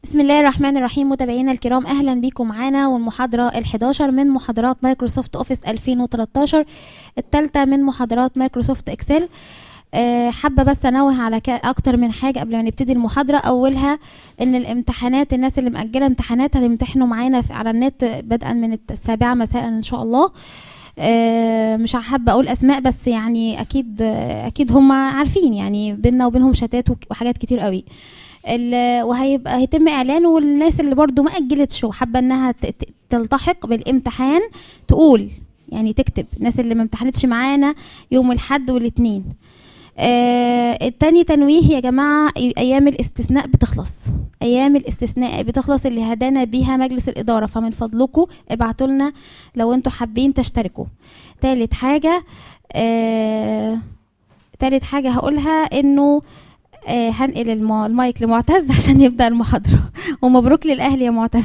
بسم الله الرحمن الرحيم متابعينا الكرام اهلا بيكم معانا والمحاضره ال11 من محاضرات مايكروسوفت اوفيس 2013 الثالثه من محاضرات مايكروسوفت اكسل أه حابه بس انوه على اكتر من حاجه قبل ما نبتدي المحاضره اولها ان الامتحانات الناس اللي مأجله امتحانات هتمتحنوا معانا على النت بدءا من السابعه مساء ان شاء الله أه مش حابه اقول اسماء بس يعني اكيد اكيد هم عارفين يعني بينا وبينهم شتات وحاجات كتير قوي وهيبقى هيتم اعلانه والناس اللي برضو ما اجلتش وحابه انها تلتحق بالامتحان تقول يعني تكتب الناس اللي ما امتحنتش معانا يوم الاحد والاثنين آه التاني تنويه يا جماعة أيام الاستثناء بتخلص أيام الاستثناء بتخلص اللي هدانا بيها مجلس الإدارة فمن فضلكم ابعتوا لنا لو انتوا حابين تشتركوا تالت حاجة آه تالت حاجة هقولها إنه آه هنقل المايك لمعتز عشان يبدا المحاضره ومبروك للاهلي يا معتز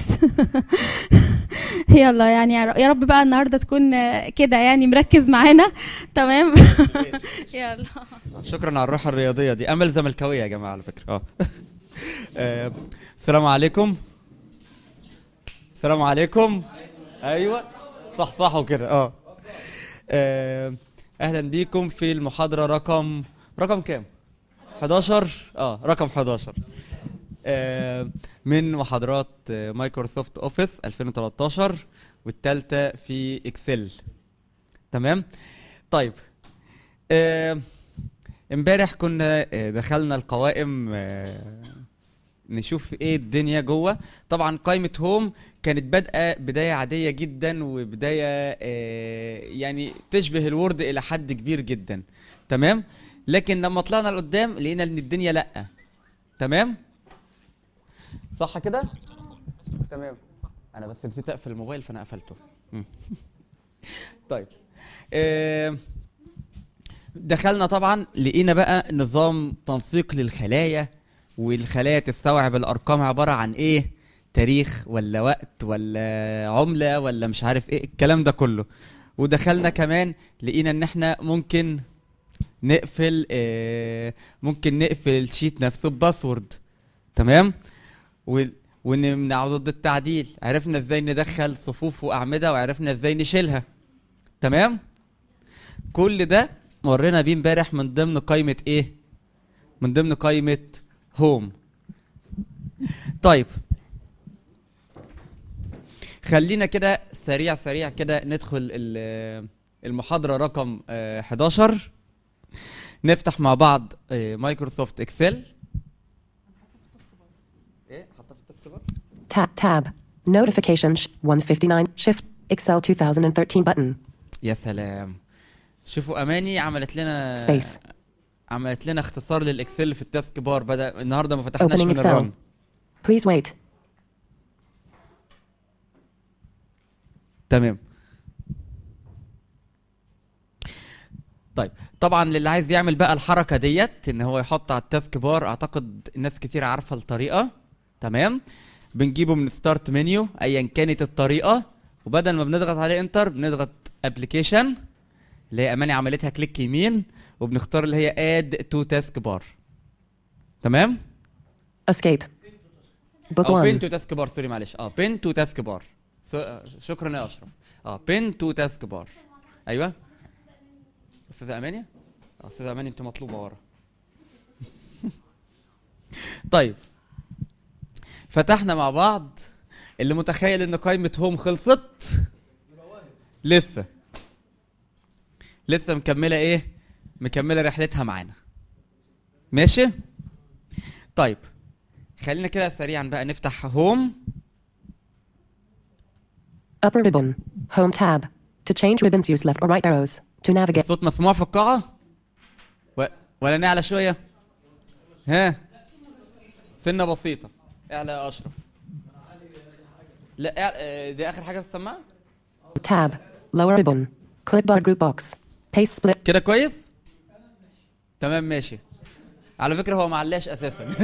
يلا يعني يا رب بقى النهارده تكون كده يعني مركز معانا تمام يلا شكرا على الروح الرياضيه دي امل زملكاويه يا جماعه على فكره اه السلام عليكم السلام عليكم ايوه صح صحوا كده اه اهلا بيكم في المحاضره رقم رقم كام 11 اه رقم 11 آه من محاضرات مايكروسوفت اوفيس 2013 والثالثه في اكسل تمام طيب امبارح آه كنا دخلنا القوائم آه نشوف ايه الدنيا جوه طبعا قائمه هوم كانت بادئه بدايه عاديه جدا وبدايه آه يعني تشبه الوورد الى حد كبير جدا تمام لكن لما طلعنا لقدام لقينا ان الدنيا لا تمام صح كده تمام انا بس نسيت اقفل الموبايل فانا قفلته طيب آه دخلنا طبعا لقينا بقى نظام تنسيق للخلايا والخلايا تستوعب الارقام عباره عن ايه تاريخ ولا وقت ولا عمله ولا مش عارف ايه الكلام ده كله ودخلنا كمان لقينا ان احنا ممكن نقفل آه ممكن نقفل الشيت نفسه بباسورد تمام ونمنعه ضد التعديل عرفنا ازاي ندخل صفوف واعمده وعرفنا ازاي نشيلها تمام كل ده مرينا بيه امبارح من ضمن قائمه ايه من ضمن قائمه هوم طيب خلينا كده سريع سريع كده ندخل المحاضره رقم 11 نفتح مع بعض مايكروسوفت اكسل ايه حاطه في التاسك بار Tab, tab. Notification sh- 159. Shift. Excel 2013 button. يا سلام شوفوا اماني عملت لنا Space. عملت لنا اختصار للاكسل في التاسك بار بدا النهارده ما فتحناش Opening من Excel. الرن Please wait. تمام طيب طبعا للي عايز يعمل بقى الحركه ديت ان هو يحط على التاسك بار اعتقد ناس كتير عارفه الطريقه تمام بنجيبه من ستارت منيو ايا كانت الطريقه وبدل ما بنضغط عليه انتر بنضغط ابلكيشن اللي هي اماني عملتها كليك يمين وبنختار اللي هي اد تو تاسك بار تمام Escape. Book او بين 1. تو تاسك بار سوري معلش اه بين تو تاسك بار شكرا يا اشرف اه بين تو تاسك بار ايوه استاذه اماني آه، استاذه اماني انت مطلوبه ورا طيب فتحنا مع بعض اللي متخيل ان قائمه هوم خلصت لسه لسه مكمله ايه مكمله رحلتها معانا ماشي طيب خلينا كده سريعا بقى نفتح هوم Upper ribbon. Home tab. To change ribbons, use left or right arrows. To navigate. الصوت مسموع في القاعة و... ولا نعلى شوية ها سنة بسيطة اعلى يا أشرف لا اعلى... آه، دي آخر حاجة في السماعة Tab. Lower ribbon. Clipboard group box. Paste split. كده كويس تمام ماشي على فكرة هو معلاش أساسا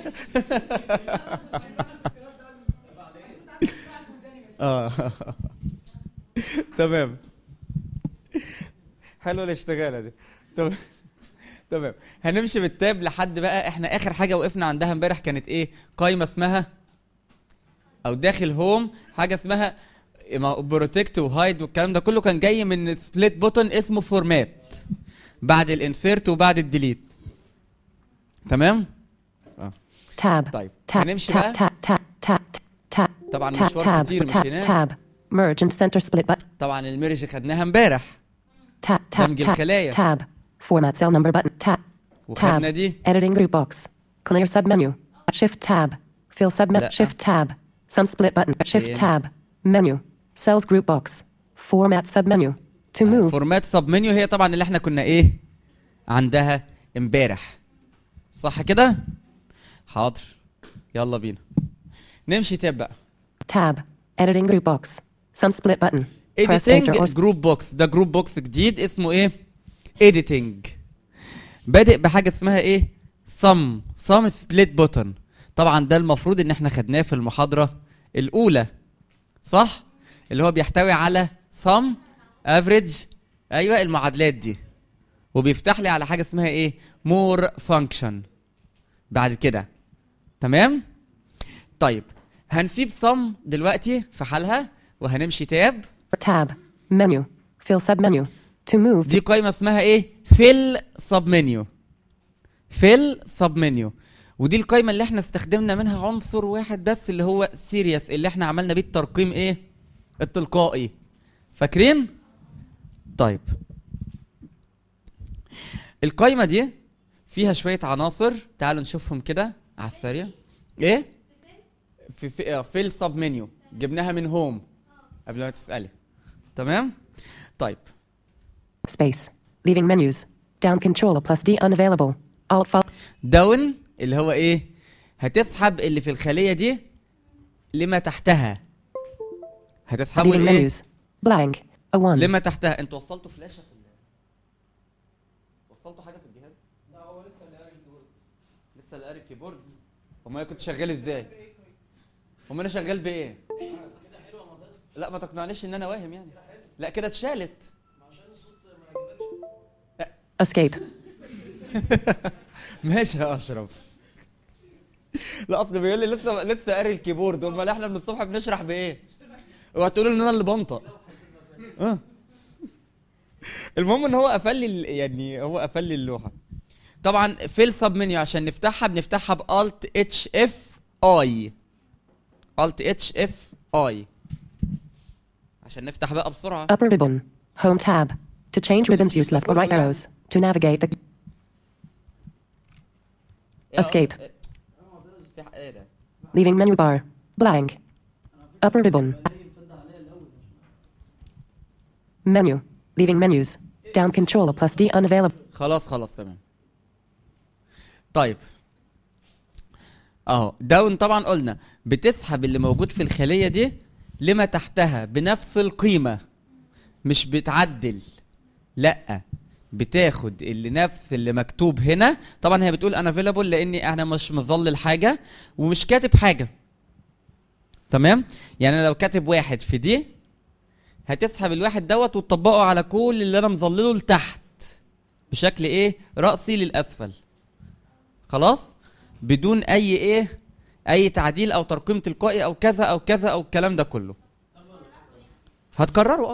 اه تمام حلوه الاشتغاله دي تمام تمام هنمشي بالتاب لحد بقى احنا اخر حاجه وقفنا عندها امبارح كانت ايه قايمه اسمها او داخل هوم حاجه اسمها بروتكت وهايد والكلام ده كله كان جاي من سبليت بوتون اسمه فورمات بعد الانسيرت وبعد الديليت تمام Tab. طيب Tab. هنمشي Tab. بقى Tab. Tab. Tab. Tab. طبعا Tab. مشوار Tab. كتير Tab. مشيناه Tab. Merge and center split button. طبعا الميرج خدناها امبارح Tab. Tab. دمج Tab. الخلايا. Tab. Format cell number button. Tab. وخدنا Tab. دي Editing group box. Clear submenu. Shift tab. Fill submenu. لا. Shift tab. Some split button. Shift فين؟ tab. Menu. Cells group box. Format submenu. To move. فورمات سب منيو هي طبعا اللي احنا كنا ايه عندها امبارح صح كده حاضر يلا بينا نمشي تاب بقى Tab. Editing group box. Some split button. Press enter editing or جروب بوكس ده جروب بوكس جديد اسمه ايه editing بادئ بحاجه اسمها ايه sum sum split button طبعا ده المفروض ان احنا خدناه في المحاضره الاولى صح اللي هو بيحتوي على sum average ايوه المعادلات دي وبيفتح لي على حاجه اسمها ايه more function بعد كده تمام طيب هنسيب sum دلوقتي في حالها وهنمشي تاب tab. Menu. Fill submenu. To move. دي قائمة اسمها ايه؟ فيل سب منيو. فيل سب منيو. ودي القائمة اللي احنا استخدمنا منها عنصر واحد بس اللي هو سيريس اللي احنا عملنا بيه الترقيم ايه؟ التلقائي. فاكرين؟ طيب. القائمة دي فيها شوية عناصر تعالوا نشوفهم كده على السريع. ايه؟ في في آه، فيل سب منيو جبناها من هوم قبل ما تسألي. تمام؟ طيب. Space. Leaving menus. Down controller plus D unavailable. Alt file. داون اللي هو ايه هتسحب اللي في الخليه دي لما تحتها هتسحبه Leaving لايه menus. Blank. A one. لما تحتها انتوا وصلتوا فلاشه في ال... وصلتوا حاجه في الجهاز لا هو لسه اللي قاري الكيبورد لسه اللي قاري الكيبورد امال انا كنت شغال ازاي امال انا شغال بايه لا ما تقنعنيش ان انا واهم يعني لا كده اتشالت Escape. ماشي يا اشرف لا اصل بيقول لي لسه لسه قاري الكيبورد امال احنا من الصبح بنشرح بايه؟ اوعى تقولوا ان انا اللي بنطق اه المهم ان هو قفل لي ال- يعني هو قفل لي اللوحه طبعا في السب منيو عشان نفتحها بنفتحها بالت اتش اف اي الت اتش اف اي عشان نفتح بقى بسرعه Upper ribbon. Home tab. To change ribbons, use left or right arrows. To navigate the Escape. في ح- ايه ده leaving menu bar. Blank. Upper ribbon. Menu. Leaving menus. Down controller plus D unavailable. خلاص خلاص تمام طيب اهو داون طبعا قلنا بتسحب اللي موجود في الخليه دي لما تحتها بنفس القيمه مش بتعدل لا بتاخد اللي نفس اللي مكتوب هنا طبعا هي بتقول انا افيلابل لاني انا مش مظلل حاجه ومش كاتب حاجه تمام يعني انا لو كاتب واحد في دي هتسحب الواحد دوت وتطبقه على كل اللي انا مظلله لتحت بشكل ايه رأسي للأسفل خلاص بدون اي ايه اي تعديل او ترقيم تلقائي او كذا او كذا او الكلام ده كله هتكرروا اه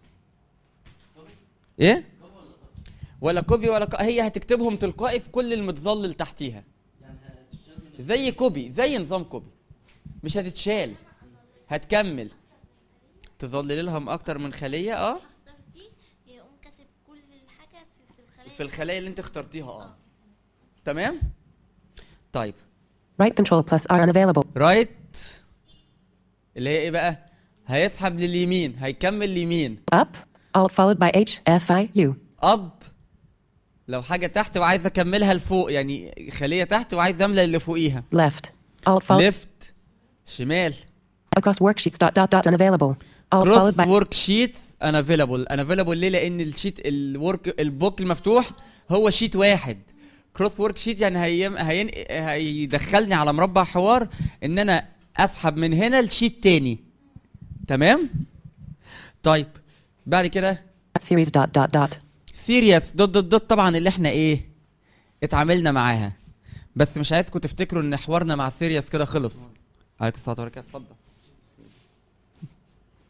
ايه ولا كوبي ولا ك... هي هتكتبهم تلقائي في كل المتظلل تحتيها زي كوبي زي نظام كوبي مش هتتشال هتكمل تظلل لهم اكتر من خليه اه اختار دي يقوم كاتب كل الحاجه في, في الخليه في الخلايا اللي انت اخترتيها اه تمام طيب Right control plus R unavailable. رايت اللي هي ايه بقى هيسحب لليمين هيكمل اليمين Up. Alt followed by H F I U. اب لو حاجه تحت وعايز اكملها لفوق يعني خليه تحت وعايز املى اللي فوقيها Left. Alt followed ليفت شمال across worksheets dot dot dot unavailable. Alt followed كروس by ورك شيت انا افيلابل انا افيلابل ليه لان الشيت الورك البوك المفتوح هو شيت واحد كروس ورك شيت يعني هيم هين هيدخلني على مربع حوار ان انا اسحب من هنا لشيت تاني تمام طيب بعد كده series dot dot dot. سيريس دوت دوت دوت طبعا اللي احنا ايه اتعاملنا معاها بس مش عايزكم تفتكروا ان حوارنا مع سيريس كده خلص عليكم الصلاه والسلام اتفضل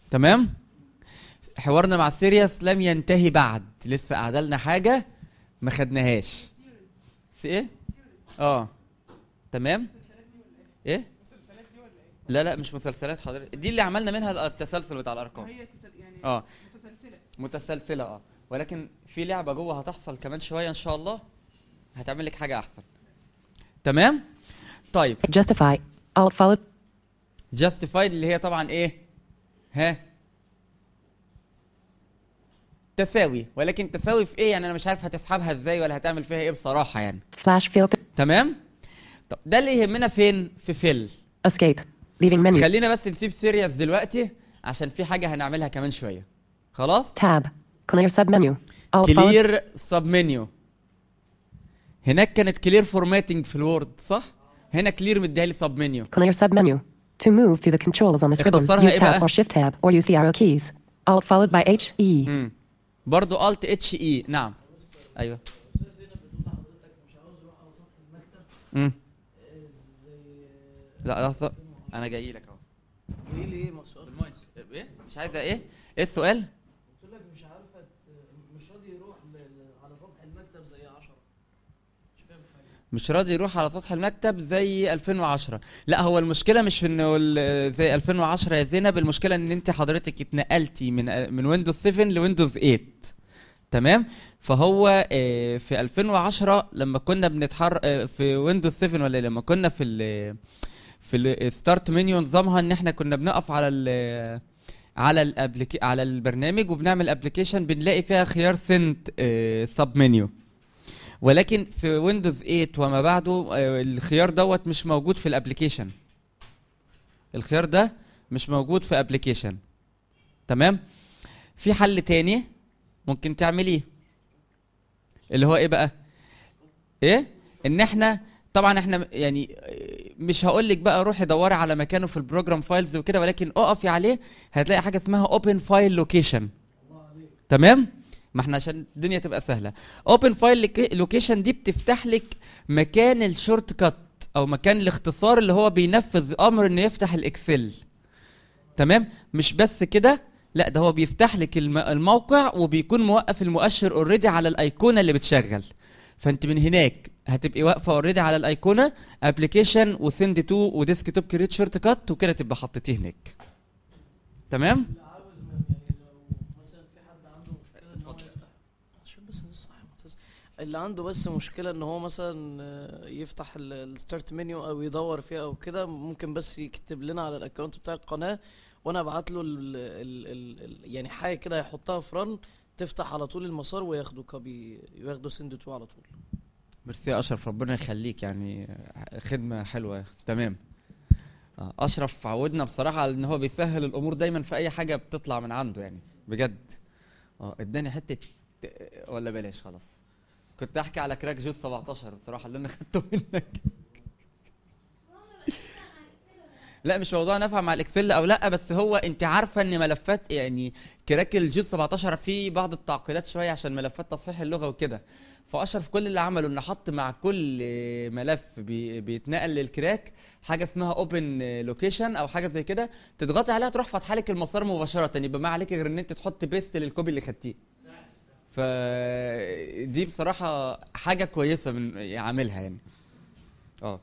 تمام حوارنا مع سيريس لم ينتهي بعد لسه قاعده لنا حاجه ما خدناهاش في ايه اه تمام ايه لا لا مش مسلسلات حضرتك دي اللي عملنا منها التسلسل بتاع الارقام اه متسلسله اه ولكن في لعبه جوه هتحصل كمان شويه ان شاء الله هتعمل لك حاجه احسن تمام طيب Justify. Alt followed. جاستيفايد اللي هي طبعا ايه ها تساوي ولكن تساوي في ايه يعني انا مش عارف هتسحبها ازاي ولا هتعمل فيها ايه بصراحه يعني Flash filter. تمام طب ده اللي يهمنا فين في فيل Escape. Leaving menu. خلينا بس نسيب سيريس دلوقتي عشان في حاجه هنعملها كمان شويه خلاص Tab. Clear submenu. Alt followed. كلير سب منيو هناك كانت كلير فورماتنج في الوورد صح هنا كلير مديها لي سب منيو Clear submenu. To move through the controls on this ribbon, اختصارها use إيه tab بقى؟ or shift tab or use the arrow keys. Alt followed by H E. امم برضو الت اتش اي نعم ايوه امم لا لحظه انا جاي لك اهو ليه ليه ما سؤال بالمايك. ايه مش عايزه ايه ايه السؤال قلت لك مش عارفه ت- مش راضي يروح ل- ل- على سطح المكتب زي 10 مش فاهم حاجه مش راضي يروح على سطح المكتب زي 2010 لا هو المشكله مش في انه ال- زي 2010 يا زينب المشكله ان انت حضرتك اتنقلتي من من ويندوز 7 لويندوز 8 تمام فهو آه، في 2010 لما كنا بنتحر آه، في ويندوز 7 ولا لما كنا في ال في الستارت منيو نظامها ان احنا كنا بنقف على ال على الابليك على البرنامج وبنعمل ابلكيشن بنلاقي فيها خيار سنت سب منيو ولكن في ويندوز 8 وما بعده آه، الخيار دوت مش موجود في الابلكيشن الخيار ده مش موجود في ابلكيشن تمام في حل تاني ممكن تعمليه اللي هو ايه بقى ايه ان احنا طبعا احنا يعني آه، مش هقول لك بقى روحي دوري على مكانه في البروجرام فايلز وكده ولكن اقفي عليه هتلاقي حاجه اسمها اوبن فايل لوكيشن تمام ما احنا عشان الدنيا تبقى سهله اوبن فايل لوكيشن دي بتفتح لك مكان الشورت كات او مكان الاختصار اللي هو بينفذ امر انه يفتح الاكسل تمام مش بس كده لا ده هو بيفتح لك الم- الموقع وبيكون موقف المؤشر اوريدي على الايقونه اللي بتشغل فانت من هناك هتبقي واقفه اوريدي على الايقونه ابلكيشن وسند تو وديسك توب كريت شورت كات وكده تبقى حطيتيه هناك تمام اللي عاوز من- يعني لو مثلا في حد عنده مشكله ان هو يفتح عشان بس نصح معتز. اللي عنده بس مشكله ان هو مثلا آه، يفتح الستارت منيو او يدور فيها او كده ممكن بس يكتب لنا على الاكونت بتاع القناه وانا ابعت له ال ال ال ال يعني حاجه كده يحطها في رن تفتح على طول المسار وياخدوا كوبي ياخدوا سند تو على طول ميرسي يا اشرف ربنا يخليك يعني خدمه حلوه تمام آه، اشرف عودنا بصراحه على ان هو بيسهل الامور دايما في اي حاجه بتطلع من عنده يعني بجد اه اداني حته ولا بلاش خلاص كنت احكي على كراك جوز 17 بصراحه اللي انا خدته منك لا مش موضوع نفع مع الاكسل او لا بس هو انت عارفه ان ملفات يعني كراك الجوز 17 فيه بعض التعقيدات شويه عشان ملفات تصحيح اللغه وكده فاشرف كل اللي عمله انه حط مع كل ملف بي بيتنقل للكراك حاجه اسمها اوبن لوكيشن او حاجه زي كده تضغطي عليها تروح فاتحه لك المسار مباشره يبقى ما عليك غير ان انت تحط بيست للكوبي اللي خدتيه فدي بصراحه حاجه كويسه من يعملها يعني اه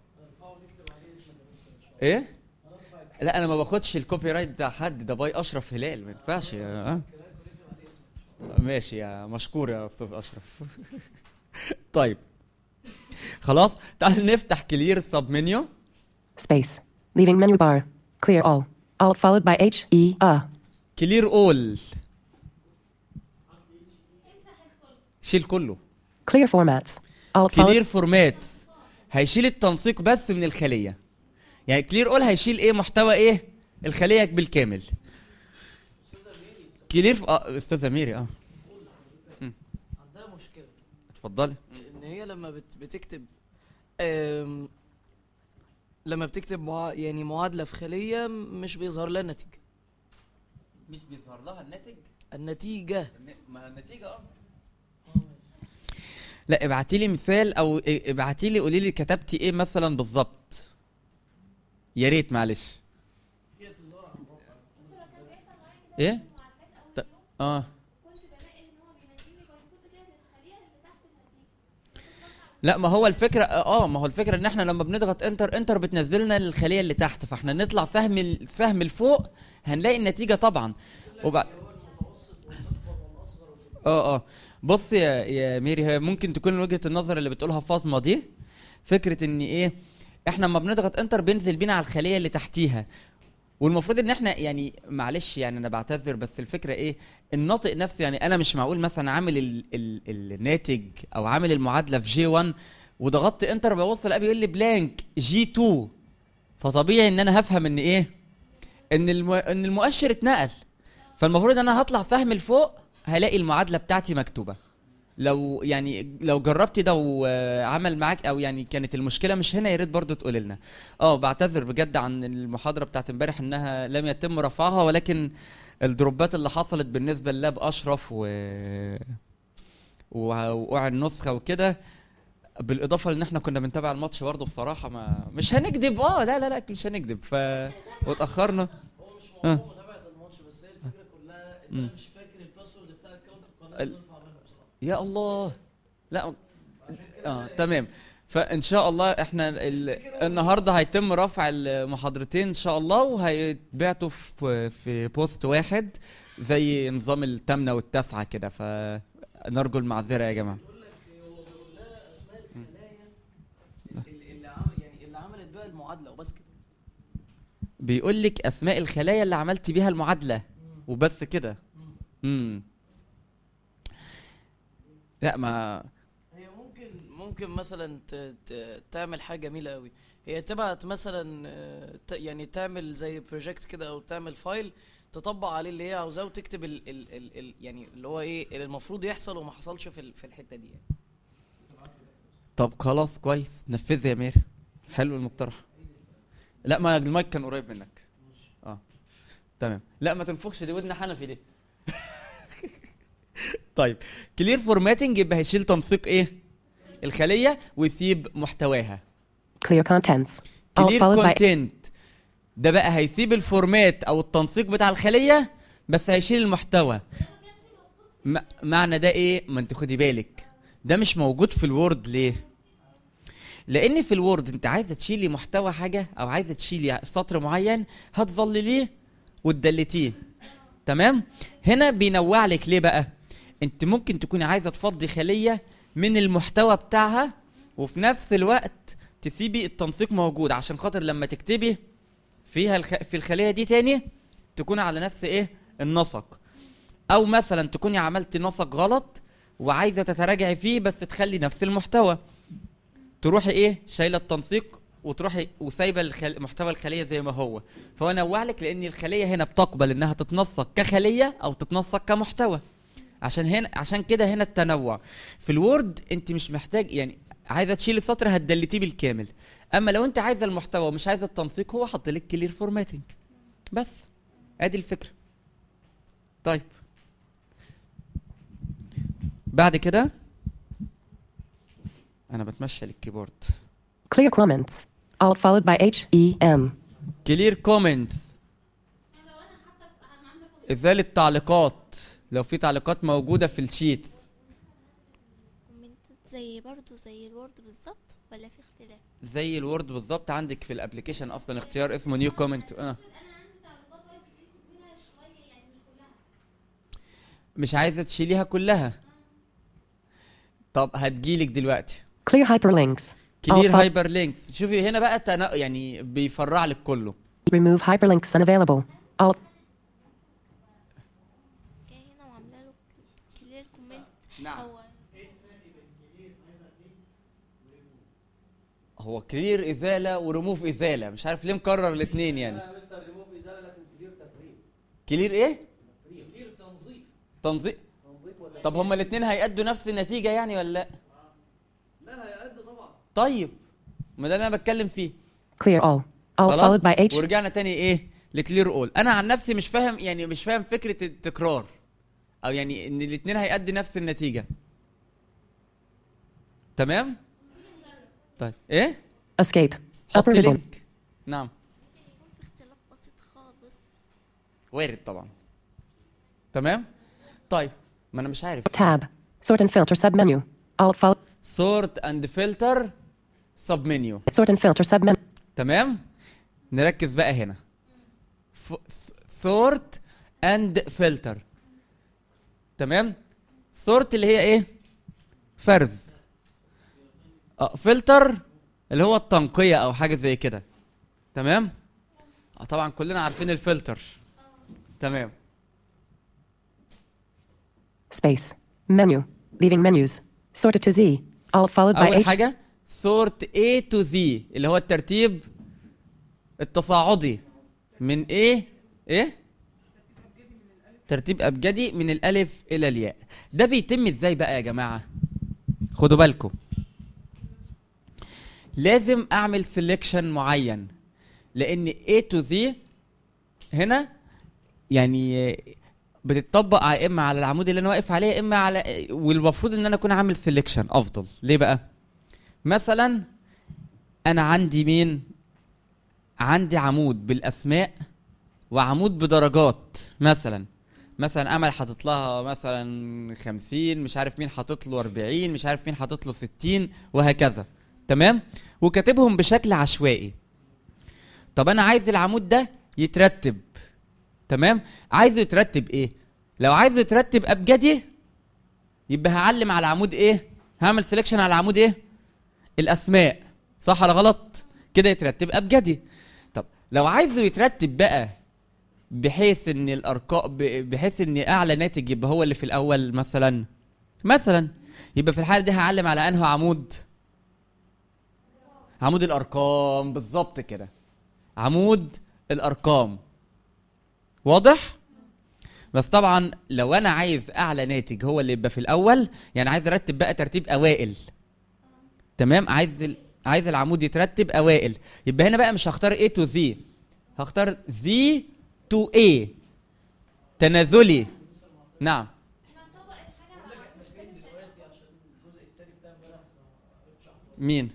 ايه لا انا ما باخدش الكوبي رايت بتاع حد ده باي اشرف هلال ما ينفعش يا آه. ماشي يا مشكور يا استاذ اشرف طيب خلاص تعال نفتح كلير سب منيو Space. Leaving menu bar. Clear all. Alt followed by H E A. كلير اول شيل كله Clear formats. Alt followed. كلير فورمات هيشيل التنسيق بس من الخليه يعني كلير اول هيشيل ايه محتوى ايه الخليه بالكامل كلير ف... اه استاذه ميري اه عندها مشكله اتفضلي ان هي لما بت بتكتب آم، لما بتكتب مع يعني معادله في خليه مش بيظهر لها النتيجه مش بيظهر لها الناتج النتيجه ما النتيجه اه لا ابعتي لي مثال او ابعتي لي قولي لي كتبتي ايه مثلا بالظبط يا ريت معلش ايه ط- اه لا ما هو الفكره اه ما هو الفكره ان احنا لما بنضغط انتر انتر بتنزلنا الخليه اللي تحت فاحنا نطلع سهم السهم لفوق هنلاقي النتيجه طبعا وبعد اه اه بص يا يا ميري هي ممكن تكون وجهه النظر اللي بتقولها فاطمه دي فكره ان ايه احنا لما بنضغط انتر بينزل بينا على الخليه اللي تحتيها والمفروض ان احنا يعني معلش يعني انا بعتذر بس الفكره ايه الناطق نفسه يعني انا مش معقول مثلا عامل ال ال الناتج او عامل المعادله في جي 1 وضغطت انتر بوصل ابي يقول لي بلانك جي 2 فطبيعي ان انا هفهم ان ايه ان الم... ان المؤشر اتنقل فالمفروض ان انا هطلع سهم لفوق هلاقي المعادله بتاعتي مكتوبه لو يعني لو جربت ده وعمل معاك او يعني كانت المشكله مش هنا يا ريت برضه تقول لنا اه بعتذر بجد عن المحاضره بتاعت امبارح انها لم يتم رفعها ولكن الدروبات اللي حصلت بالنسبه للاب اشرف و ووقوع النسخه وكده بالاضافه لان احنا كنا بنتابع الماتش برضه بصراحه ما مش هنكذب اه لا لا لا مش هنكذب ف واتاخرنا هو مش آه. موضوع متابعه الماتش بس هي الفكره كلها ان انا مش فاكر الباسورد بتاع اكونت القناه ال- اللي نرفع منها بصراحه يا الله لا اه تمام فان شاء الله احنا ال... النهارده هيتم رفع المحاضرتين ان شاء الله وهيتبعتوا في في بوست واحد زي نظام الثامنه والتاسعه كده فنرجو المعذره يا جماعه اللي اللي عمل يعني اللي عملت بقى المعادله وبس كده بيقول لك اسماء الخلايا اللي عملت بيها المعادله وبس كده امم لا ما هي ممكن ممكن مثلا ت... ت... تعمل حاجه جميله قوي هي تبعت مثلا آه، ت... يعني تعمل زي بروجكت كده او تعمل فايل تطبق عليه اللي هي عاوزاه وتكتب ال... ال... ال... ال... يعني اللي هو ايه اللي المفروض يحصل وما حصلش في ال... في الحته دي يعني. طب خلاص كويس نفذ يا مير حلو المقترح لا ما المايك كان قريب منك اه تمام لا ما تنفخش دي ودن حنفي دي طيب كلير فورماتنج يبقى هيشيل تنسيق ايه الخليه ويسيب محتواها Clear contents. Alt كلير followed by كونتنت ده بقى هيسيب الفورمات او التنسيق بتاع الخليه بس هيشيل المحتوى م- معنى ده ايه ما انت خدي بالك ده مش موجود في الوورد ليه لان في الوورد انت عايزه تشيلي محتوى حاجه او عايزه تشيلي سطر معين هتظلليه وتدلتيه تمام هنا بينوع لك ليه بقى انت ممكن تكوني عايزه تفضي خليه من المحتوى بتاعها وفي نفس الوقت تسيبي التنسيق موجود عشان خاطر لما تكتبي فيها الخ... في الخليه دي تاني تكون على نفس ايه النسق او مثلا تكوني عملتي نسق غلط وعايزه تتراجعي فيه بس تخلي نفس المحتوى تروحي ايه شايله التنسيق وتروحي وسايبه الخل... محتوى الخليه زي ما هو فهو نوع لك لان الخليه هنا بتقبل انها تتنسق كخليه او تتنسق كمحتوى عشان هنا عشان كده هنا التنوع في الوورد انت مش محتاج يعني عايزه تشيل السطر هتدلتيه بالكامل اما لو انت عايزه المحتوى ومش عايزه التنسيق هو حط لك كلير فورماتنج بس ادي الفكره طيب بعد كده انا بتمشى للكيبورد clear comments. Alt followed by H E M. كلير كومنتس ازاله تعليقات لو في تعليقات موجوده في الشيت كومنت زي برضو زي الوورد بالظبط ولا في اختلاف زي الوورد بالظبط عندك في الابلكيشن اصلا اختيار اسمه نيو كومنت اه مش عايزه تشيليها كلها طب هتجيلك دلوقتي Clear hyperlinks. كلير Alt fo- هايبر لينكس شوفي هنا بقى تنا... يعني بيفرع لك كله remove hyperlinks unavailable. Alt جاي هنا وعامله له كلير كومنت نعم او هو كلير ازاله وريموف ازاله مش عارف ليه مكرر الاثنين يعني كلير ايه كتير تنظيف تنظيف طب هما الاثنين هيأدوا نفس النتيجه يعني ولا لا لا هيأدي طبعا طيب ما ده اللي انا بتكلم فيه clear all. Alt خلاص followed by H ورجعنا تاني ايه لكلير اول انا عن نفسي مش فاهم يعني مش فاهم فكره التكرار او يعني ان الاثنين هيأدي نفس النتيجه تمام طيب ايه escape. حط Upper ribbon. لينك نعم يكون في اختلاف بسيط خالص وارد طبعا تمام طيب ما انا مش عارف Tab. Sort and filter submenu. Alt follow. sort and filter sub menu Sort and filter submenu. تمام نركز بقى هنا ف- sort and filter تمام sort اللي هي ايه فرز اه فلتر اللي هو التنقية او حاجة زي كده تمام اه طبعا كلنا عارفين الفلتر تمام Space. Menu. Leaving menus. Sorted to Z. Alt followed by اول H. حاجة sort A to Z اللي هو الترتيب التصاعدي من ايه ايه ترتيب ابجدي من الالف الى الياء ده بيتم ازاي بقى يا جماعه خدوا بالكم لازم اعمل سelection معين لان A to Z هنا يعني بتطبق ع- اما على العمود اللي انا واقف عليه يا اما على والمفروض ان انا اكون عامل سelection افضل ليه بقى مثلا انا عندي مين عندي عمود بالاسماء وعمود بدرجات مثلا مثلا امل حاطط لها مثلا 50 مش عارف مين حاطط له 40 مش عارف مين حاطط له 60 وهكذا تمام وكاتبهم بشكل عشوائي طب انا عايز العمود ده يترتب تمام عايزه يترتب ايه لو عايزه يترتب ابجدي يبقى هعلم على عمود ايه هعمل سelection على عمود ايه الاسماء صح ولا غلط كده يترتب ابجدي طب لو عايزه يترتب بقى بحيث ان الارقام بحيث ان اعلى ناتج يبقى هو اللي في الاول مثلا مثلا يبقى في الحاله دي هعلم على انه عمود عمود الارقام بالظبط كده عمود الارقام واضح بس طبعا لو انا عايز اعلى ناتج هو اللي يبقى في الاول يعني عايز ارتب بقى ترتيب اوائل تمام عايز ال... عايز العمود يترتب اوائل يبقى هنا بقى مش هختار A to Z هختار Z to A تنازلي نعم مين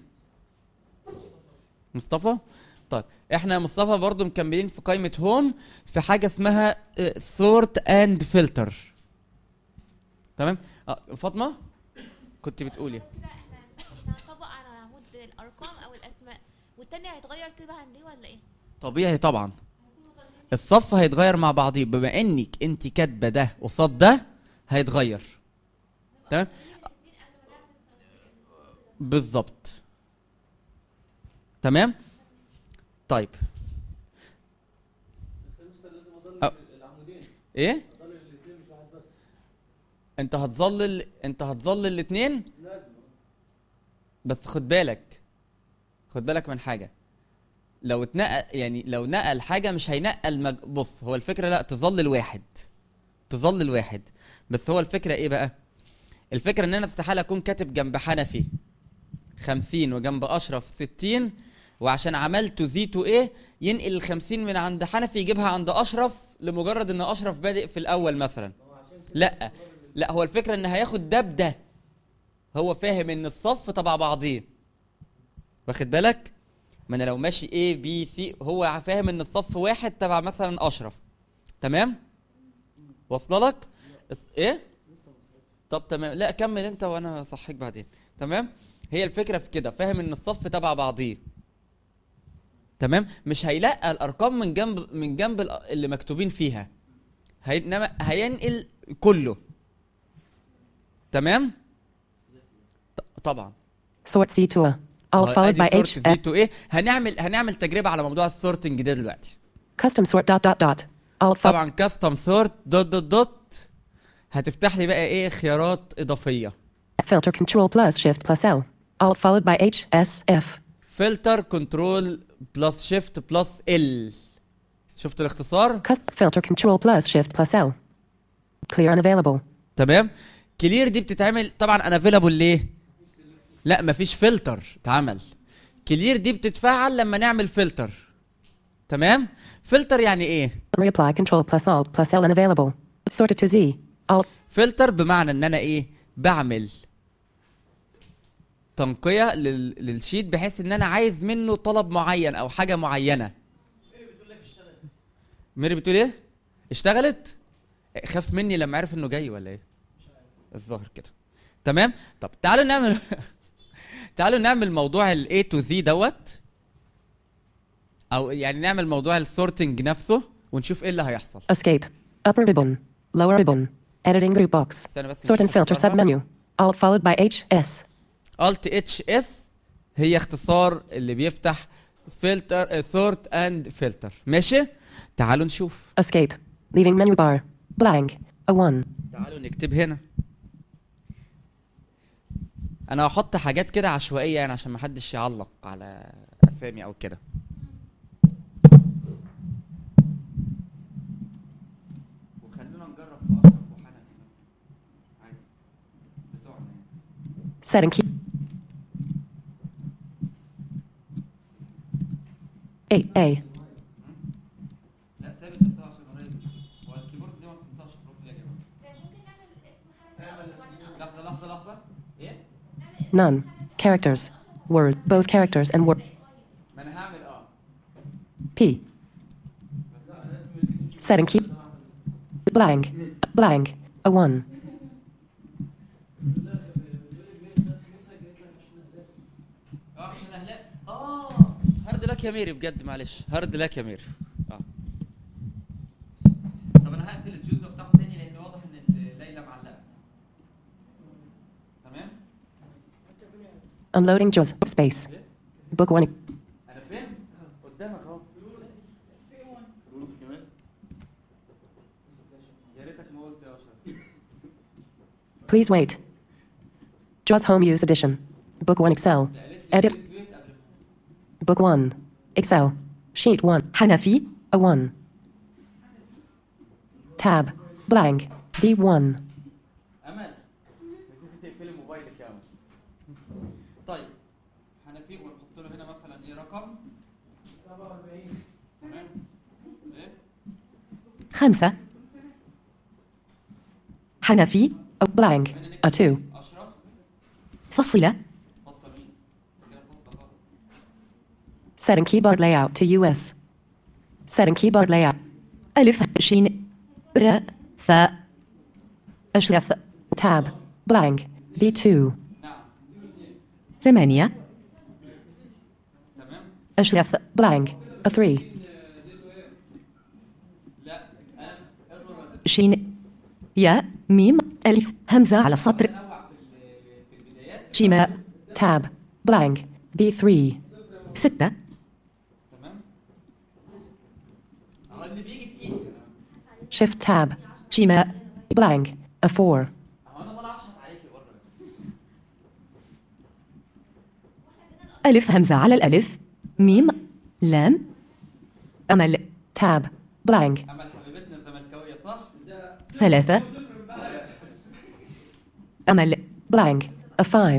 مصطفى طيب احنا يا مصطفى برضو مكملين في قائمة هوم في حاجة اسمها سورت اند فلتر تمام اه فاطمة كنت بتقولي كده احنا احنا هنطبق على عمود الارقام او الاسماء والتاني هيتغير تبعا ليه ولا ايه؟ طبيعي طبعا الصف هيتغير مع بعضيه بما انك انت كاتبه ده قصاد ده هيتغير تمام بالظبط تمام طيب أ- ايه انت هتظلل انت هتظلل الاثنين بس خد بالك خد بالك من حاجه لو اتنقل يعني لو نقل حاجه مش هينقل مج... بص هو الفكره لا تظل الواحد تظل الواحد بس هو الفكره ايه بقى الفكره ان انا استحاله اكون كاتب جنب حنفي 50 وجنب اشرف 60 وعشان عملته زي تو ايه ينقل ال 50 من عند حنفي يجيبها عند اشرف لمجرد ان اشرف بادئ في الاول مثلا لا لا هو الفكره ان هياخد ده بده هو فاهم ان الصف تبع بعضيه واخد بالك ما انا لو ماشي A B C هو فاهم ان الصف واحد تبع مثلا اشرف تمام واصله لك اس- ايه طب تمام لا كمل انت وانا هصحيك بعدين تمام هي الفكره في كده فاهم ان الصف تبع بعضيه تمام مش هيلقى الارقام من جنب من جنب ال- اللي مكتوبين فيها هي... انما هينقل كله تمام ط- طبعا Sort C to A. Alt followed by H. زي تو ايه هنعمل هنعمل تجربه على موضوع السورتنج ده دلوقتي Custom sort dot dot dot. Alt fo- طبعا كاستم سورت دوت دوت دوت هتفتح لي بقى ايه خيارات اضافيه filter control plus shift plus L. Alt followed by H S F. فلتر كنترول بلس شيفت بلس ال شفت الاختصار Cust- filter control plus shift plus L. Clear unavailable. تمام كلير دي بتتعمل طبعا انا افيلابل ليه لا مفيش فلتر اتعمل كلير دي بتتفعل لما نعمل فلتر تمام فلتر يعني ايه Reapply control plus alt plus L unavailable. Sorted to Z. Alt فلتر بمعنى ان انا ايه بعمل تنقية لل... للشيت بحيث ان انا عايز منه طلب معين او حاجة معينة ميري بتقول ايه اشتغلت خاف مني لما عرف انه جاي ولا ايه الظاهر كده تمام طب تعالوا نعمل تعالوا نعمل موضوع ال A to Z دوت او يعني نعمل موضوع السورتنج نفسه ونشوف ايه اللي هيحصل Escape. Upper ribbon. Lower ribbon. Editing group box. استنى بس Sort and نشوف filter اختصارها. submenu. Alt followed by H S. Alt اتش اس هي اختصار اللي بيفتح فلتر سورت اند فلتر ماشي تعالوا نشوف Escape. Leaving menu bar. Blank. A 1. تعالوا نكتب هنا انا هحط حاجات كده عشوائيه يعني عشان محدش يعلق على اسامي او كده وخلونا نجرب في اشرف وحنفي مثلا عادي بتوعنا يعني. Setting key. A A. لا ثابت بس هو عشان قريب هو الكيبورد دي ما بتنطقش حروف ليه يا جماعه لحظه لحظه لحظه ايه None. Characters. Word. Both characters and word. ما انا هعمل اه P. Setting key. Blank. Blank. A 1. اه عشان اهلاء اه هارد لك يا ميري بجد معلش هارد لك يا ميري اه طب انا هقفل الجوز ده بتاعه تاني لان واضح ان ليلى معلقه تمام Unloading JAWS. Space. Book 1. انا فين قدامك اهو روت كمان يا ريتك ما قلت يا اشرف Please wait. JAWS Home Use Edition. Book 1 Excel. Edit. ويت قبل Book 1. Excel. Sheet 1. حنفي. A 1. Tab. Blank. B1. امل نسيتي تقفلي موبايلك يا امل طيب هنفيق ونحط له هنا مثلا ايه رقم 47 تمام ايه خمسة حنفي A blank. A 2. اشرف فصلة حط مين كده حط خالص Setting keyboard layout to US. Setting keyboard layout. ألف شين راء فاء أشرف Tab. Blank. B2. نعم ثمانية تمام Ashraf. Blank. A 3. لا انا اضرب شين ياء ميم ألف همزة على السطر انوع في ال- في البدايات شماء Tab. Blank. B3. ستة تمام اهو اللي بيجي في ايدي Shift tab. شماء Blank. A 4. اهو انا طالع اشرط عليكي بره ألف همزة على الألف ميم لام أمل Tab. Blank. امل حبيبتنا الزملكاويه صح ثلاثة أمل Blank. A 5.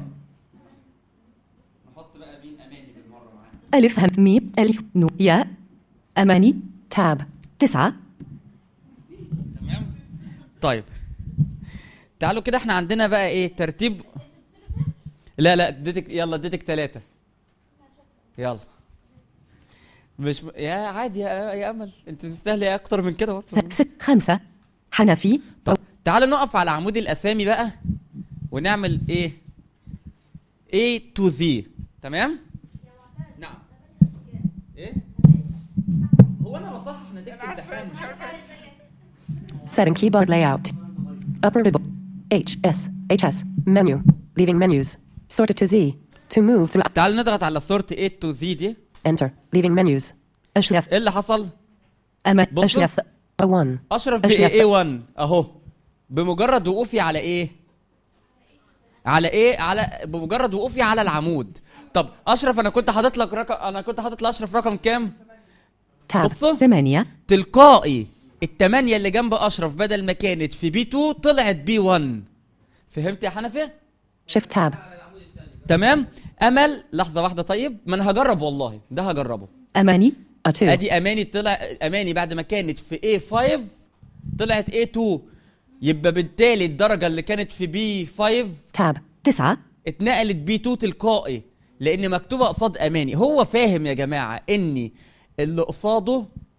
نحط بقى مين اماني بالمره معانا ألف هم ميم ألف نو ياء أماني Tab. تسعة تمام طيب تعالوا كده احنا عندنا بقى ايه ترتيب لا لا اديتك يلا اديتك ثلاثة يلا مش يا عادي يا, يا امل انت تستاهلي اكتر من كده برضه ث- ست خمسة حنفي طب تعالوا نقف على عمود الاسامي بقى ونعمل ايه A to Z تمام نعم ايه هو انا بصحح نتيجة امتحان مش Setting keyboard layout. Upper ribbon. H S H S. Menu. Leaving menus. Sorted to Z. To move through. تعالوا نضغط على صورة A to Z دي Enter. Leaving menus. أشرف ايه اللي حصل أمل بصوا. أشرف A 1. اشرف أشرف. ب A1 اهو بمجرد وقوفي على ايه على ايه على بمجرد وقوفي على العمود طب اشرف انا كنت حاطط لك رقم انا كنت حاطط لاشرف رقم كام Tab. بصوا ثمانية تلقائي التمانية اللي جنب اشرف بدل ما كانت في بي 2 طلعت بي 1 فهمت يا حنفي Shift tab. تمام امل لحظه واحده طيب ما انا هجرب والله ده هجربه أماني A 2. ادي اماني طلع اماني بعد ما كانت في A5 طلعت A2 يبقى بالتالي الدرجه اللي كانت في B5 Tab. تسعة اتنقلت B2 تلقائي لان مكتوبه قصاد اماني هو فاهم يا جماعه اني اللي قصاده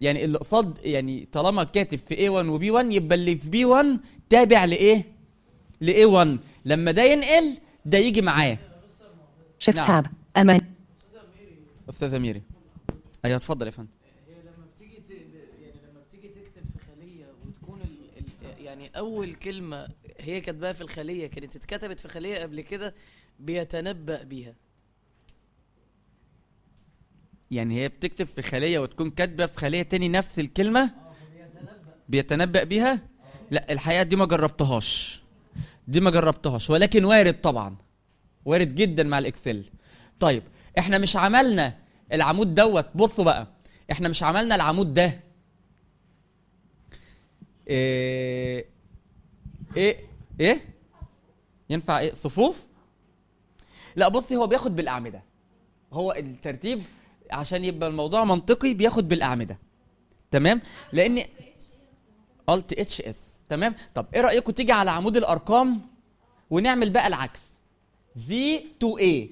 يعني اللي قصاد يعني طالما كاتب في A1 و B1 يبقى اللي في B1 تابع لايه ل A1 لما ده ينقل ده يجي معاه Shift نعم. tab. أمان استاذ اميري ايوه اتفضل يا فندم هي لما بتيجي ت... يعني لما بتيجي تكتب في خليه وتكون ال... ال... يعني اول كلمه هي كاتباها في الخليه كانت اتكتبت في خليه قبل كده بيتنبأ بيها يعني هي بتكتب في خليه وتكون كاتبه في خليه تاني نفس الكلمه بيتنبأ بيها لا الحقيقه دي ما جربتهاش دي ما جربتهاش ولكن وارد طبعا وارد جدا مع الاكسل طيب احنا مش عملنا العمود دوت بصوا بقى احنا مش عملنا العمود ده ايه ايه ايه ينفع ايه صفوف لا بصي هو بياخد بالاعمده هو الترتيب عشان يبقى الموضوع منطقي بياخد بالاعمده تمام لان الت اتش اس تمام طب ايه رايكم تيجي على عمود الارقام ونعمل بقى العكس V to A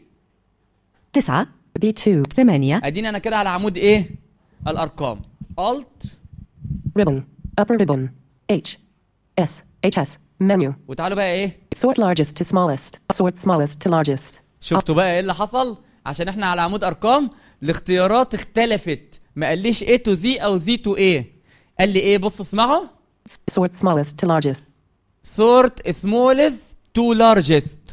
تسعة B2 ثمانية اديني انا كده على عمود ايه الارقام Alt ribbon upper ribbon H S HS menu وتعالوا بقى ايه sort largest to smallest sort smallest to largest شفتوا بقى ايه اللي حصل عشان احنا على عمود ارقام الاختيارات اختلفت ما قاليش A to Z او Z to A قال لي ايه بص اسمعوا sort smallest to largest sort smallest to largest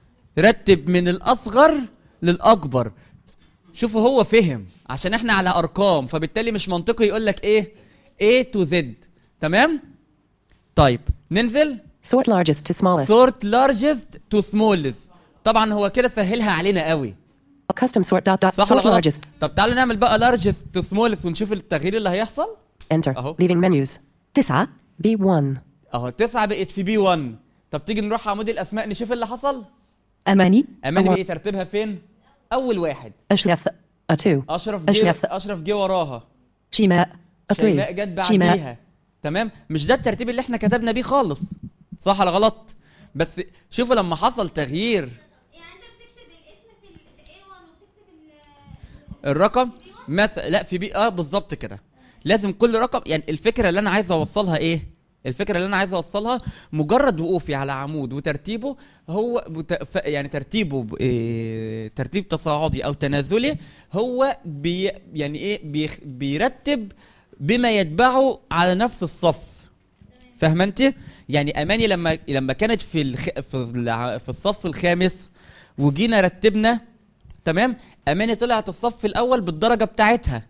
رتب من الاصغر للاكبر شوفوا هو فهم عشان احنا على ارقام فبالتالي مش منطقي يقول لك ايه A to Z تمام طيب ننزل sort largest to smallest sort largest to smallest طبعا هو كده سهلها علينا قوي custom sort dot dot صح ولا sort غلط largest طب تعالوا نعمل بقى largest to smallest ونشوف التغيير اللي هيحصل enter أهو. leaving menus تسعة B1 اهو تسعة بقت في بي 1 طب تيجي نروح عمود الاسماء نشوف اللي حصل أماني اماني أول- بقى ترتيبها فين اول واحد أشرف A2 اشرف جه أشرف. اشرف جه وراها شيماء A3 شيماء جت شيماء بعديها تمام مش ده الترتيب اللي احنا كتبنا بيه خالص صح ولا غلط بس شوفوا لما حصل تغيير يعني انت بتكتب الاسم في ال في A1 وبتكتب ال الرقم مثلا لا في بي اه بالظبط كده لازم كل رقم يعني الفكره اللي انا عايز اوصلها ايه الفكره اللي انا عايز اوصلها مجرد وقوفي على عمود وترتيبه هو مت... ف... يعني ترتيبه ب... إيه... ترتيب تصاعدي او تنازلي هو بي... يعني ايه بيخ... بيرتب بما يتبعه على نفس الصف فاهمه انت يعني اماني لما لما كانت في الخ... في, الع... في الصف الخامس وجينا رتبنا تمام اماني طلعت الصف الاول بالدرجه بتاعتها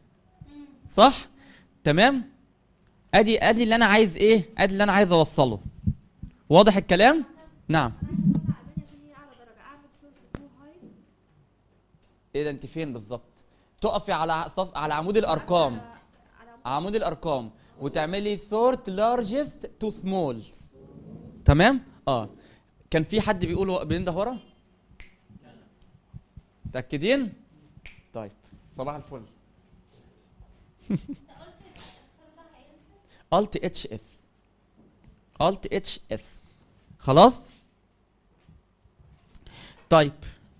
صح تمام ادي ادي اللي انا عايز ايه ادي اللي انا عايز اوصله واضح الكلام نعم ايه ده انت فين بالظبط تقفي على صف على عمود الارقام عمود الارقام وتعملي sort largest to small تمام اه كان في حد بيقول بينده ورا متاكدين طيب صباح الفل Alt اتش اس Alt اتش اس خلاص طيب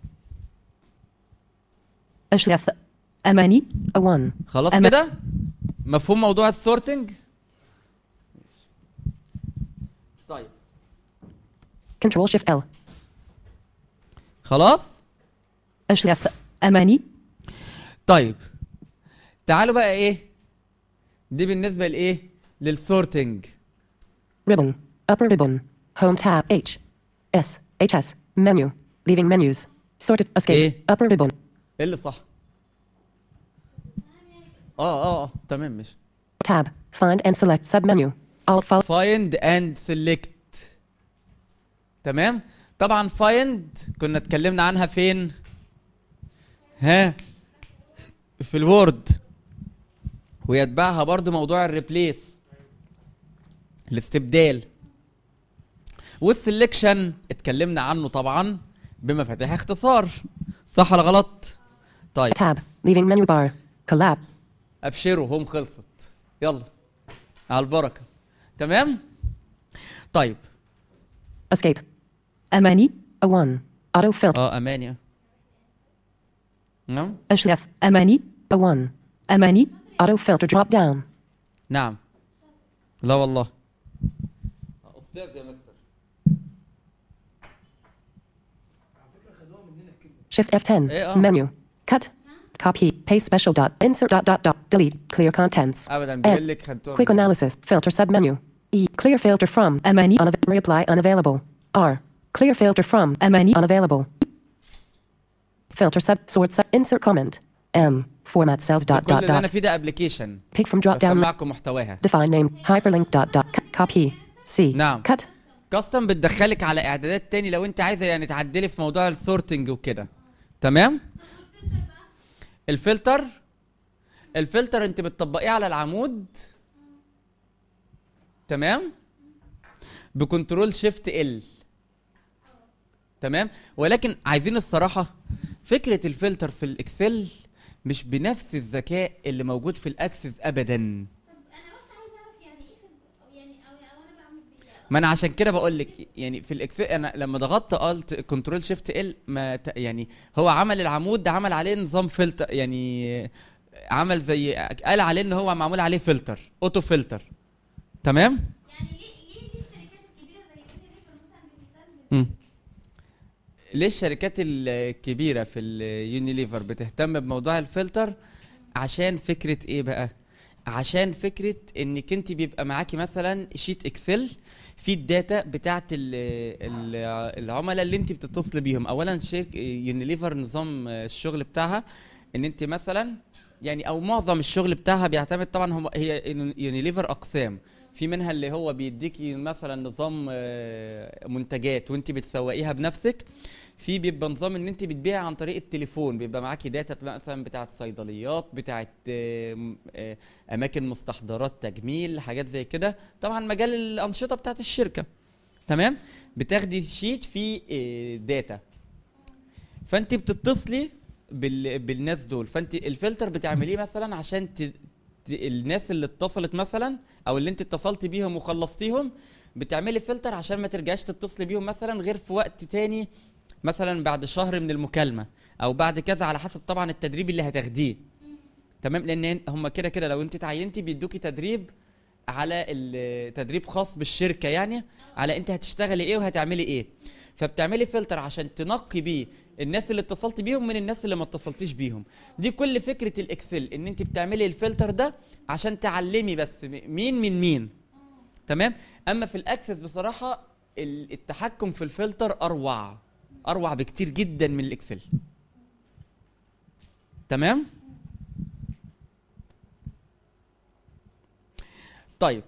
أشرف أماني A1 خلاص أما- كده مفهوم موضوع السورتنج طيب Control Shift L خلاص أشرف أماني طيب تعالوا بقى ايه دي بالنسبه لايه للسورتنج Ribbon Upper ribbon Home tab H S HS Menu Leaving menus Sorted Escape إيه؟ Upper ribbon ايه اللي صح اه اه اه تمام ماشي Tab Find and select submenu Alt Follow find and select تمام طبعا find كنا اتكلمنا عنها فين ها في الوورد ويتبعها برضو موضوع الريبليس الاستبدال والسلكشن اتكلمنا عنه طبعا بمفاتيح اختصار صح ولا غلط طيب Tab Leaving menu bar Collab ابشروا هم خلصت يلا على البركه تمام طيب Escape أماني A1 Auto filter اه امانيا نعم أشرف أماني A1 أماني Auto filter drop down نعم لا والله استاذ يا مستر Shift F10. Eh, oh. Menu. Cut. Copy. Paste special dot. Insert dot dot dot. Delete. Clear contents. ابدا Ed. بيقول لك خدتوها Quick من- analysis. Filter submenu. E. Clear filter from. أماني Unav- reapply unavailable. R. Clear filter from. أماني Unavailable. Filter sub. Sort sub. Insert comment. M. Format cells dot كل dot اللي انا dot. فيه ده ابلكيشن Pick from drop down. بسمعكم محتواها Define name. Hyperlink dot dot. C- Copy. C. نعم. Cut. كاستم بتدخلك على اعدادات تاني لو انت عايزه يعني تعدلي في موضوع السورتنج وكده تمام الفلتر الفلتر انت بتطبقيه على العمود تمام بكنترول شيفت ال تمام ولكن عايزين الصراحه فكره الفلتر في الاكسل مش بنفس الذكاء اللي موجود في الاكسس ابدا ما انا عشان كده بقول لك يعني في الاكسل انا لما ضغطت الت كنترول شيفت ال ما ت... يعني هو عمل العمود عمل عليه نظام فلتر يعني عمل زي قال عليه ان هو معمول عليه فلتر اوتو فلتر تمام مم. ليه الشركات الكبيره في اليونيليفر بتهتم بموضوع الفلتر عشان فكره ايه بقى عشان فكره انك انت بيبقى معاكي مثلا شيت اكسل فيه الداتا بتاعت ال ال العملاء اللي انت بتتصل بيهم اولا شركه يونيليفر نظام الشغل بتاعها ان انت مثلا يعني او معظم الشغل بتاعها بيعتمد طبعا هم هي يونيليفر اقسام في منها اللي هو بيديكي مثلا نظام آه، منتجات وانت بتسوقيها بنفسك في بيبقى نظام ان انت بتبيع عن طريق التليفون بيبقى معاكي داتا مثلا بتاعت صيدليات بتاعت آه، م- آه، اماكن مستحضرات تجميل حاجات زي كده طبعا مجال الانشطه بتاعت الشركه تمام بتاخدي شيت فيه آه، داتا فانت بتتصلي بال... بالناس دول فانت الفلتر بتعمليه مثلا عشان ت... ت... الناس اللي اتصلت مثلا او اللي انت اتصلت بيهم وخلصتيهم بتعملي فلتر عشان ما ترجعيش تتصلي بيهم مثلا غير في وقت تاني مثلا بعد شهر من المكالمه او بعد كذا على حسب طبعا التدريب اللي هتاخديه تمام لان هم كده كده لو انت اتعينتي بيدوكي تدريب على ال- تدريب خاص بالشركه يعني على انت هتشتغلي ايه وهتعملي ايه فبتعملي فلتر عشان تنقي بيه الناس اللي اتصلت بيهم من الناس اللي ما اتصلتيش بيهم دي كل فكره الاكسل ان انت بتعملي الفلتر ده عشان تعلمي بس م- مين من مين تمام اما في الاكسس بصراحه ال- التحكم في الفلتر اروع اروع بكتير جدا من الاكسل تمام طيب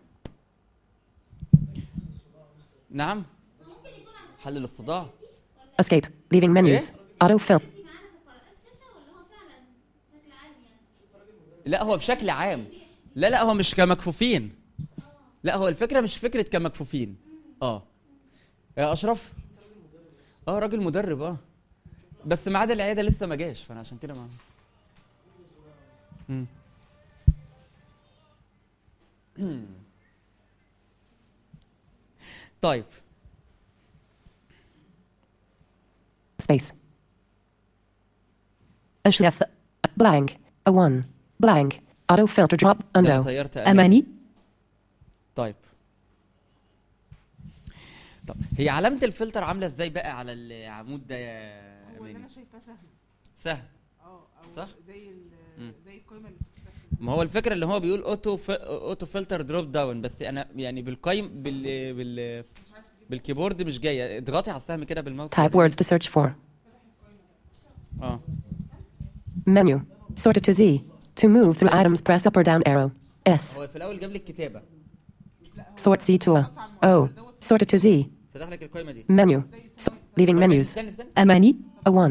نعم حل الصداع Escape. Leaving menus. Auto fill. لا هو بشكل عام لا لا هو مش كمكفوفين لا هو الفكره مش فكره كمكفوفين اه يا اشرف اه راجل مدرب اه بس ميعاد العياده لسه ما جاش فانا عشان كده ما مم. طيب Space. أشرف Blank. A one. Blank. Auto filter drop. ده Undo. طيرت أماني. أماني طيب طب هي علامة الفلتر عاملة ازاي بقى على العمود ده يا هو اللي أماني؟ انا شايفاه سهل سهل اه او صح؟ زي ال- مم. زي القائمه اللي بتفتح ما هو الفكرة اللي هو بيقول اوتو ف... اوتو فلتر دروب داون بس انا يعني بالقايم بال بال بالكيبورد مش جاية اضغطي على السهم كده بالماوس Type words to search for. اه Menu. Sorted to Z. To move through items, press up or down arrow. S. هو في الأول جاب لي الكتابة Sort C to a. O. Sorted to Z. فتح لك القايمة دي Menu. So, leaving طب ماشي، menus. استني استني أماني A one.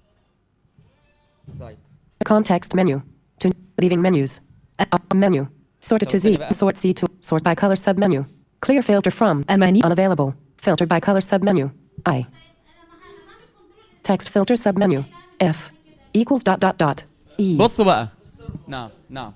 طيب Context menu. To leaving menus. A, a menu. Sorted to طب استني Z. بقى. Sort C to sort by color submenu. Clear filter from أماني unavailable. Filtered by color submenu. I. Text filter submenu. F. Equals dot dot dot. E. بصوا بقى نعم نعم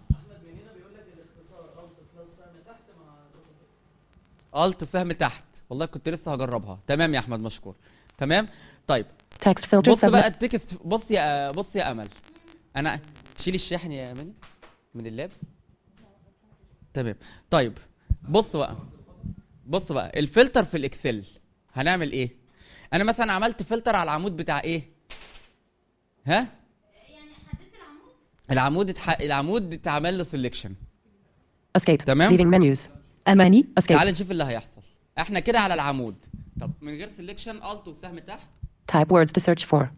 الت سهم تحت والله كنت لسه هجربها تمام يا احمد مشكور تمام طيب Text filter بص بقى submenu. التكست بص يا بص يا امل انا شيل الشاحن يا امل من اللاب تمام طيب بص بقى بص بقى الفلتر في الاكسل هنعمل ايه انا مثلا عملت فلتر على العمود بتاع ايه ها العمود اتح... العمود اتعمل له سelection Escape. تمام. Leaving menus. أماني. Escape. تعال نشوف اللي هيحصل احنا كده على العمود طب من غير سelection الت وسهم تحت Type words to search for.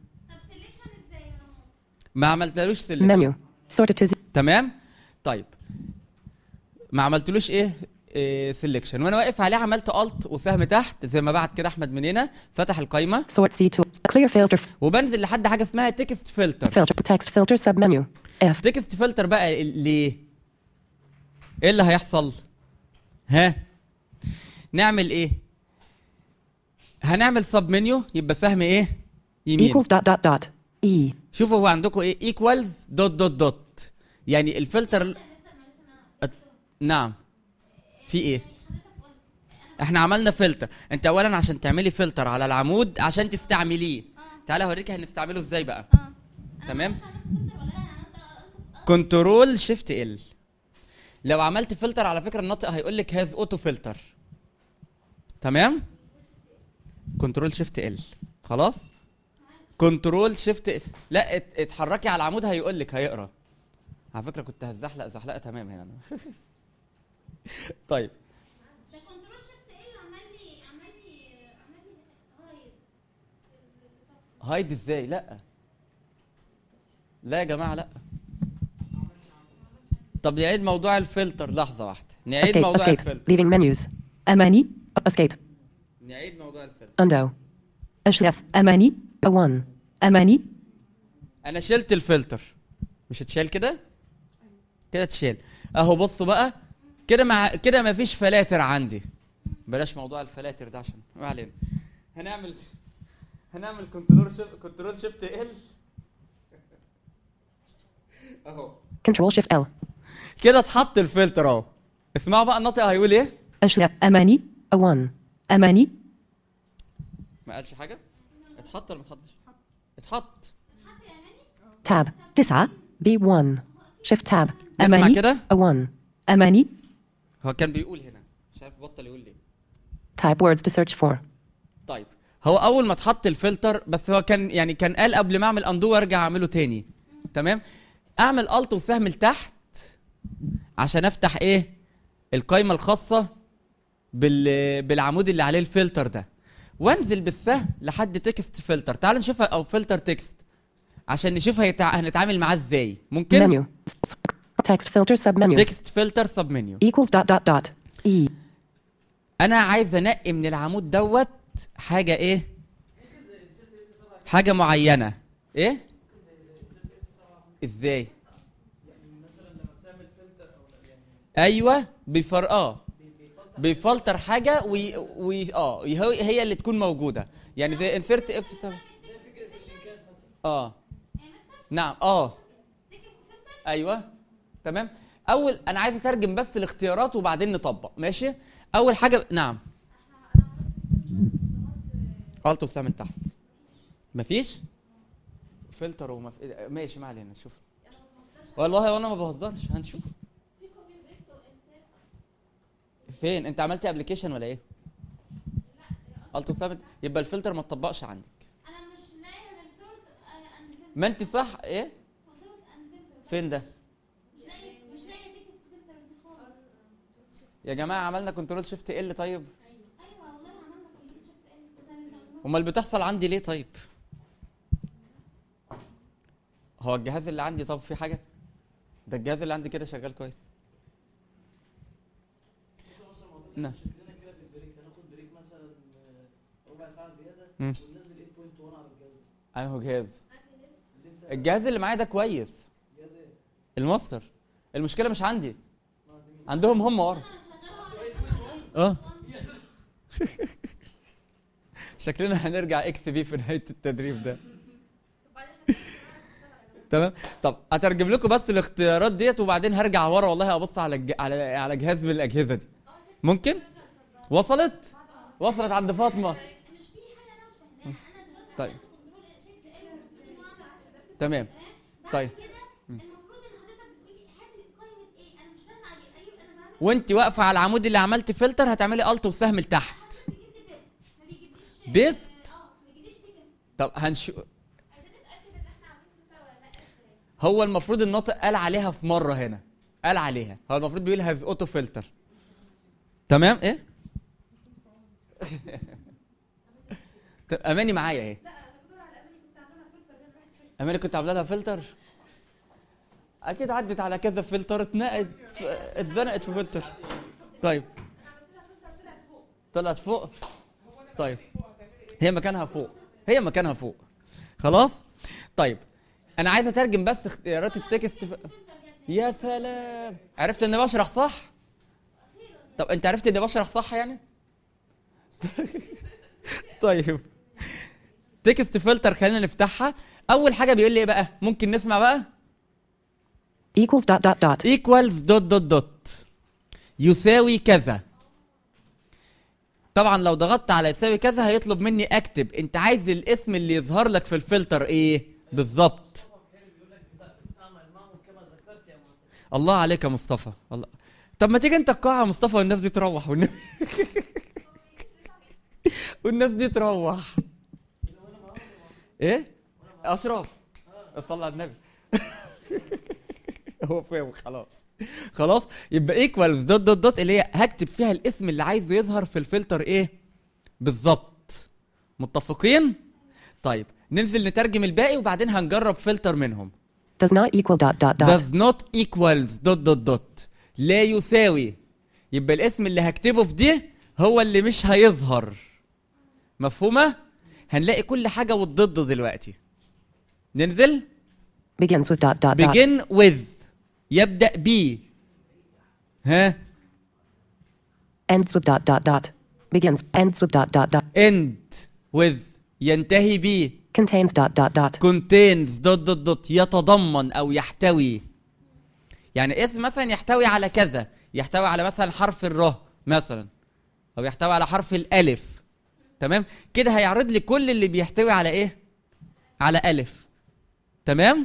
ما عملتلوش selection Menu. Sorted to Z. تمام طيب ما عملتلوش ايه, إيه سelection وانا واقف عليه عملت الت وسهم تحت زي ما بعت كده احمد من هنا فتح القايمه Sort C to. Clear filter. وبنزل لحد حاجه اسمها تكست فلتر Filter. Text filter submenu. F. تكست فلتر بقى ال- ليه ايه اللي هيحصل ها نعمل ايه هنعمل سب منيو يبقى سهم ايه يمين Equals dot dot dot. E. شوفوا هو عندكم ايه ايكوالز دوت دوت دوت يعني الفلتر أت- نعم في ايه احنا عملنا فلتر انت اولا عشان تعملي فلتر على العمود عشان تستعمليه تعالى اوريك هنستعمله ازاي بقى تمام كنترول شيفت ال لو عملت فلتر على فكره الناطق هيقول لك هاز اوتو فلتر تمام كنترول شيفت ال خلاص كنترول شيفت لا ات- اتحركي على العمود هيقول لك هيقرا على فكره كنت هزحلق زحلقه تمام هنا طيب ده كنترول شيفت ايه اللي عمل لي عمل لي عمل لي هايد هايد ازاي لا لا يا جماعه لا طب نعيد موضوع الفلتر لحظه واحده نعيد Escape. موضوع Escape. الفلتر Leaving menus. أماني. Escape. نعيد موضوع الفلتر Undo. أشرف. أماني. A1. أماني. انا شلت الفلتر مش اتشال كده كده اتشال اهو بصوا بقى كده مع كده مفيش فلاتر عندي بلاش موضوع الفلاتر ده عشان ما علينا هنعمل هنعمل كنترول شيفت كنترول شيفت ال اهو Control Shift L. كده اتحط الفلتر اهو اسمعوا بقى الناطق هيقول ايه أشرف. أماني. A1. أماني. ما قالش حاجه اتحط ولا ما اتحطش اتحط Tab. تسعة. B1. Shift Tab. نسمع أماني. كده؟ A1. أماني. هو كان بيقول هنا مش عارف بطل يقول ليه Type words to search for. طيب هو اول ما اتحط الفلتر بس هو كان يعني كان قال قبل ما اعمل اندو وارجع اعمله تاني تمام اعمل الت وسهم لتحت عشان افتح ايه القايمه الخاصه بال بالعمود اللي عليه الفلتر ده وانزل بالسهم لحد تكست فلتر تعال نشوفها او فلتر تكست عشان نشوف هيتع... هنتعامل معاه ازاي ممكن Menu. Text filter submenu. تكست فلتر سب منيو Equals dot dot dot. E. انا عايز انقي من العمود دوت حاجه ايه حاجه معينه ايه ازاي ايوه بيفر اه بيفلتر حاجه وي... وي... اه هي هي اللي تكون موجوده يعني زي انسرت اف 7 اه نعم اه ايوه تمام اول انا عايز اترجم بس الاختيارات وبعدين نطبق ماشي اول حاجه نعم الت وسام من تحت مفيش فلتر ومف... ماشي ما علينا شوف والله وانا ما بهزرش هنشوف فين انت عملت ابلكيشن ولا ايه الت وسام يبقى الفلتر ما اتطبقش عندك انا مش لاقي غير صورة اند ما انت صح ايه صورة اند فلتر فين ده مش لاقي مش لاقي تكست فلتر دي خالص يا جماعه عملنا كنترول شيفت ال طيب ايوه والله عملنا كنترول شيفت ال امال بتحصل عندي ليه طيب هو الجهاز اللي عندي طب في حاجه ده الجهاز اللي عندي كده شغال كويس نعم شكلنا كده في البريك هناخد بريك مثلا آه، ربع ساعه زياده مم. وننزل 8.1 على الجهاز ده انا هو جهاز الجهاز اللي معايا ده كويس الماستر المشكله مش عندي عندهم هم ورا اه شكلنا هنرجع اكس بي في نهايه التدريب ده تمام طب اترجم لكم بس الاختيارات ديت وبعدين هرجع ورا والله ابص على الج... على على جهاز من الاجهزه دي ممكن وصلت وصلت عند فاطمه مش في حاجه انا مش فاهماها انا دلوقتي طيب كنترول شيفت ال تمام طيب كده المفروض ان حضرتك بتقولي هاتي قائمه ايه انا مش فاهمه ايوه انا بعمل وانت واقفه على العمود اللي عملت فلتر هتعملي الت وسهم لتحت بيست طب هنشوف هو المفروض الناطق قال عليها في مره هنا قال عليها هو المفروض بيقول هاز اوتو فلتر تمام ايه طب اماني معايا اهي اماني كنت عامله لها فلتر اكيد عدت على كذا فلتر اتنقت اتزنقت في فلتر طيب طلعت فوق طيب هي مكانها فوق هي مكانها فوق خلاص طيب انا عايز اترجم بس اختيارات التكست ف... يا سلام عرفت اني بشرح صح طب انت عرفت اني بشرح صح يعني طيب تكست فلتر خلينا نفتحها اول حاجه بيقول لي ايه بقى ممكن نسمع بقى Equals dot dot dot. equals دوت دوت دوت يساوي كذا طبعا لو ضغطت على يساوي كذا هيطلب مني اكتب انت عايز الاسم اللي يظهر لك في الفلتر ايه بالظبط الله عليك يا مصطفى الله طب ما تيجي انت القاعه يا مصطفى والناس دي تروح والناس والناس دي تروح ايه اشرف صلى على النبي هو فاهم خلاص خلاص يبقى ايكوالز دوت دوت دوت اللي هي هكتب فيها الاسم اللي عايزه يظهر في الفلتر ايه بالظبط متفقين طيب ننزل نترجم الباقي وبعدين هنجرب فلتر منهم Does not equal dot dot dot. does not equals دوت دوت دوت لا يساوي يبقى الاسم اللي هكتبه في دي هو اللي مش هيظهر مفهومة؟ هنلاقي كل حاجة والضد دلوقتي ننزل Begins with dot dot dot. begin with يبدأ ب ها Ends with dot dot dot. Begins. Ends with dot dot dot. end with ينتهي ب Contains dot dot dot. contains دوت دوت دوت يتضمن او يحتوي يعني اسم مثلا يحتوي على كذا يحتوي على مثلا حرف الره مثلا او يحتوي على حرف الالف تمام كده هيعرض لي كل اللي بيحتوي على ايه على الف تمام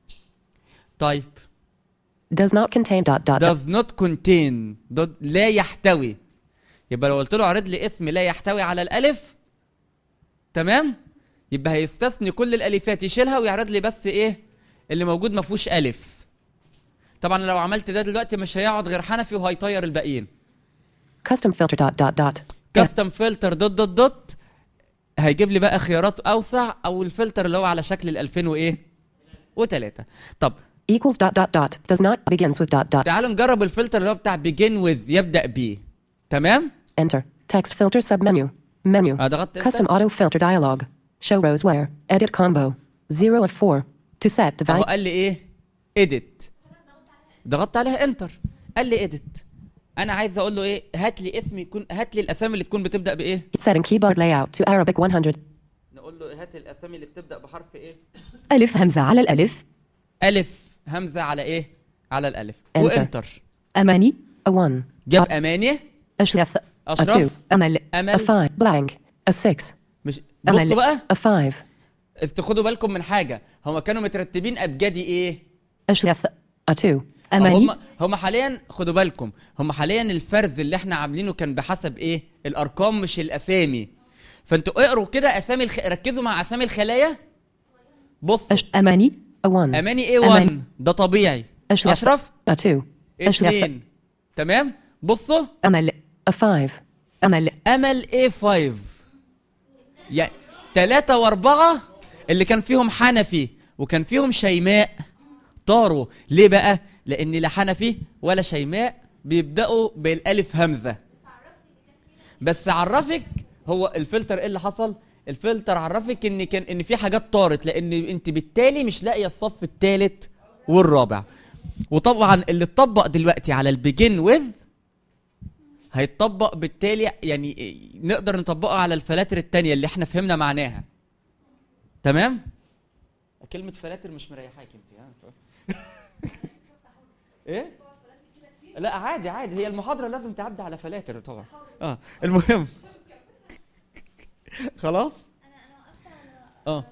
طيب Does not contain dot dot dot. does not contain دوت لا يحتوي يبقى لو قلت له عرض لي اسم لا يحتوي على الالف تمام يبقى هيستثني كل الالفات يشيلها ويعرض لي بس ايه اللي موجود ما فيهوش الف طبعا لو عملت ده دلوقتي مش هيقعد غير حنفي وهيطير الباقيين Custom filter dot dot dot. كاستم فلتر دوت دوت دوت هيجيب لي بقى خيارات اوسع او الفلتر اللي هو على شكل ال 2000 وايه وتلاتة طب Equals dot dot dot. Does not begins with dot dot. تعالوا نجرب الفلتر اللي هو بتاع begin with يبدأ بيه تمام Enter. Text filter submenu. Menu. اه ضغطت Custom انت auto filter dialog. Show rows where. Edit combo. 0 of 4. To set the اهو value. قال لي ايه edit ضغطت عليها انتر قال لي edit انا عايز اقول له ايه هات لي اسم يكون هات لي الاسامي اللي تكون بتبدا بايه Setting keyboard layout to Arabic 100. نقول له هات الاسامي اللي بتبدا بحرف ايه ألف همزة على الألف الف همزه على ايه على الالف Enter. وانتر أماني A 1. جاب اماني أشرف A 2. اشرف أمل A امل 5. Blank. A 6. مش أمل. بصوا بقى A 5. است- خدوا بالكم من حاجه هما كانوا مترتبين ابجدي ايه أشرف A 2. أماني هم هم حاليا خدوا بالكم هم حاليا الفرز اللي احنا عاملينه كان بحسب ايه الارقام مش الاسامي فانتوا اقروا كده اسامي الخ... ركزوا مع اسامي الخلايا بص أش... أماني A 1. اماني ايه 1 أمان. ده طبيعي أشرف. اشرف A 2. أشرف. اتنين تمام بصوا أمل A 5. أمل امل ايه 5 يعني ثلاثة واربعة اللي كان فيهم حنفي وكان فيهم شيماء طاروا ليه بقى لان لا حنفي ولا شيماء بيبداوا بالالف همزه بس عرفك هو الفلتر ايه اللي حصل الفلتر عرفك ان كان ان في حاجات طارت لان انت بالتالي مش لاقيه الصف الثالث والرابع وطبعا اللي اتطبق دلوقتي على البيجن ويز هيتطبق بالتالي يعني نقدر نطبقه على الفلاتر التانية اللي احنا فهمنا معناها تمام كلمة فلاتر مش مريحاك انت ها ايه لا عادي عادي هي المحاضرة لازم تعدي على فلاتر طبعا اه المهم خلاص اه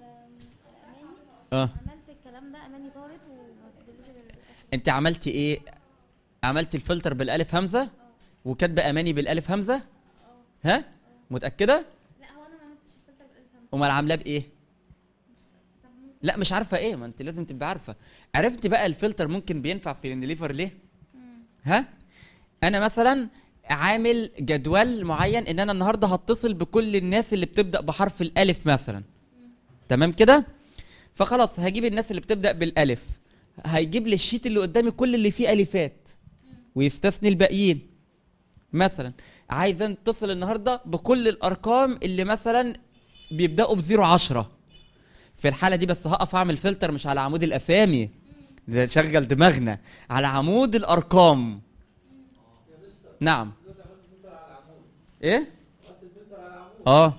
اه عملت الكلام ده اماني طارت وما فضلش غير انت عملتي ايه عملت الفلتر بالالف همزه وكاتبه اماني بالالف همزه ها متاكده لا هو انا ما عملتش الفلتر بالالف امال عاملاه بايه لا مش عارفه ايه ما انت لازم تبقى عارفه عرفت بقى الفلتر ممكن بينفع في النليفر ليه ها انا مثلا عامل جدول معين ان انا النهارده هتصل بكل الناس اللي بتبدا بحرف الالف مثلا تمام كده فخلاص هجيب الناس اللي بتبدا بالالف هيجيب لي الشيت اللي قدامي كل اللي فيه الفات ويستثني الباقيين مثلا عايز اتصل النهارده بكل الارقام اللي مثلا بيبداوا بزيرو عشرة في الحاله دي بس هقف اعمل فلتر مش على عمود الاسامي ده شغل دماغنا على عمود الارقام نعم ايه اه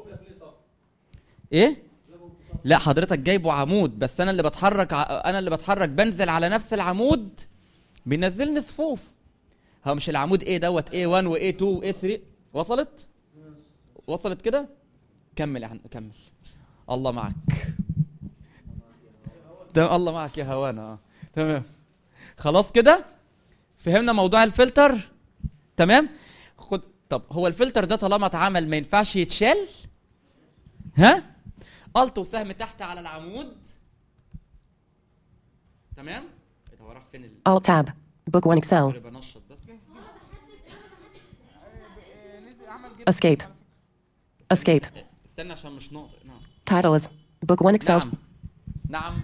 ايه لا حضرتك جايبه عمود بس انا اللي بتحرك ع- انا اللي بتحرك بنزل على نفس العمود بينزلني صفوف هو مش العمود ايه دوت A1 و A2 و A3 وصلت وصلت كده كمل يا حن... كمل الله معك تمام الله معك يا هوانا آه. تمام خلاص كده فهمنا موضوع الفلتر تمام خد طب هو الفلتر ده طالما اتعمل ما ينفعش يتشال ها الت وسهم تحت على العمود تمام إيه ده هو راح فين ال... Alt tab. Book 1 Excel. بنشط بس Escape. Escape. استنى عشان مش ناطق نعم Title is Book 1 Excel. نعم نعم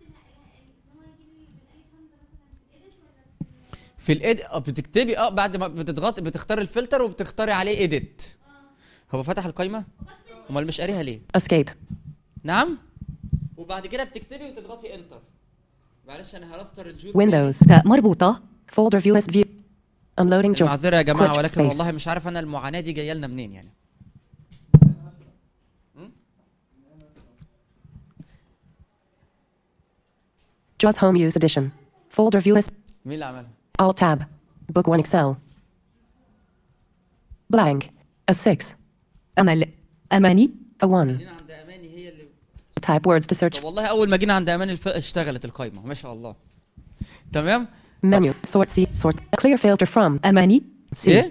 في الايد اه بتكتبي اه بعد ما بتضغطي بتختاري الفلتر وبتختاري عليه ايديت هو فتح القايمه امال مش قاريها ليه Escape. نعم وبعد كده بتكتبي وتضغطي انتر معلش انا هرستر الجوز Windows. تاء مربوطة Folder view list view. Unloading Java. معذره يا جماعه Quick ولكن space. والله مش عارف انا المعاناه دي جايه لنا منين يعني JAWS Home Use Edition. Folder view list. مين اللي عملها Alt tab. Book 1 Excel. Blank. A 6. أمل أماني A 1. جينا عند اماني هي اللي Type words to search. طب والله اول ما جينا عند اماني الف... اشتغلت القايمه ما شاء الله تمام Menu. Sort C. Sort. Clear filter from. أماني C. ايه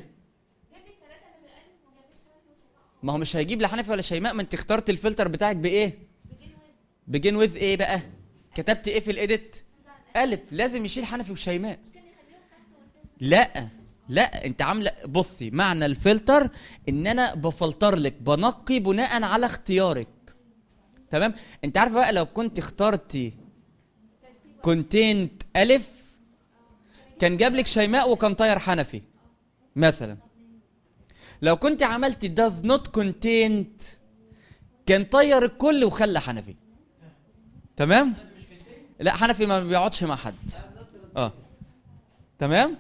ما هو مش هيجيب لا حنفي ولا شيماء ما انت اخترت الفلتر بتاعك بايه بجين ويز ايه بقى كتبت ايه في الايديت الف لازم يشيل حنفي وشيماء لا لا انت عامله بصي معنى الفلتر ان انا بفلتر لك بنقي بناء على اختيارك تمام انت عارف بقى لو كنت اخترتي كونتينت الف كان جاب لك شيماء وكان طاير حنفي مثلا لو كنت عملت does not contained كان طير الكل وخلى حنفي تمام لا حنفي ما بيقعدش مع حد اه تمام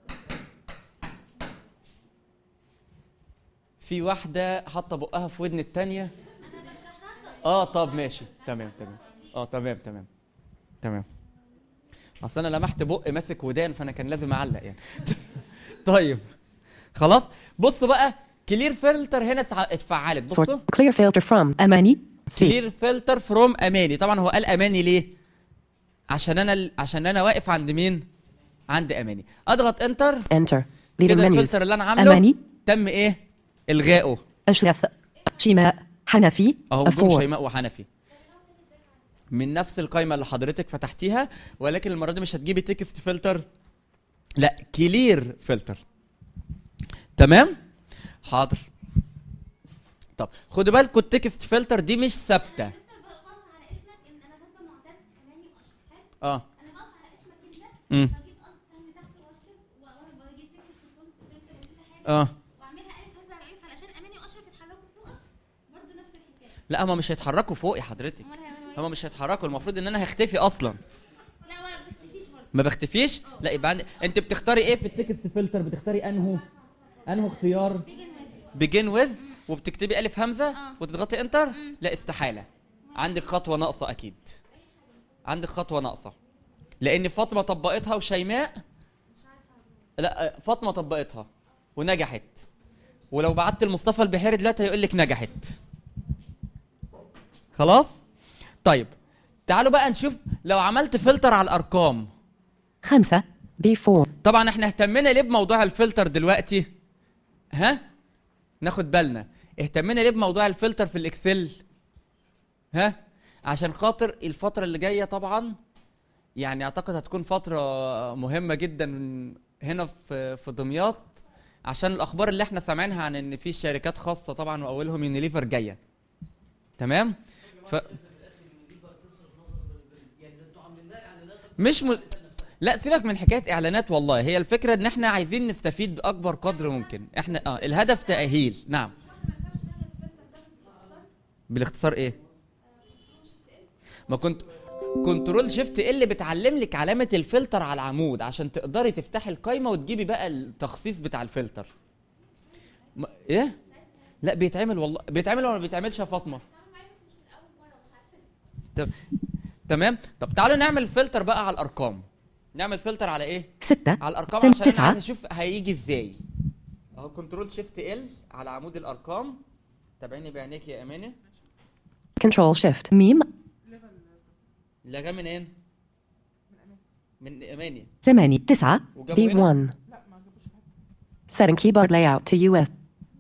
في واحدة حاطة بقها في ودن التانية اه طب ماشي تمام تمام اه تمام تمام تمام اصل انا لمحت بق ماسك ودان فانا كان لازم اعلق يعني طيب خلاص بصوا بقى كلير فلتر هنا اتع- اتفعلت Sort. بصوا Clear filter from. أماني C. كلير فلتر فروم اماني طبعا هو قال اماني ليه عشان انا ال- عشان انا واقف عند مين عند اماني اضغط انتر Enter. Leaving كده menus. الفلتر اللي انا عامله أماني. تم ايه الغائه أشرف شيماء حنفي اهو A بدون four. شيماء وحنفي من نفس القائمه اللي حضرتك فتحتيها ولكن المره دي مش هتجيبي تكست فلتر لا كلير فلتر تمام حاضر طب خدوا بالكم التكست فلتر دي مش ثابته على اسمك ان انا كاتبه معتز اماني واشرف حلو اه انا بقف على اسمك انت امم بجيب اصلا تحت واكتب وبجيب تكست فونت فلتر وكل حاجه اه واعملها الف همزه على الف علشان اماني واشرف يتحركوا فوقك برضه نفس الحكايه لا هما مش هيتحركوا فوق يا حضرتك امال هيعملوا ايه؟ هما مش هيتحركوا المفروض ان انا هختفي اصلا لا ما بتختفيش برضه ما بختفيش لا يبقى عندي انت بتختاري ايه في التكست فلتر بتختاري انهو انهو اختيار بيجي الماشي بيجين ويز وبتكتبي الف همزه آه. وتضغطي انتر لا استحاله عندك خطوه ناقصه اكيد عندك خطوه ناقصه لان فاطمه طبقتها وشيماء لا آه، فاطمه طبقتها ونجحت ولو بعت لمصطفى البحيري دلوقتي هيقول لك نجحت خلاص طيب تعالوا بقى نشوف لو عملت فلتر على الارقام خمسة B4. طبعا احنا اهتمنا ليه بموضوع الفلتر دلوقتي ها ناخد بالنا اهتمنا ليه بموضوع الفلتر في الاكسل ها عشان خاطر الفترة اللي جاية طبعا يعني اعتقد هتكون فترة مهمة جدا هنا في في دمياط عشان الاخبار اللي احنا سامعينها عن ان في شركات خاصة طبعا واولهم يونيليفر جاية تمام ف مش م... لا سيبك من حكايه اعلانات والله هي الفكره ان احنا عايزين نستفيد باكبر قدر ممكن احنا اه الهدف تاهيل نعم بالاختصار ايه ما كنت كنترول شيفت اللي بتعلم لك علامه الفلتر على العمود عشان تقدري تفتحي القايمه وتجيبي بقى التخصيص بتاع الفلتر ما... ايه لا بيتعمل والله بيتعمل ولا ما بيتعملش يا فاطمه تم- تمام طب تعالوا نعمل فلتر بقى على الارقام نعمل فلتر على ايه ستة على الارقام ثم عشان انا تسعة. عايز اشوف هيجي ازاي اهو كنترول شيفت ال على عمود الارقام تابعيني بعينيك يا امانه Control Shift. ميم لغاه منين من اماني ثمانية تسعة وجابوا هنا B1. Setting keyboard layout to US.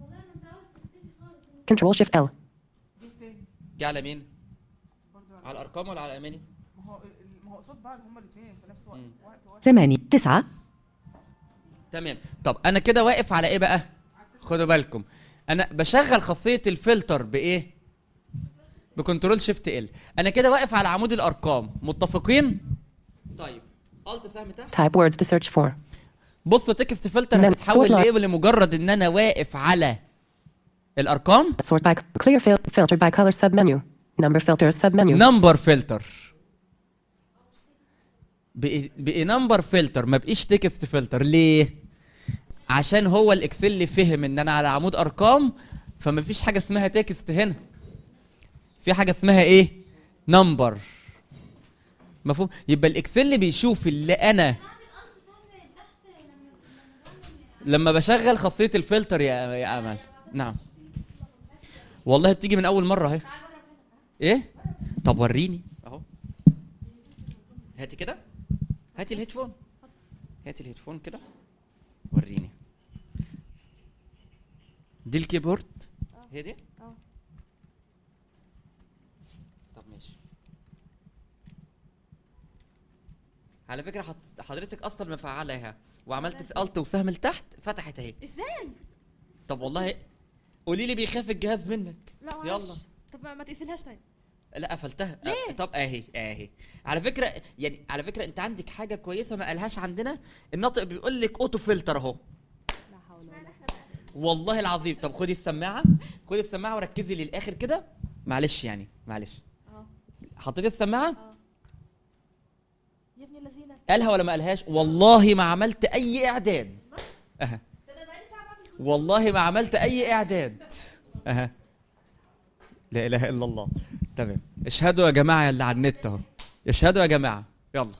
Control Shift L. جه على مين على الارقام ولا على اماني ما هو ال- ما هو قصاد بعض هما الاثنين في نفس الوقت وقت واحد ثمانية تسعة تمام طب انا كده واقف على ايه بقى خدوا بالكم انا بشغل خاصيه الفلتر بايه بكنترول شيفت ال انا كده واقف على عمود الارقام متفقين طيب الت سهم تحت Type words to search for. بصوا تكست فلتر نعم، هتتحول صوت لا- لايه لمجرد ان انا واقف على الارقام Sort by clear fil- filtered by color submenu. Number filters submenu. نمبر فلتر بقي بقي نمبر فلتر ما بقيش تكست فلتر ليه عشان هو الاكسل اللي فهم ان انا على عمود ارقام فما فيش حاجه اسمها تكست هنا في حاجه اسمها ايه نمبر مفهوم يبقى الاكسل اللي بيشوف اللي انا لما بشغل خاصيه الفلتر يا يا امل نعم والله بتيجي من اول مره اهي ايه طب وريني اهو هاتي كده هاتي الهيدفون هاتي الهيدفون كده وريني دي الكيبورد هي دي اه. طب ماشي على فكره حط- حضرتك اصلا مفعلاها وعملت الت وسهم لتحت فتحت اهي ازاي طب والله قولي لي بيخاف الجهاز منك لا يلا معرفش طب ما ما تقفلهاش طيب لا قفلتها ليه؟ أه، طب اهي اهي على فكره يعني على فكره انت عندك حاجه كويسه ما قالهاش عندنا الناطق بيقول لك اوتو فلتر اهو لا حول ولا والله العظيم طب خدي السماعه خدي السماعه وركزي للاخر كده معلش يعني معلش اه حطيتي السماعه اه يا ابن اللذينه قالها ولا ما قالهاش والله ما عملت اي اعداد اها ده انا بقالي ساعه بعمل والله ما عملت اي اعداد اها لا اله الا الله تمام اشهدوا يا جماعه يا اللي على النت اهو اشهدوا يا جماعه يلا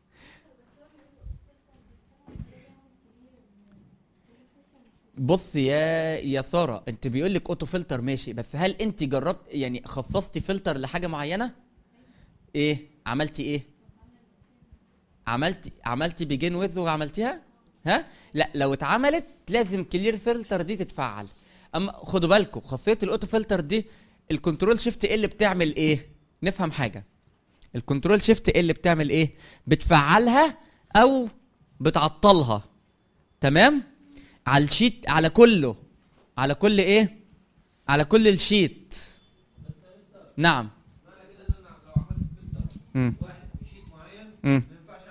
بص يا يا ساره انت بيقول لك اوتو فلتر ماشي بس هل انت جربت يعني خصصتي فلتر لحاجه معينه ايه عملتي ايه عملتي عملتي بيجين ويز وعملتيها ها لا لو اتعملت لازم كلير فلتر دي تتفعل اما خدوا بالكم خاصيه الاوتو فلتر دي الكنترول شيفت ال بتعمل ايه نفهم حاجه الكنترول شيفت ال بتعمل ايه بتفعلها او بتعطلها تمام على الشيت على كله على كل ايه على كل الشيت نعم امم امم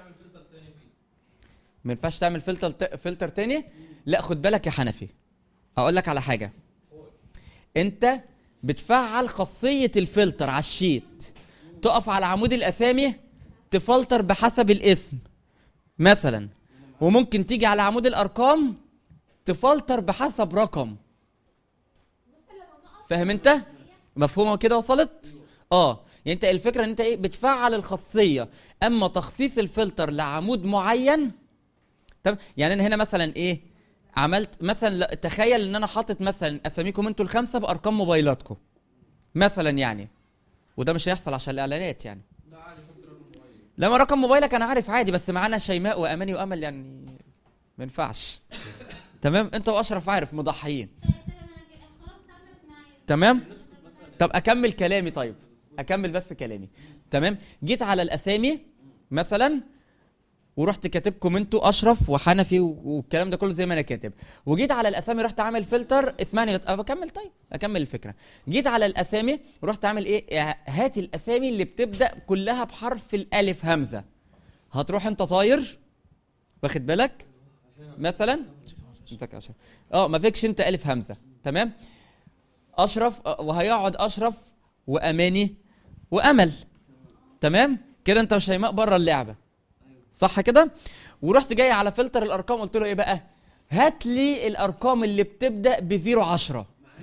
ما ينفعش تعمل فلتر فلتر تاني لا خد بالك يا حنفي اقول لك على حاجه انت بتفعل خاصيه الفلتر على الشيت تقف على عمود الاسامي تفلتر بحسب الاسم مثلا وممكن تيجي على عمود الارقام تفلتر بحسب رقم فاهم انت مفهومه كده وصلت اه يعني انت الفكره ان انت ايه بتفعل الخاصيه اما تخصيص الفلتر لعمود معين طب يعني انا هنا مثلا ايه عملت مثلا لا- تخيل ان انا حاطط مثلا اساميكم انتوا الخمسه بارقام موبايلاتكم مثلا يعني وده مش هيحصل عشان الاعلانات يعني لما رقم موبايلك انا عارف عادي بس معانا شيماء واماني وامل يعني ما ينفعش تمام انت واشرف عارف مضحيين تمام طب اكمل كلامي طيب اكمل بس كلامي تمام جيت على الاسامي مثلا ورحت كاتبكم انتوا اشرف وحنفي و- والكلام ده كله زي ما انا كاتب وجيت على الاسامي رحت عامل فلتر اسمعني أه، بكمل طيب اكمل الفكره جيت على الاسامي ورحت عامل ايه اه، هات الاسامي اللي بتبدا كلها بحرف الالف همزه هتروح انت طاير واخد بالك مثلا ازيك يا اشرف اه ما فيكش انت الف همزه تمام اشرف اه، وهيقعد اشرف واماني وامل تمام كده انت وشيماء بره اللعبه صح كده ورحت جاي على فلتر الارقام قلت له ايه بقى هات لي الارقام اللي بتبدا ب 0 10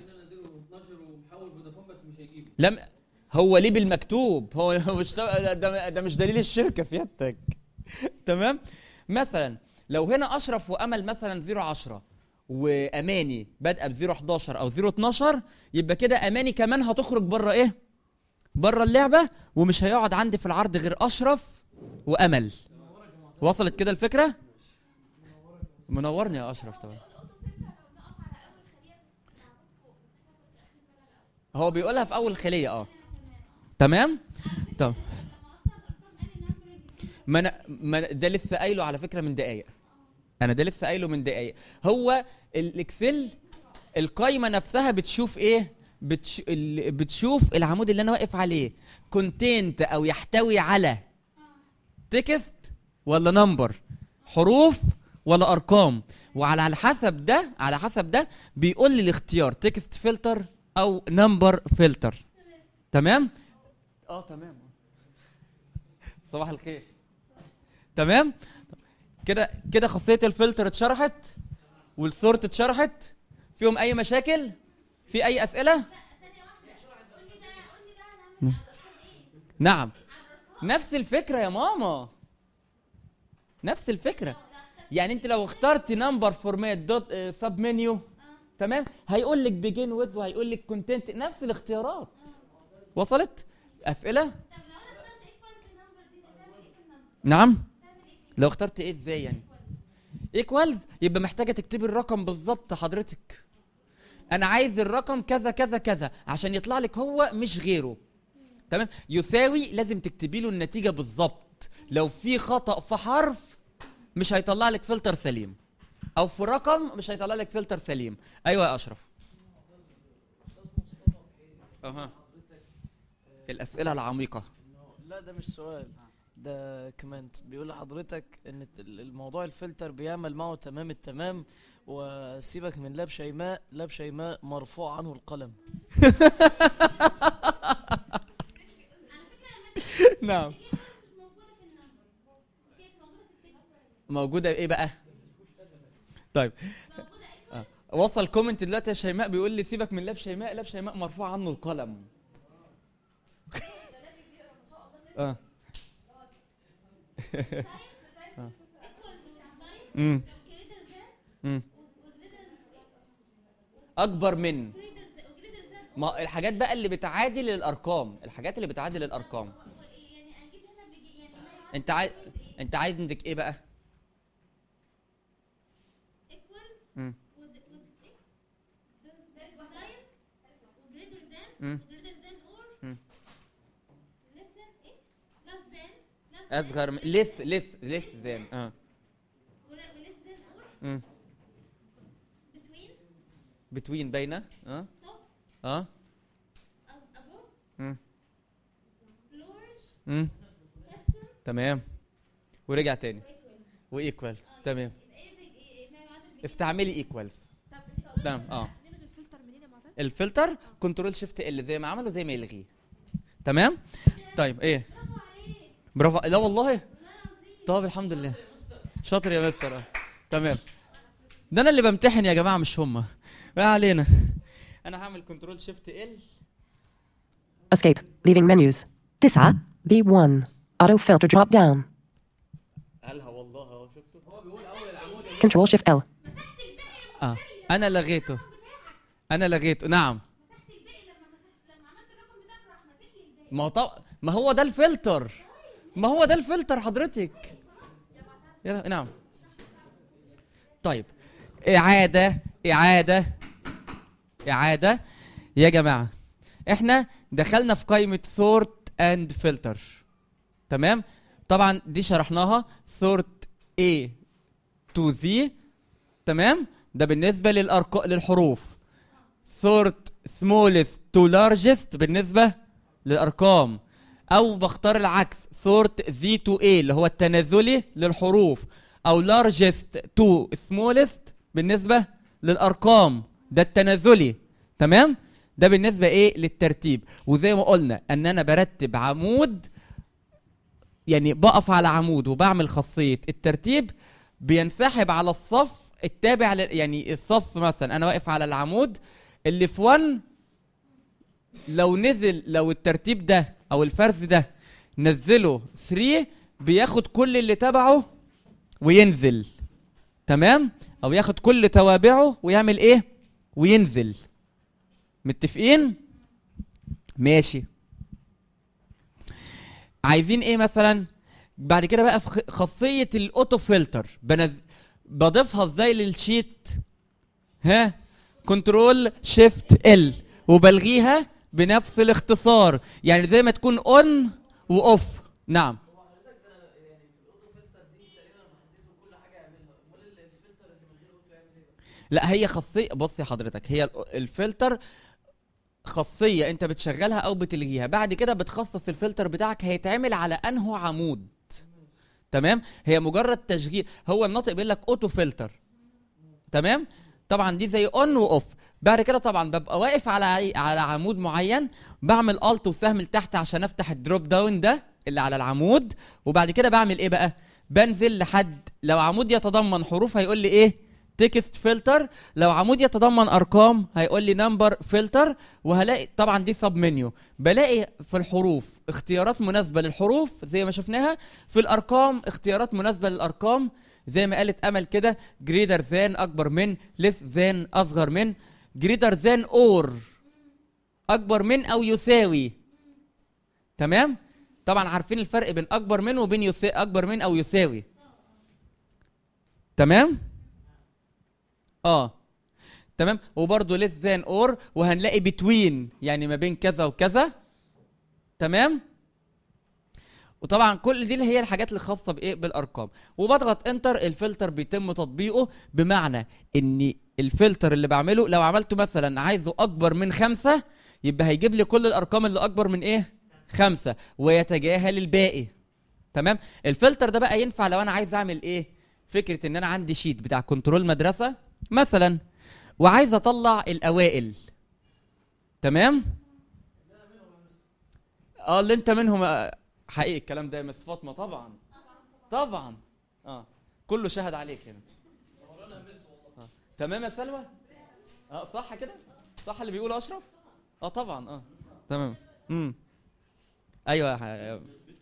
لم هو ليه بالمكتوب هو هو مش ده, ده, ده مش دليل الشركه سيادتك تمام مثلا لو هنا اشرف وامل مثلا 0 10 واماني بادئه ب 0 11 او 0 12 يبقى كده اماني كمان هتخرج بره ايه بره اللعبه ومش هيقعد عندي في العرض غير اشرف وامل وصلت كده الفكره منورني يا اشرف طبعا هو بيقولها في اول خليه اه تمام طب ما انا ما أنا ده لسه قايله على فكره من دقايق انا ده لسه قايله من دقايق هو الاكسل القايمه نفسها بتشوف ايه بتش... ال- بتشوف العمود اللي انا واقف عليه كونتنت او يحتوي على تكست ولا نمبر حروف ولا ارقام وعلى على حسب ده على حسب ده بيقول لي الاختيار تكست فلتر او نمبر فلتر تمام اه تمام صباح الخير تمام كده كده خاصيه الفلتر اتشرحت والسورت اتشرحت فيهم اي مشاكل في اي اسئله نعم نفس الفكره يا ماما نفس الفكره يعني انت لو اخترت نمبر فورمات دوت سب منيو تمام هيقول لك بيجين وذ وهيقول لك كونتنت نفس الاختيارات وصلت اسئله نعم لو اخترت ايه ازاي يعني ايكوالز يبقى محتاجه تكتبي الرقم بالظبط حضرتك انا عايز الرقم كذا كذا كذا عشان يطلع لك هو مش غيره تمام يساوي لازم تكتبي له النتيجه بالظبط لو في خطا في حرف مش هيطلع لك فلتر سليم او في رقم مش هيطلع لك فلتر سليم ايوه يا اشرف اها الاسئله العميقه لا ده مش سؤال ده كومنت بيقول لحضرتك ان الت- الموضوع الفلتر بيعمل معه تمام التمام وسيبك من لاب شيماء لاب شيماء مرفوع عنه القلم نعم موجوده ايه بقى طيب آه. وصل كومنت دلوقتي يا شيماء بيقول لي سيبك من لاب شيماء لاب شيماء مرفوع عنه القلم اه آه. امم امم اكبر من ما الحاجات بقى اللي بتعادل الارقام الحاجات اللي بتعادل الارقام انت عايز انت عايز عندك ايه بقى مم. مم. مم. اصغر من لس لس لس ذان اه مم. بتوين باينه اه اه مم. مم. تمام ورجع تاني وايكوال تمام استعملي ايكوالز تمام اه نلغي الفلتر منين يا معتز؟ الفلتر كنترول شيفت ال زي ما عمله زي ما يلغيه تمام طيب ايه برافو لا والله طب الحمد لله شاطر يا مستر آه. تمام ده انا اللي بمتحن يا جماعه مش هما ما علينا انا هعمل كنترول شيفت ال Escape. Leaving menus. تسعة B1. Auto filter drop down. قالها والله اهو شفته Control Shift L. اه انا لغيته انا لغيته نعم ما هو طب... ما هو ده الفلتر ما هو ده الفلتر حضرتك يلا نعم طيب إعادة إعادة إعادة يا جماعة احنا دخلنا في قائمة sort and filter تمام طبعا دي شرحناها sort A to Z تمام ده بالنسبة للأرق... للحروف sort smallest to largest بالنسبة للأرقام أو بختار العكس sort Z to A اللي هو التنازلي للحروف أو largest to smallest بالنسبة للأرقام ده التنازلي تمام ده بالنسبة إيه للترتيب وزي ما قلنا أن أنا برتب عمود يعني بقف على عمود وبعمل خاصية الترتيب بينسحب على الصف التابع ل... يعني الصف مثلا انا واقف على العمود اللي في 1 لو نزل لو الترتيب ده او الفرز ده نزله 3 بياخد كل اللي تبعه وينزل تمام او ياخد كل توابعه ويعمل ايه وينزل متفقين ماشي عايزين ايه مثلا بعد كده بقى في خ- خاصيه الاوتو فلتر بنز... بضيفها ازاي للشيت ها كنترول شيفت ال وبلغيها بنفس الاختصار يعني زي ما تكون اون واوف نعم لا هي خاصيه بصي حضرتك هي ال- الفلتر خاصيه انت بتشغلها او بتلغيها بعد كده بتخصص الفلتر بتاعك هيتعمل على انه عمود تمام هي مجرد تشغيل هو الناطق بيقول لك اوتو فلتر تمام طبعا دي زي اون واوف بعد كده طبعا ببقى واقف على على عمود معين بعمل الت وسهم لتحت عشان افتح الدروب داون ده اللي على العمود وبعد كده بعمل ايه بقى بنزل لحد لو عمود يتضمن حروف هيقول لي ايه تكست فلتر لو عمود يتضمن ارقام هيقول لي نمبر فلتر وهلاقي طبعا دي سب منيو بلاقي في الحروف اختيارات مناسبه للحروف زي ما شفناها في الارقام اختيارات مناسبه للارقام زي ما قالت امل كده جريدر ذان اكبر من ليس ذان اصغر من جريدر ذان اور اكبر من او يساوي تمام طبعا عارفين الفرق بين اكبر من وبين يساوي اكبر من او يساوي تمام اه تمام وبرضه ليس ذان اور وهنلاقي بتوين يعني ما بين كذا وكذا تمام وطبعا كل دي اللي هي الحاجات اللي خاصه بايه بالارقام وبضغط انتر الفلتر بيتم تطبيقه بمعنى ان الفلتر اللي بعمله لو عملته مثلا عايزه اكبر من خمسة يبقى هيجيب لي كل الارقام اللي اكبر من ايه خمسة ويتجاهل الباقي تمام الفلتر ده بقى ينفع لو انا عايز اعمل ايه فكره ان انا عندي شيت بتاع كنترول مدرسه مثلا وعايز اطلع الاوائل تمام اه اللي انت منهم آه، حقيقي الكلام ده يا مس فاطمه طبعا طبعا اه كله شهد عليك هنا آه. تمام يا سلوى اه صح كده صح اللي بيقوله اشرف اه طبعا اه تمام امم ايوه يا ح-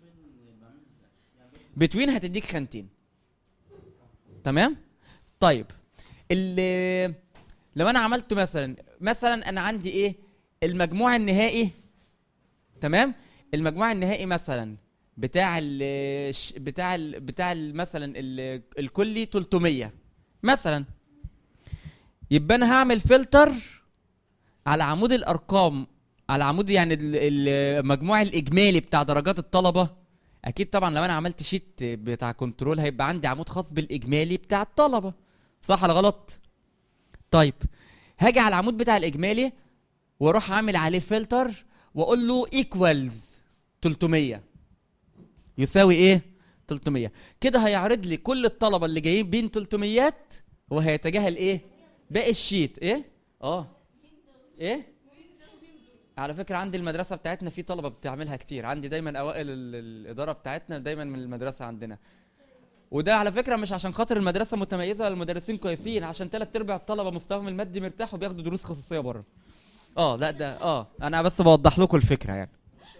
بتوين هتديك خانتين تمام طيب اللي لو انا عملت مثلا مثلا انا عندي ايه المجموع النهائي تمام المجموع النهائي مثلا بتاع ال بتاع ال بتاع ال مثلا ال الكلي 300 مثلا يبقى انا هعمل فلتر على عمود الارقام على عمود يعني ال- المجموع الاجمالي بتاع درجات الطلبه اكيد طبعا لو انا عملت شيت بتاع كنترول هيبقى عندي عمود خاص بالاجمالي بتاع الطلبه صح ولا غلط طيب هاجي على العمود بتاع الاجمالي واروح اعمل عليه فلتر واقول له ايكوالز 300 يساوي ايه 300 كده هيعرض لي كل الطلبه اللي جايين بين 300 وهيتجاهل ايه باقي الشيت ايه اه ايه على فكره عندي المدرسه بتاعتنا في طلبه بتعملها كتير عندي دايما اوائل ال- الاداره بتاعتنا دايما من المدرسه عندنا وده على فكره مش عشان خاطر المدرسه متميزه ولا المدرسين كويسين عشان ثلاث ارباع الطلبه مستواهم المادي مرتاح وبياخدوا دروس خصوصيه بره اه لا ده اه انا بس بوضح لكم الفكره يعني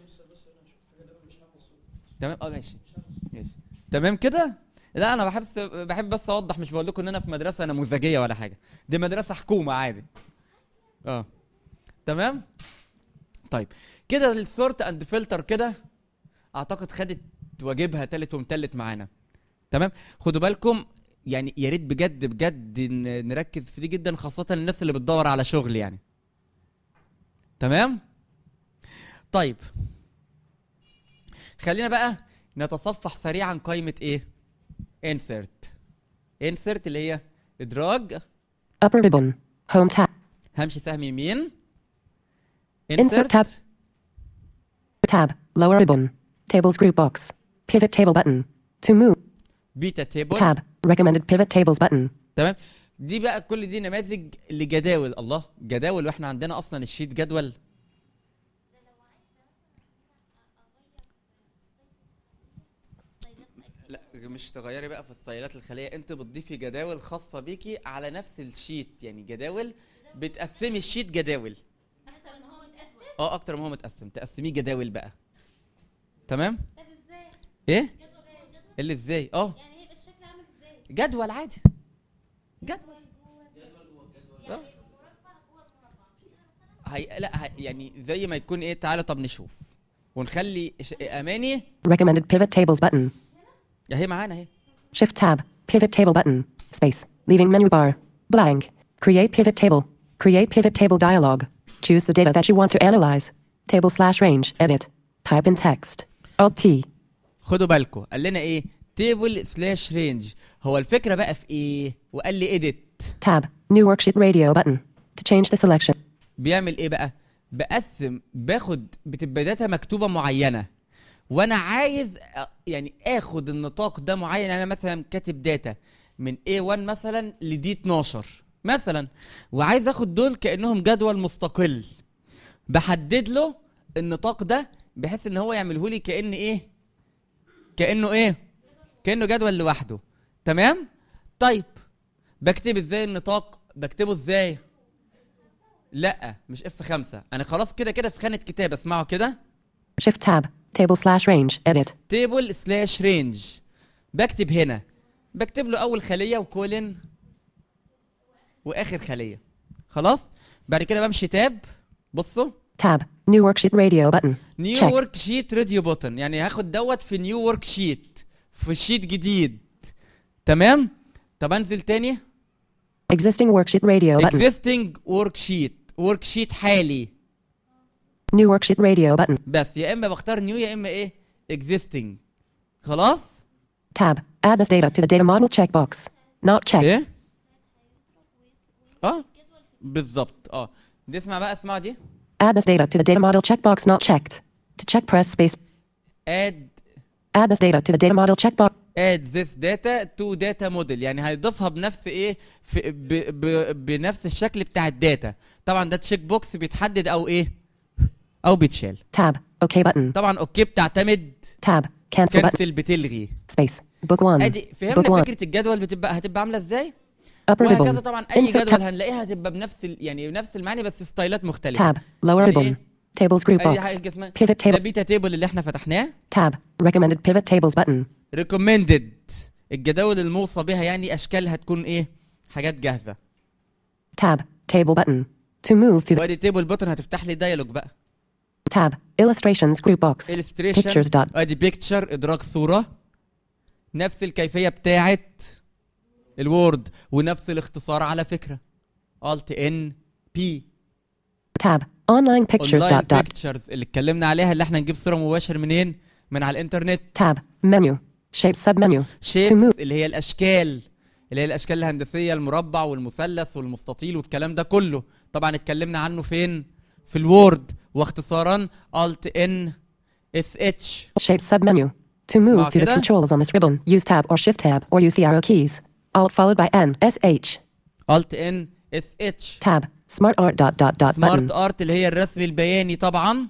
تمام اه ماشي ماشي تمام كده لا انا بحب بحب بس اوضح مش بقول لكم ان انا في مدرسه نموذجيه ولا حاجه دي مدرسه حكومه عادي اه تمام طيب كده السورت اند فلتر كده اعتقد خدت واجيبها تالت ومتلت معانا تمام خدوا بالكم يعني يا ريت بجد بجد ن- نركز في دي جدا خاصه الناس اللي بتدور على شغل يعني تمام طيب خلينا بقى نتصفح سريعا قائمه ايه insert insert اللي هي ادراج Upper ribbon. Home tab. همشي سهم يمين Insert tab. Tab. Lower ribbon. Tables group box. Pivot table button. To move. بيتا تيبل Tab. Recommended pivot tables button. تمام دي بقى كل دي نماذج لجداول الله جداول واحنا عندنا اصلا الشيت جدول لا مش تغيري بقى في ستايلات الخليه انت بتضيفي جداول خاصه بيكي على نفس الشيت يعني جداول بتقسمي الشيت جداول اه اكتر ما هو متقسم تقسميه جداول بقى تمام طب ازاي ايه جدول جدول اللي ازاي اه يعني هيبقى الشكل عامل ازاي جدول عادي جدول يعني آه. مربع جوه مربع هي لا هي يعني زي ما يكون ايه تعالى طب نشوف ونخلي ش... اماني Recommended pivot tables button. اهي معانا اهي Shift tab. Pivot table button. Space. Leaving menu bar. Blank. Create pivot table. Create pivot table dialog. Choose the data that you want to analyze. Table slash range. Edit. Type in text. Alt T. خدوا بالكم قال لنا ايه تيبل سلاش رينج هو الفكره بقى في ايه وقال لي اديت Tab. New worksheet radio button. To change the selection. بيعمل ايه بقى بقسم باخد بتبقى داتا مكتوبه معينه وانا عايز أ- يعني اخد النطاق ده معين يعني انا مثلا كاتب داتا من A1 مثلا ل D12 مثلا وعايز اخد دول كانهم جدول مستقل بحدد له النطاق ده بحيث ان هو يعمله لي كان ايه كانه ايه كانه جدول لوحده تمام طيب بكتب ازاي النطاق بكتبه ازاي لا مش اف 5 انا خلاص كده كده في خانه كتاب اسمعوا كده Shift tab. Table slash range. Edit. تيبل سلاش رينج بكتب هنا بكتب له اول خليه وكولن واخر خليه خلاص بعد كده بمشي تاب بصوا Tab. New worksheet radio button. نيو Check. ورك شيت راديو بوتن يعني هاخد دوت في نيو ورك شيت في شيت جديد تمام طب انزل تاني Existing worksheet radio button. existing ورك شيت ورك شيت حالي New worksheet radio button. بس يا اما بختار نيو يا اما ايه existing خلاص Tab. Add this data to the data model checkbox. Not checked. ايه اه بالظبط اه دي اسمع بقى اسمع دي Add this data to the data model checkbox not checked. To check, press space. add Add this data to the data model checkbox. add this data to data model يعني هيضيفها بنفس ايه في ب ب بنفس الشكل بتاع الداتا طبعا ده تشيك بوكس بيتحدد او ايه او بيتشال Tab. OK button. طبعا اوكي بتعتمد Tab. Cancel button. كنسل بتلغي Space. Book 1. ادي Book فهمنا 1. فكره الجدول بتبقى هتبقى عامله ازاي Upper وهكذا ribbon. طبعا اي Insert جدول tab. هنلاقيها هتبقى بنفس ال... يعني بنفس المعنى بس ستايلات مختلفه Tab. Lower يعني ribbon. إيه؟ Tables group ادي box. حاجه اسمها Pivot ده table. بيتا تيبل اللي احنا فتحناه Tab. Recommended pivot tables button. ريكومندد الجداول الموصى بها يعني اشكالها تكون ايه حاجات جاهزه Tab. Table button. To move through the وادي تيبل بوتن هتفتح لي دايلوج بقى tab. Illustrations group box. illustration Pictures dot. ادي بيكتشر ادراج صوره نفس الكيفيه بتاعت الوورد ونفس الاختصار على فكره الت ان بي Tab. Online pictures اونلاين dot dot. بيكتشرز اللي اتكلمنا عليها اللي احنا نجيب صوره مباشر منين من على الانترنت Tab. Menu. Shape submenu. To شيبس move. اللي هي الاشكال اللي هي الاشكال الهندسيه المربع والمثلث والمستطيل والكلام ده كله طبعا اتكلمنا عنه فين في الوورد واختصارا الت ان اس اتش Shape submenu. To move مع through the كده. controls on this ribbon, use tab or shift tab or use the arrow keys. Alt followed by N S H. الت ان اس اتش Tab. Smart art dot dot dot سمارت button. ارت اللي هي الرسم البياني طبعا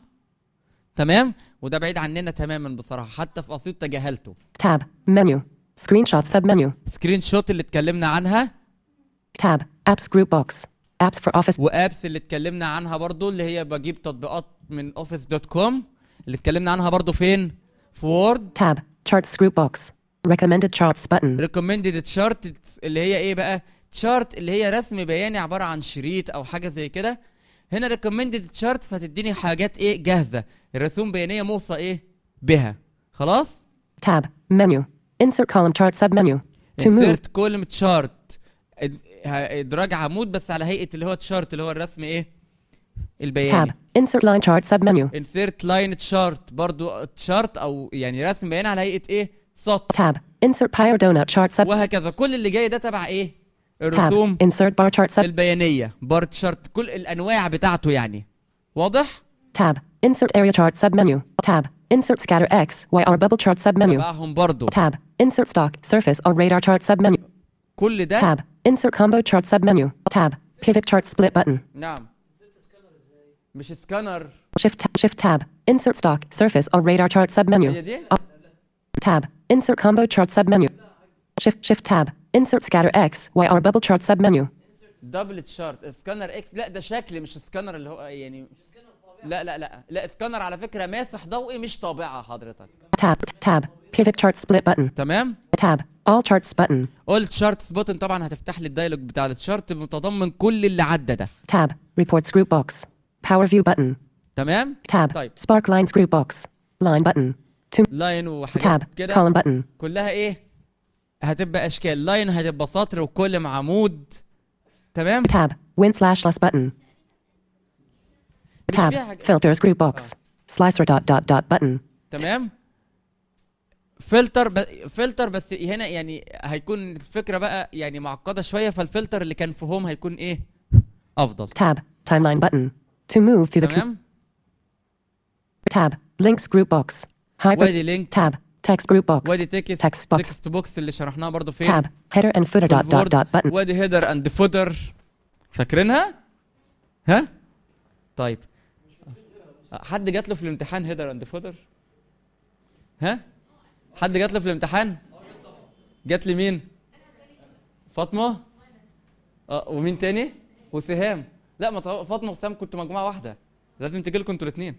تمام وده بعيد عننا تماما بصراحه حتى في اسيوط تجاهلته Tab. Menu. Screenshot submenu. سكرين شوت اللي اتكلمنا عنها Tab. Apps group box. Apps for office. وابس اللي اتكلمنا عنها برضو اللي هي بجيب تطبيقات من اوفيس دوت كوم اللي اتكلمنا عنها برضو فين في وورد Tab. Charts group box. Recommended charts button. ريكومندد تشارت اللي هي ايه بقى تشارت اللي هي رسم بياني عباره عن شريط او حاجه زي كده هنا ريكومندد تشارتس هتديني حاجات ايه جاهزه الرسوم بيانيه موصى ايه بها خلاص Tab. Menu. Insert column chart submenu. To move. insert column chart اد- ه- ادراج عمود بس على هيئه اللي هو تشارت اللي هو الرسم ايه البياني Tab. Insert line chart submenu. insert line chart برضو تشارت او يعني رسم بياني على هيئه ايه سطر Tab. Insert pie or donut chart sub. وهكذا كل اللي جاي ده تبع ايه Tab. الرسوم Insert bar chart sub. البيانيه بار تشارت كل الانواع بتاعته يعني واضح Tab. Insert area chart submenu. Tab. Insert scatter X, Y, R bubble chart submenu. تبعهم برضو Tab. Insert stock, surface, or radar chart submenu. كل ده Tab. Insert combo chart submenu. Tab. Pivot chart split button. نعم مش سكانر Shift tab. Shift tab. Insert stock, surface, or radar chart هي submenu. دي Tab. Insert combo chart submenu. Shift Shift tab. Insert scatter X, Y, R bubble chart submenu. دبل تشارت سكانر اكس لا ده شكل مش سكانر اللي هو يعني لا لا لا لا سكانر على فكره ماسح ضوئي مش طابعه حضرتك Tab. Tab. Pivot chart split button. تمام Tab. All charts button. اول تشارتس بوتن طبعا هتفتح لي الدايلوج بتاع التشارت متضمن كل اللي عدى ده Tab. Reports group box. Power view button. تمام Tab. طيب Spark lines group box. Line button. To لاين وحاجات tab. كده Column button. كلها ايه هتبقى اشكال لاين هتبقى سطر وكولم عمود تمام Tab. Win slash less button. مش Tab. فيها حاجة. Filters group box. Slicer dot dot dot button. تمام فلتر ب... فلتر بس هنا يعني هيكون الفكره بقى يعني معقده شويه فالفلتر اللي كان في هوم هيكون ايه افضل Tab. Timeline button. To move through the com- تمام tab. Links group box. Hyper وادي لينك tab. Text group box. وادي تكست Text box. تكست بوكس اللي شرحناها برضو فين Tab. Header and footer dot dot الوورد. dot button. وادي هيدر اند فوتر فاكرينها ها طيب حد جات له في الامتحان هيدر اند فوتر ها حد جات له في الامتحان جات لي مين فاطمه اه ومين تاني وسهام لا ما طب- فاطمه وسهام كنتوا مجموعه واحده لازم تجي لكم انتوا الاثنين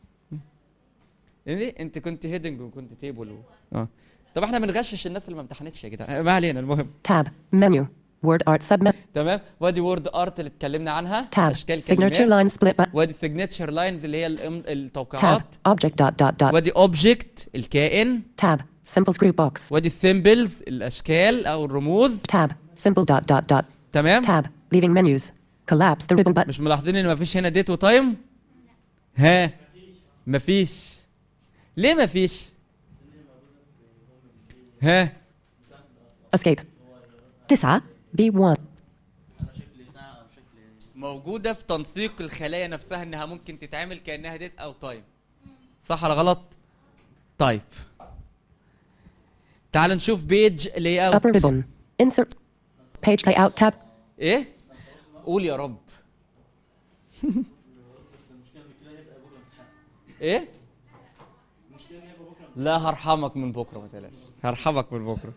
يعني انت كنت هيدنج وكنت تيبل و... اه طب احنا بنغشش الناس اللي ما امتحنتش يا جدعان ما علينا المهم Tab. Menu. Word art submenu. تمام وادي وورد ارت اللي اتكلمنا عنها Tab. اشكال Signature كلمات line split button. وادي سيجنتشر لاينز اللي هي الام- التوقيعات Tab. Object dot dot dot. وادي اوبجكت الكائن Tab. Symbols group box. وادي السيمبلز الاشكال او الرموز Tab. Symbol dot dot dot. تمام Tab. Leaving menus. Collapse the ribbon button. مش ملاحظين ان مفيش هنا ديت وتايم ها مفيش ليه مفيش ها Escape. تسعة B1. موجوده في تنسيق الخلايا نفسها انها ممكن تتعمل كانها ديت او تايم صح ولا غلط طيب تعال نشوف بيج لاي Upper اوت ribbon. Insert. Page layout tab. ايه قول يا رب ايه لا هرحمك من بكره ما تقلقش هرحمك من بكره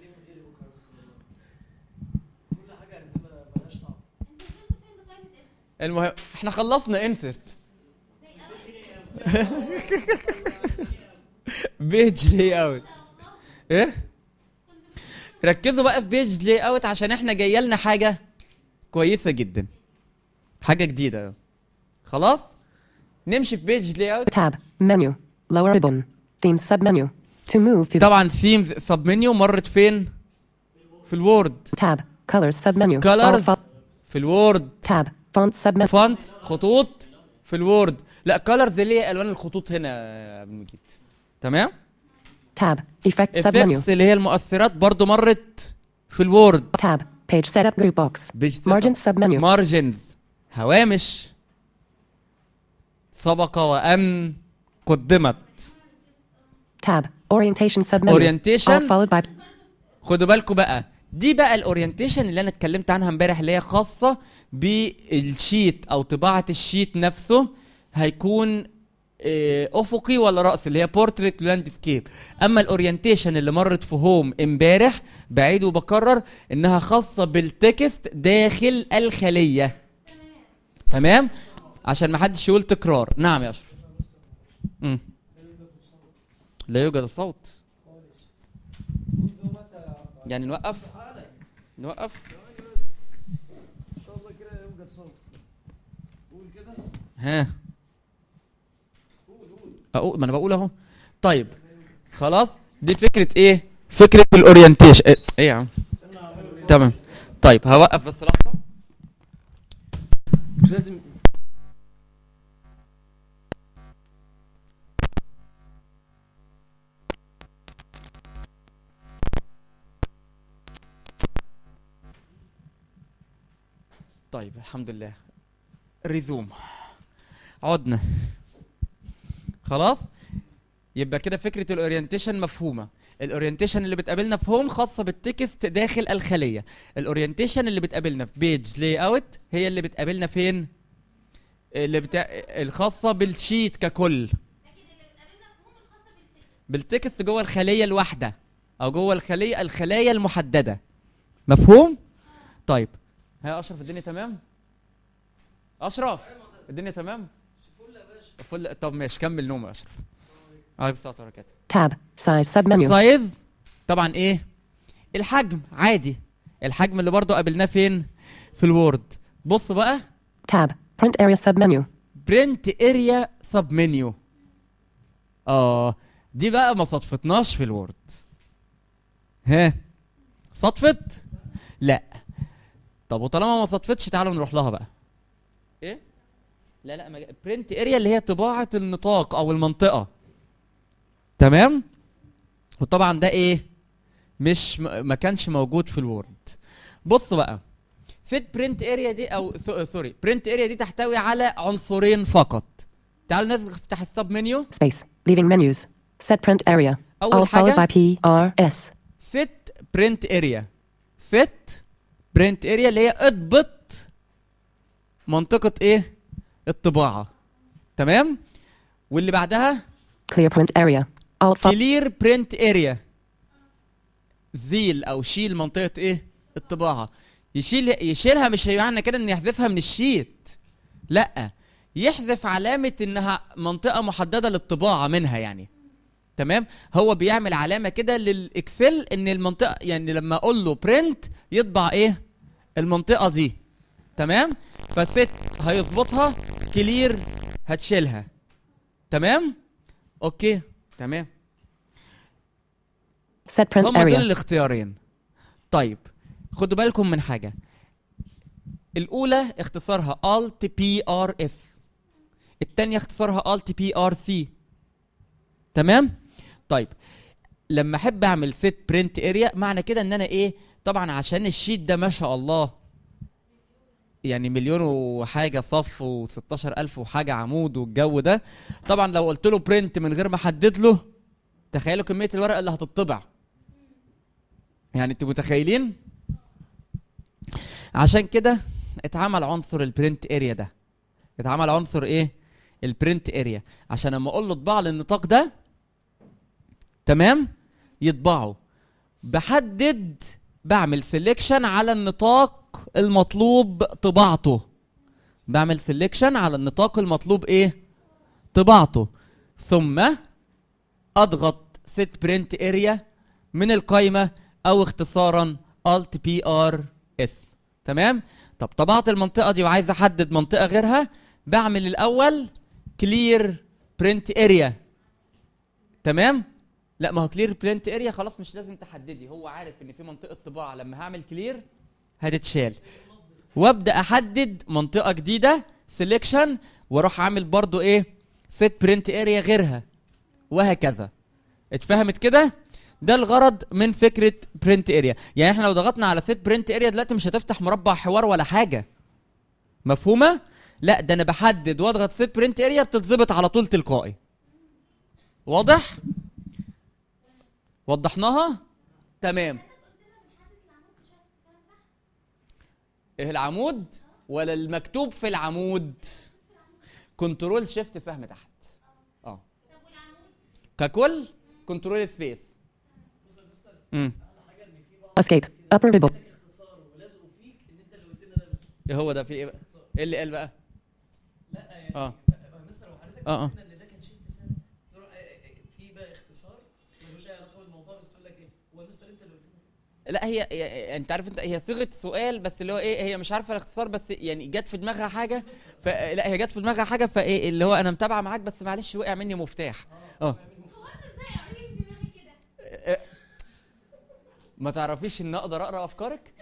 المهم احنا خلصنا انسرت بيج لاي اوت ايه ركزوا بقى في بيج لاي اوت عشان احنا جايه لنا حاجه كويسه جدا حاجه جديده خلاص نمشي في بيج لاي اوت Tab. Menu. Lower ribbon. Themes submenu. To move through the طبعا ثيمز سب منيو مرت فين في الوورد tab. Colors submenu. Colors. All fo- في الوورد tab. Font submenu. فونت خطوط في الوورد لا كولرز اللي هي الوان الخطوط هنا يا ابن مجيد تمام Tab. Effect submenu. افكتس اللي هي المؤثرات برضو مرت في الوورد Tab. Page setup group box. بيج Margin submenu. مارجنز هوامش سبق وان قدمت Tab. Orientation submenu. Orientation. All followed by خدوا بالكم بقى دي بقى الاورينتيشن اللي انا اتكلمت عنها امبارح اللي هي خاصه بالشيت او طباعه الشيت نفسه هيكون آه، افقي ولا راسي اللي هي بورتريت لاندسكيب اما الاورينتيشن اللي مرت في هوم امبارح بعيد وبكرر انها خاصه بالتكست داخل الخليه تمام عشان ما حدش يقول تكرار نعم يا اشرف مم. لا يوجد الصوت يعني نوقف نوقف ها اقول ما انا بقول اهو طيب خلاص دي فكره ايه فكره الاورينتيشن ايه إيه يا عم تمام طيب هوقف بس لحظه مش لازم طيب الحمد لله ريزوم عدنا خلاص يبقى كده فكره الاورينتيشن مفهومه الاورينتيشن اللي بتقابلنا في هوم خاصه بالتكست داخل الخليه الاورينتيشن اللي بتقابلنا في بيج لاي اوت هي اللي بتقابلنا فين اللي بتاع الخاصه بالشيت ككل بالتكست جوه الخليه الواحده او جوه الخليه الخلايا المحدده مفهوم طيب ها يا اشرف الدنيا تمام اشرف الدنيا تمام فل طب ماشي كمل نوم يا اشرف عليكم السلام ورحمه الله Tab. Size submenu. سايز طبعا ايه الحجم عادي الحجم اللي برضو قابلناه فين في الوورد بص بقى Tab. Print area submenu. برنت اريا سب منيو اه دي بقى ما صدفتناش في الوورد ها صدفت لا طب وطالما ما صدفتش تعالوا نروح لها بقى ايه لا لا برنت اريا اللي هي طباعه النطاق او المنطقه تمام وطبعا ده ايه مش م- ما كانش موجود في الوورد بص بقى فيت برنت اريا دي او سو- سوري برنت اريا دي تحتوي على عنصرين فقط تعالوا نفتح السب منيو Space. Leaving menus. Set print area. أول All followed by حاجة P R S. set print area set print area اللي هي اضبط منطقة ايه الطباعة تمام واللي بعدها Clear print area. Alt fo- clear print area زيل او شيل منطقة ايه الطباعة يشيل يشيلها مش معنى كده ان يحذفها من الشيت لا يحذف علامة انها منطقة محددة للطباعة منها يعني تمام هو بيعمل علامة كده للاكسل ان المنطقة يعني لما اقول له برنت يطبع ايه المنطقة دي تمام فست هيظبطها كلير هتشيلها تمام اوكي تمام Set print هم دول area. الاختيارين طيب خدوا بالكم من حاجة الأولى اختصارها Alt PRS التانية اختصارها Alt PRC تمام طيب لما احب اعمل set print area معنى كده ان انا ايه طبعا عشان الشيت ده ما شاء الله يعني مليون وحاجه صف و16 الف وحاجه عمود والجو ده طبعا لو قلت له برنت من غير ما احدد له تخيلوا كميه الورق اللي هتطبع يعني انتوا متخيلين عشان كده اتعمل عنصر البرنت اريا ده اتعمل عنصر ايه البرنت اريا عشان لما اقول له اطبع لي النطاق ده تمام يطبعه بحدد بعمل سيلكشن على النطاق المطلوب طباعته بعمل سيلكشن على النطاق المطلوب ايه طباعته ثم اضغط set print area من القائمه او اختصارا alt pr s تمام طب طبعت المنطقه دي وعايز احدد منطقه غيرها بعمل الاول clear print area تمام لا ما هو كلير برنت اريا خلاص مش لازم تحددي هو عارف ان في منطقه طباعه لما هعمل كلير هتتشال وابدا احدد منطقه جديده سيلكشن واروح عامل برضو ايه سيت برنت اريا غيرها وهكذا اتفهمت كده ده الغرض من فكره برنت اريا يعني احنا لو ضغطنا على سيت برنت اريا دلوقتي مش هتفتح مربع حوار ولا حاجه مفهومه لا ده انا بحدد واضغط سيت برنت اريا بتتظبط على طول تلقائي واضح وضحناها تمام ايه العمود ولا المكتوب في العمود كنترول شيفت سهم تحت اه ككل كنترول سبيس امم Escape. Upper ribbon. ايه هو ده في ايه بقى ايه اللي قال بقى اه اه اه في بقى اختصار ملوش اي علاقه بالموضوع بس تقول لك ايه هو يا مستر انت اللي قلت لنا لا هي, هي انت عارف انت هي صيغه سؤال بس اللي هو ايه هي مش عارفه الاختصار بس يعني جت في دماغها حاجه ف لا هي جت في دماغها حاجه فايه اللي هو انا متابعه معاك بس معلش وقع مني مفتاح اه آه، ما تعرفيش ان اقدر اقرا افكارك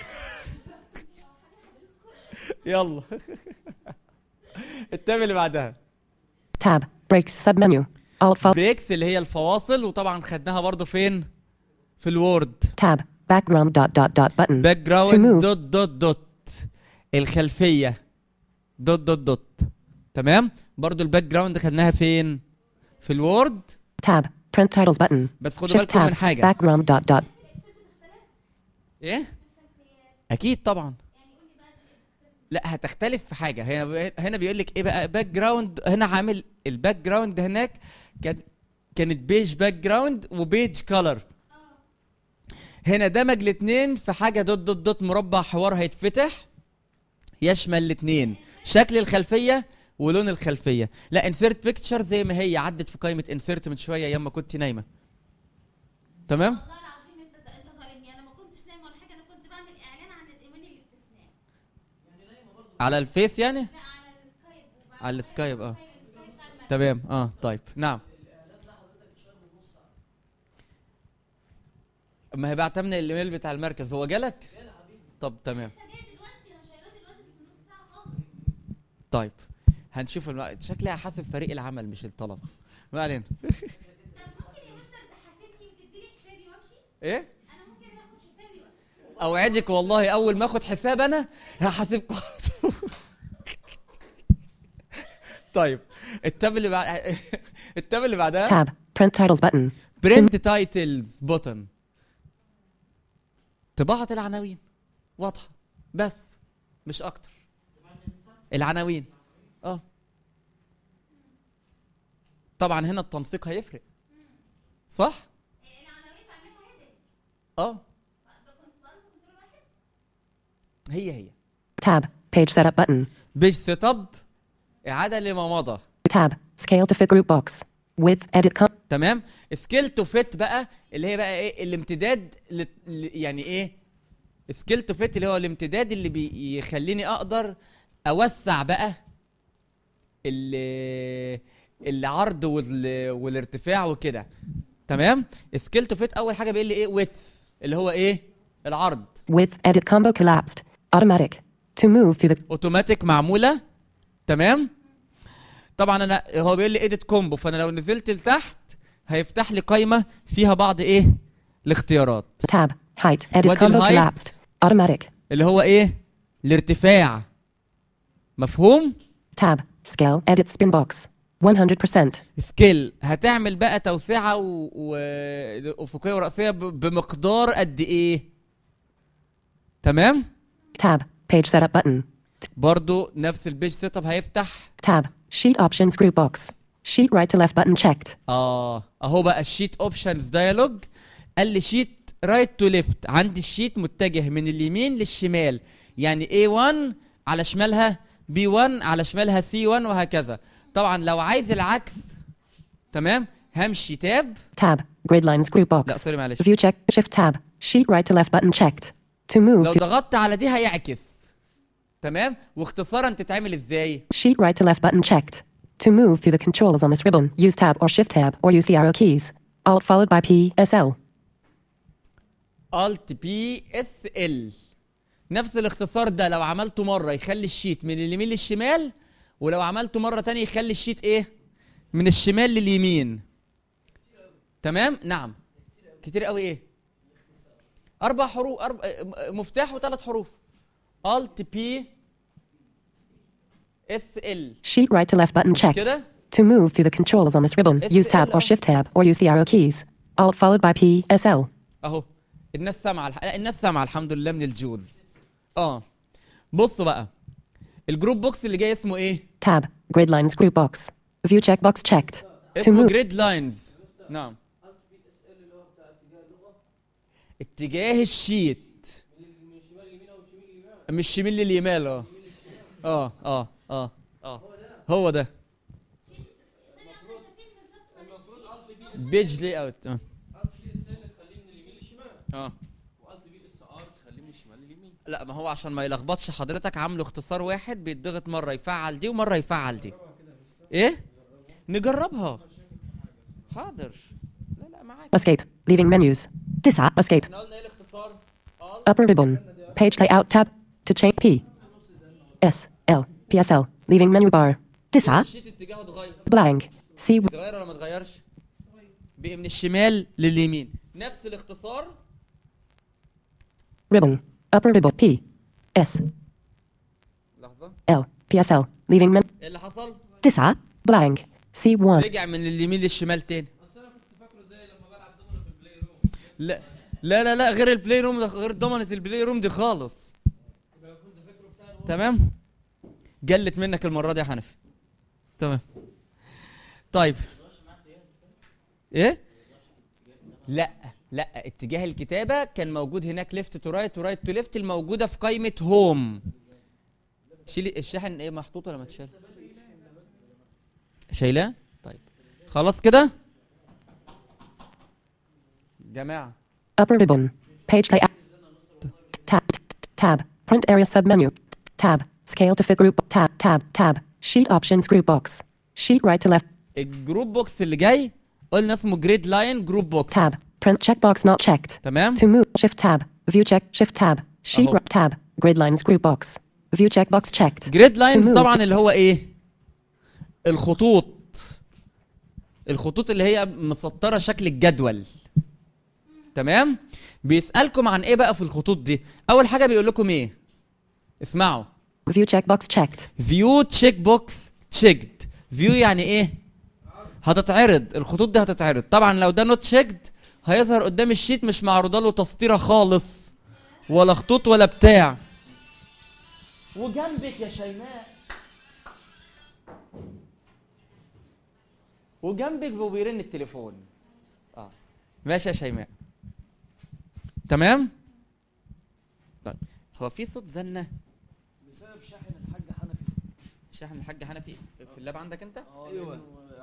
يلا التاب اللي بعدها Tab. Breaks submenu. Alt Fol. بريكس اللي هي الفواصل وطبعا خدناها برضو فين في الوورد Tab. Background dot dot dot button. باك To جراوند move. دوت دوت دوت الخلفيه دوت دوت دوت تمام برضو الباك جراوند خدناها فين في الوورد Tab. Print titles button. بس خدوا Shift بالكم من tab. حاجه Background dot dot. ايه اكيد طبعا لا هتختلف في حاجه هنا هنا بيقول لك ايه بقى باك جراوند هنا عامل الباك جراوند هناك كان كانت بيج باك جراوند وبيج كولر هنا دمج الاثنين في حاجه دوت دوت دوت مربع حوار هيتفتح يشمل الاثنين شكل الخلفيه ولون الخلفيه لا انسيرت بيكتشر زي ما هي عدت في قائمه انسيرت من شويه ايام ما كنت نايمه تمام والله العظيم انت انت ظالمني انا ما كنتش نايمه ولا حاجه انا كنت بعمل اعلان عن الايمان الاستثناء على الفيس يعني لا على السكايب وبعمل على السكايب اه السكايب بتاع المكتب. تمام اه طيب نعم ما هي بعتها من الايميل بتاع المركز هو جالك طب تمام لسه جاي دلوقتي انا شايلاه دلوقتي في نص ساعه خالص طيب هنشوف الم... شكلي هحاسب فريق العمل مش الطلبه ما علينا طب ممكن يا باشا تحاسبني وتديني حسابي وامشي ايه انا ممكن اخد حسابي ولا اوعدك والله اول ما اخد حساب انا هحاسبكم على طول. طيب التاب اللي بعد التاب اللي بعدها Tab. Print titles button. برنت تايتلز بوتن طباعة العناوين واضحة بس مش أكتر العناوين اه طبعا هنا التنسيق هيفرق صح؟ العناوين بعملها هيدن اه كنت بنظم كنترول واحد هي هي Tab. Page setup button. بيج سيت اب إعادة لما مضى Tab. Scale to fit group box. Width. Edit. Com- تمام سكيل تو فيت بقى اللي هي بقى ايه الامتداد ل... ل- يعني ايه سكيل تو فيت اللي هو الامتداد اللي بيخليني اقدر اوسع بقى ال- العرض وال... والارتفاع وكده تمام سكيل تو فيت اول حاجه بيقول لي ايه ويتس اللي هو ايه العرض Width. Edit combo collapsed. Automatic. To move through the اوتوماتيك معموله تمام طبعا انا هو بيقول لي اديت كومبو فانا لو نزلت لتحت هيفتح لي قائمه فيها بعض ايه الاختيارات tab. Height. Edit What combo in height? collapsed. Automatic. اللي هو ايه الارتفاع مفهوم Tab. Scale. Edit spin box. 100%. سكيل هتعمل بقى توسعه و... و... افقيه وراسيه ب... بمقدار قد ايه تمام Tab. Page setup button. برضو نفس البيج سيت اب هيفتح Tab. Sheet options group box. Sheet right to left button checked. اه اهو بقى الشيت اوبشنز دايلوج قال لي شيت رايت تو ليفت عندي الشيت متجه من اليمين للشمال يعني A1 على شمالها B1 على شمالها C1 وهكذا طبعا لو عايز العكس تمام همشي تاب Tab. Grid lines group لا box. سوري معلش View check. Shift tab. Sheet right to left button checked. To move لو through ضغطت على دي هيعكس تمام واختصارا تتعمل ازاي sheet right to left button checked. To move through the controls on this ribbon, use tab or shift tab or use the arrow keys. Alt followed by P, S, L. Alt بي اس ال نفس الاختصار ده لو عملته مره يخلي الشيت من اليمين للشمال ولو عملته مره تانية يخلي الشيت ايه من الشمال لليمين تمام نعم كتير قوي ايه اربع حروف أربع مفتاح وثلاث حروف Alt بي اس ال Sheet right to left button checked. كده To move through the controls on this ribbon, use tab or shift tab or use the arrow keys. Alt followed by P, S, L. اهو الناس سامعه الح... لا الناس سامعه الحمد لله من الجولز اه بصوا بقى الجروب بوكس اللي جاي اسمه ايه Tab, grid lines group box. View checkbox checked. To اسمه move جريد لاينز نعم اتجاه الشيت من الشمال لليمال اه اه اه اه اه هو ده بيج لي اوت اه اه لا ما هو عشان ما يلخبطش حضرتك عامله اختصار واحد بيتضغط مره يفعل دي ومره يفعل دي ايه نجربها حاضر لا لا Escape. Leaving menus. تسعة Escape. احنا قلنا ايه الاختصار Upper ribbon. Page layout tab. To change P. S. L. PSL. Leaving menu bar. تسعة الشيت اتجاهه اتغير Blank. C. اتغير ولا ما اتغيرش بقي من الشمال لليمين نفس الاختصار Ribbon. Upper ribbon. P. S. لحظه L. PSL. Leaving menu. ايه اللي حصل تسعة Blank. C1. رجع من اليمين للشمال تاني لا لا لا لا غير البلاي روم ده غير ضمنة البلاي روم دي خالص تمام جلت منك المرة دي يا حنفي تمام طيب ايه لا لا اتجاه الكتابة كان موجود هناك ليفت تو رايت ورايت تو ليفت الموجودة في قائمة هوم شيلي الشاحن ايه محطوط ولا ما تشال شايلاه طيب خلاص كده جماعة Upper ribbon. Page layout. Tab. Tab. Print area submenu. Tab. Scale to fit group. Tab. Tab. Tab. Sheet options group box. Sheet right to left. الجروب بوكس اللي جاي قلنا اسمه جريد لاين جروب بوكس Tab. Print checkbox not checked. تمام To move. Shift tab. View check. Shift tab. Sheet أهو. right tab. Grid lines group box. View checkbox checked. جريد لاينز To move. طبعا اللي هو ايه الخطوط الخطوط اللي هي مسطره شكل الجدول تمام بيسالكم عن ايه بقى في الخطوط دي اول حاجه بيقول لكم ايه اسمعوا View checkbox checked. فيو تشيك بوكس تشيكد فيو يعني ايه هتتعرض الخطوط دي هتتعرض طبعا لو ده نوت تشيكد هيظهر قدام الشيت مش معروضه له تسطيره خالص ولا خطوط ولا بتاع وجنبك يا شيماء وجنبك وبيرن التليفون اه ماشي يا شيماء تمام طيب هو في صوت زنه بسبب شاحن الحاج حنفي شاحن الحاج حنفي في اللاب عندك انت ايوه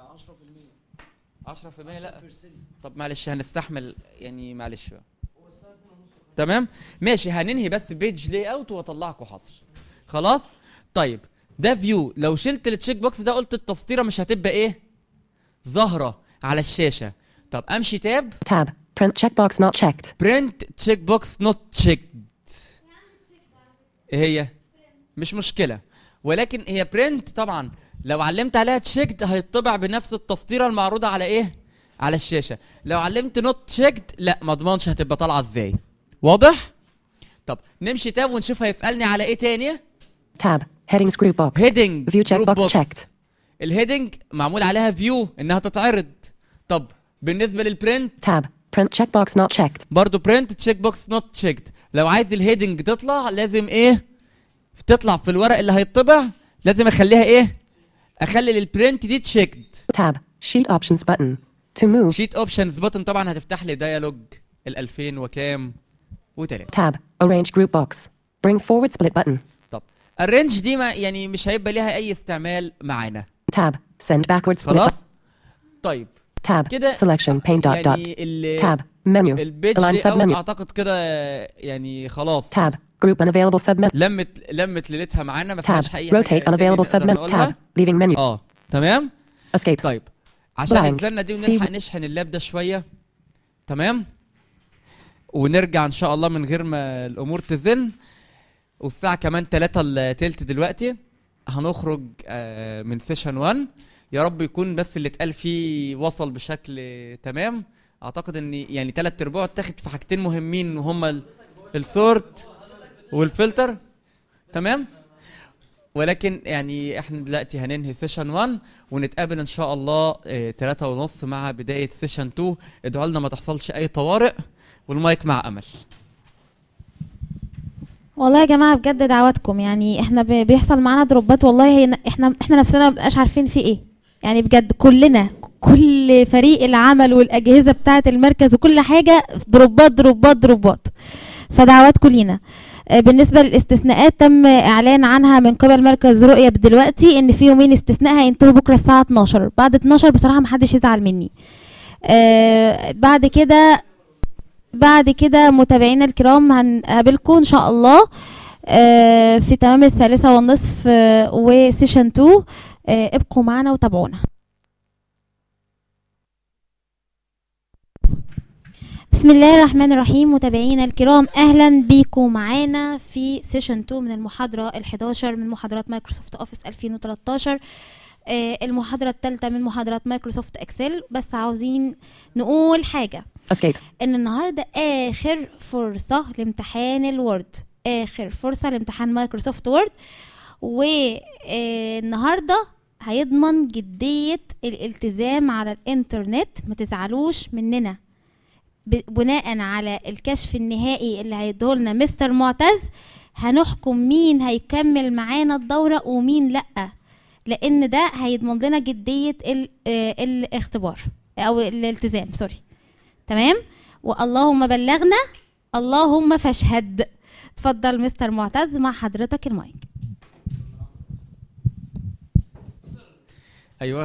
10% 10% لا طب معلش هنستحمل يعني معلش بقى تمام ماشي هننهي بس بيج لاي اوت واطلعكم حاضر خلاص طيب ده فيو لو شلت التشيك بوكس ده قلت التسطيره مش هتبقى ايه ظاهره على الشاشه طب امشي تاب Tab. Print checkbox not checked. برنت تشيك بوكس نوت تشيكد ايه هي مش مشكله ولكن هي برنت طبعا لو علمت عليها تشيكد هيطبع بنفس التسطيره المعروضه على ايه على الشاشه لو علمت نوت تشيكد لا ما اضمنش هتبقى طالعه ازاي واضح طب نمشي تاب ونشوف هيسالني على ايه تاني Tab. Headings group box. هيدنج View checkbox checked. الهيدنج معمول عليها فيو انها تتعرض طب بالنسبه للبرنت Tab. Print checkbox not checked. برضو برنت تشيك بوكس نوت تشيكد لو عايز الهيدنج تطلع لازم ايه تطلع في الورق اللي هيطبع لازم اخليها ايه اخلي البرنت دي تشيكد Tab. Sheet options button. To move. شيت اوبشنز بutton طبعا هتفتح لي ديالوج ال 2000 وكام وتلاته Tab. Arrange group box. Bring forward split button. طب الرينج دي ما يعني مش هيبقى ليها اي استعمال معانا Tab. Send backward split خلاص button. طيب Tab. كده Selection pane dot dot. يعني ال Tab. Menu. البيج Align لي اوت submenu. اعتقد كده يعني خلاص Tab. Group unavailable submenu. لمت لمت ليلتها معانا ما Tab. فيهاش اي حاجه Rotate تاني unavailable نقدر submenu. نقولها. Tab. Leaving menu. اه تمام Escape. طيب عشان Blank. الزنه دي See- ونلحق نشحن اللاب ده شويه تمام ونرجع ان شاء الله من غير ما الامور تزن والساعه كمان 3 الا تلت دلوقتي هنخرج آه، من سيشن 1 يا رب يكون بس اللي اتقال فيه وصل بشكل تمام اعتقد ان يعني تلات ارباعه اتاخد في حاجتين مهمين وهما ال- السورت والفلتر تمام ولكن يعني احنا دلوقتي هننهي سيشن 1 ونتقابل ان شاء الله اه تلاتة ونص مع بداية سيشن 2 ادعوا لنا ما تحصلش اي طوارئ والمايك مع امل والله يا جماعه بجد دعواتكم يعني احنا ب- بيحصل معانا دروبات والله هي احنا احنا نفسنا ما بنبقاش عارفين في ايه يعني بجد كلنا كل فريق العمل والاجهزه بتاعه المركز وكل حاجه دروبات دروبات دروبات فدعواتكم لينا آه، بالنسبه للاستثناءات تم اعلان عنها من قبل مركز رؤيه دلوقتي ان في يومين استثناء هينتهوا بكره الساعه 12 بعد 12 بصراحه محدش يزعل مني آه بعد كده بعد كده متابعينا الكرام هنقابلكم ان شاء الله آه، في تمام الثالثة والنصف آه، وسيشن 2 آه، ابقوا معنا وتابعونا بسم الله الرحمن الرحيم متابعينا الكرام اهلا بيكم معانا في سيشن 2 من المحاضره ال11 من محاضرات مايكروسوفت اوفيس 2013 آه، المحاضره الثالثه من محاضرات مايكروسوفت اكسل بس عاوزين نقول حاجه Escape. ان النهارده اخر فرصه لامتحان الوورد اخر فرصه لامتحان مايكروسوفت وورد والنهارده هيضمن جديه الالتزام على الانترنت ما تزعلوش مننا ب- بناء على الكشف النهائي اللي هيديهولنا مستر معتز هنحكم مين هيكمل معانا الدورة ومين لأ لأن ده هيضمن لنا جدية ال- آه، الاختبار أو الالتزام سوري تمام واللهم بلغنا اللهم فاشهد اتفضل مستر معتز مع حضرتك المايك ايوه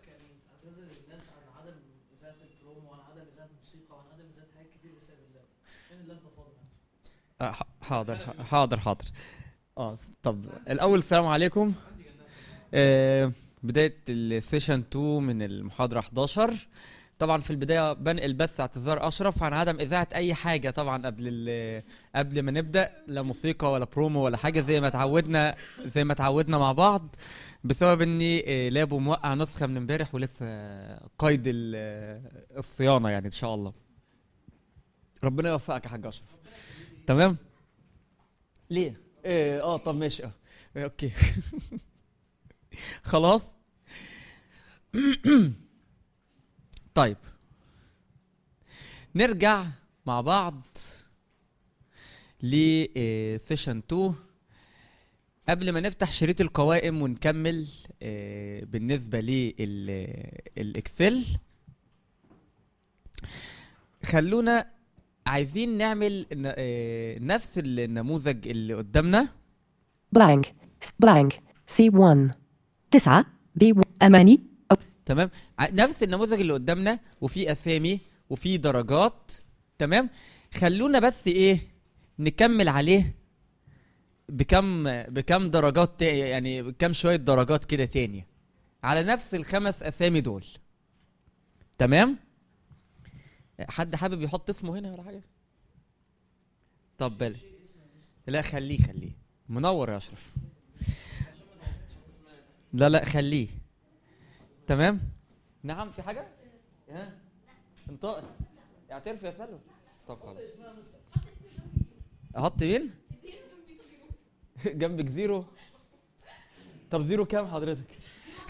آه، ح- حاضر ح- حاضر حاضر اه طب الاول السلام عليكم آه بدايه السيشن 2 من المحاضره 11 طبعا في البدايه بنقل بس اعتذار اشرف عن عدم اذاعه اي حاجه طبعا قبل ال- قبل ما نبدا لا موسيقى ولا برومو ولا حاجه زي ما اتعودنا زي ما اتعودنا مع بعض بسبب اني آه، لابو موقع نسخه من امبارح ولسه قيد ال- آه، الصيانه يعني ان شاء الله ربنا يوفقك يا حاج اشرف تمام ليه ايه اه طب ماشي اه إيه، اوكي خلاص طيب نرجع مع بعض لسيشن 2 قبل ما نفتح شريط القوائم ونكمل آه، بالنسبة للإكسل خلونا عايزين نعمل ن- آه، نفس النموذج اللي قدامنا Blank. S- Blank. C1. تسعة B1. أماني تمام ع- نفس النموذج اللي قدامنا وفي اسامي وفي درجات تمام خلونا بس ايه نكمل عليه بكم بكم درجات تا- يعني بكم شويه درجات كده تاني على نفس الخمس اسامي دول تمام حد حابب يحط اسمه هنا ولا حاجه طب بل لا خليه خليه منور يا اشرف لا لا خليه تمام نعم في حاجه ها انطق اعترف يا سلوى طب خلاص احط مين جنبك زيرو طب زيرو كام حضرتك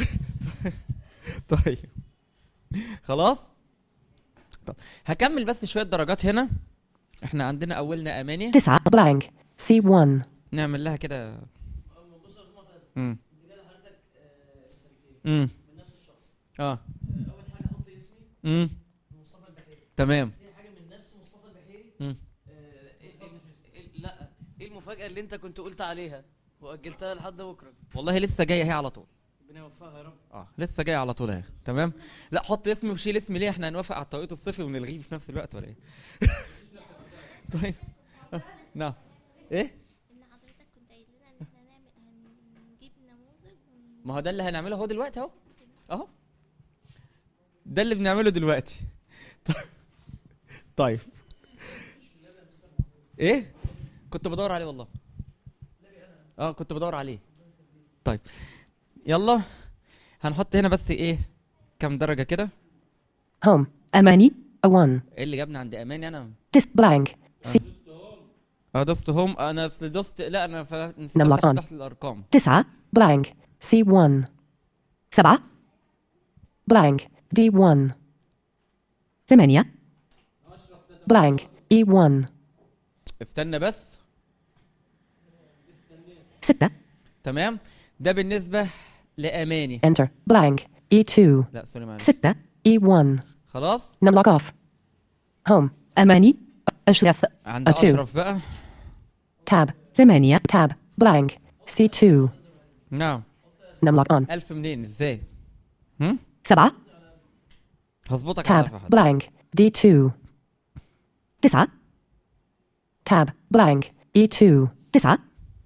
طيب خلاص طب هكمل بس شويه درجات هنا احنا عندنا اولنا اماني تسعة Blank. C1. نعمل لها كده امم امم اه امم تمام امم لا ايه المفاجأة اللي انت كنت قلت عليها واجلتها لحد بكرة والله لسه جايه اهي على طول ربنا يوفقها يا رب اه لسه جاي على طول اهي تمام لا حط اسمي وشيل اسمي ليه احنا هنوافق على التوقيت الصيفي ونلغيه في نفس الوقت ولا ايه طيب آه، نعم ايه ان حضرتك كنت قايل لنا ان احنا نعمل هنجيب نموذج ون- ما هو ده اللي هنعمله اهو دلوقتي اهو اهو ده اللي بنعمله دلوقتي طيب ايه كنت بدور عليه والله اه كنت بدور عليه طيب يلا هنحط هنا بس ايه كام درجه كده Home. أماني A1. ايه اللي جابني عند اماني انا تس Blank. C. اه دوست هوم انا اصل دوست لا انا ف... نسيت نعم، أفتح لقان. تحت الارقام تسعة Blank. C1. سبعة Blank. D1. ثمانية Blank. E1. استنى بس ستة تمام ده بالنسبه لاماني Enter. Blank. E2. لا سوري معلش ستة E1. خلاص Num log off. Home. أماني أشرف عند أتو. اشرف بقى Tab. ثمانية Tab. Blank. C2. نعم Num log on. ألف منين ازاي هم سبعة هظبطك على Tab. ألف واحد. Blank. D2. تسعة Tab. Blank. E2. تسعة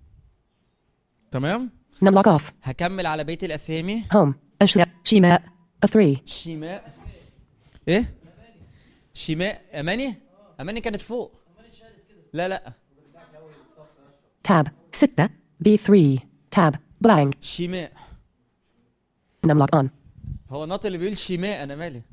تمام Num log off. هكمل على بيت الاسامي Home. أشرف شيماء A3. شيماء ايه شيماء اماني اماني كانت فوق لا لا Tab. 6 B3. Tab. Blank. شيماء Numlock on. هو ناط اللي بيقول شيماء انا مالي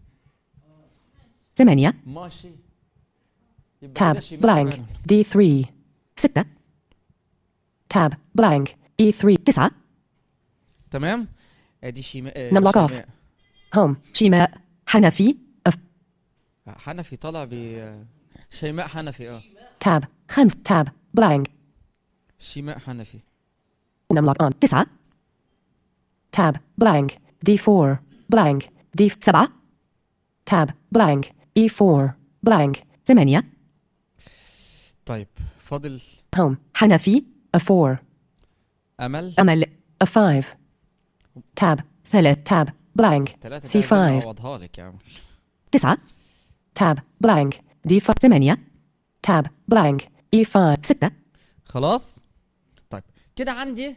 8 ماشي يبقى كده Tab. شيماء Blank. فعلاً. D3. 6 Tab. Blank. E3. 9 تمام ادي شيماء آه، Numlock off. شيماء. Home. شيماء حنفي حنفي طلع ب شيماء حنفي اه Tab. 5. Tab. Blank. شيماء حنفي Numlock on. 9 Tab. Blank. D4. Blank. D. 7 Tab. Blank. E4. Blank. 8 طيب فاضل Home. حنفي A4. امل أمل A5. Tab. 3 Tab. Blank. ثلاثة C5. عوضها لك يا عم 9 Tab. Blank. D5. 8 Tab. Blank. E5. 6 خلاص طيب كده عندي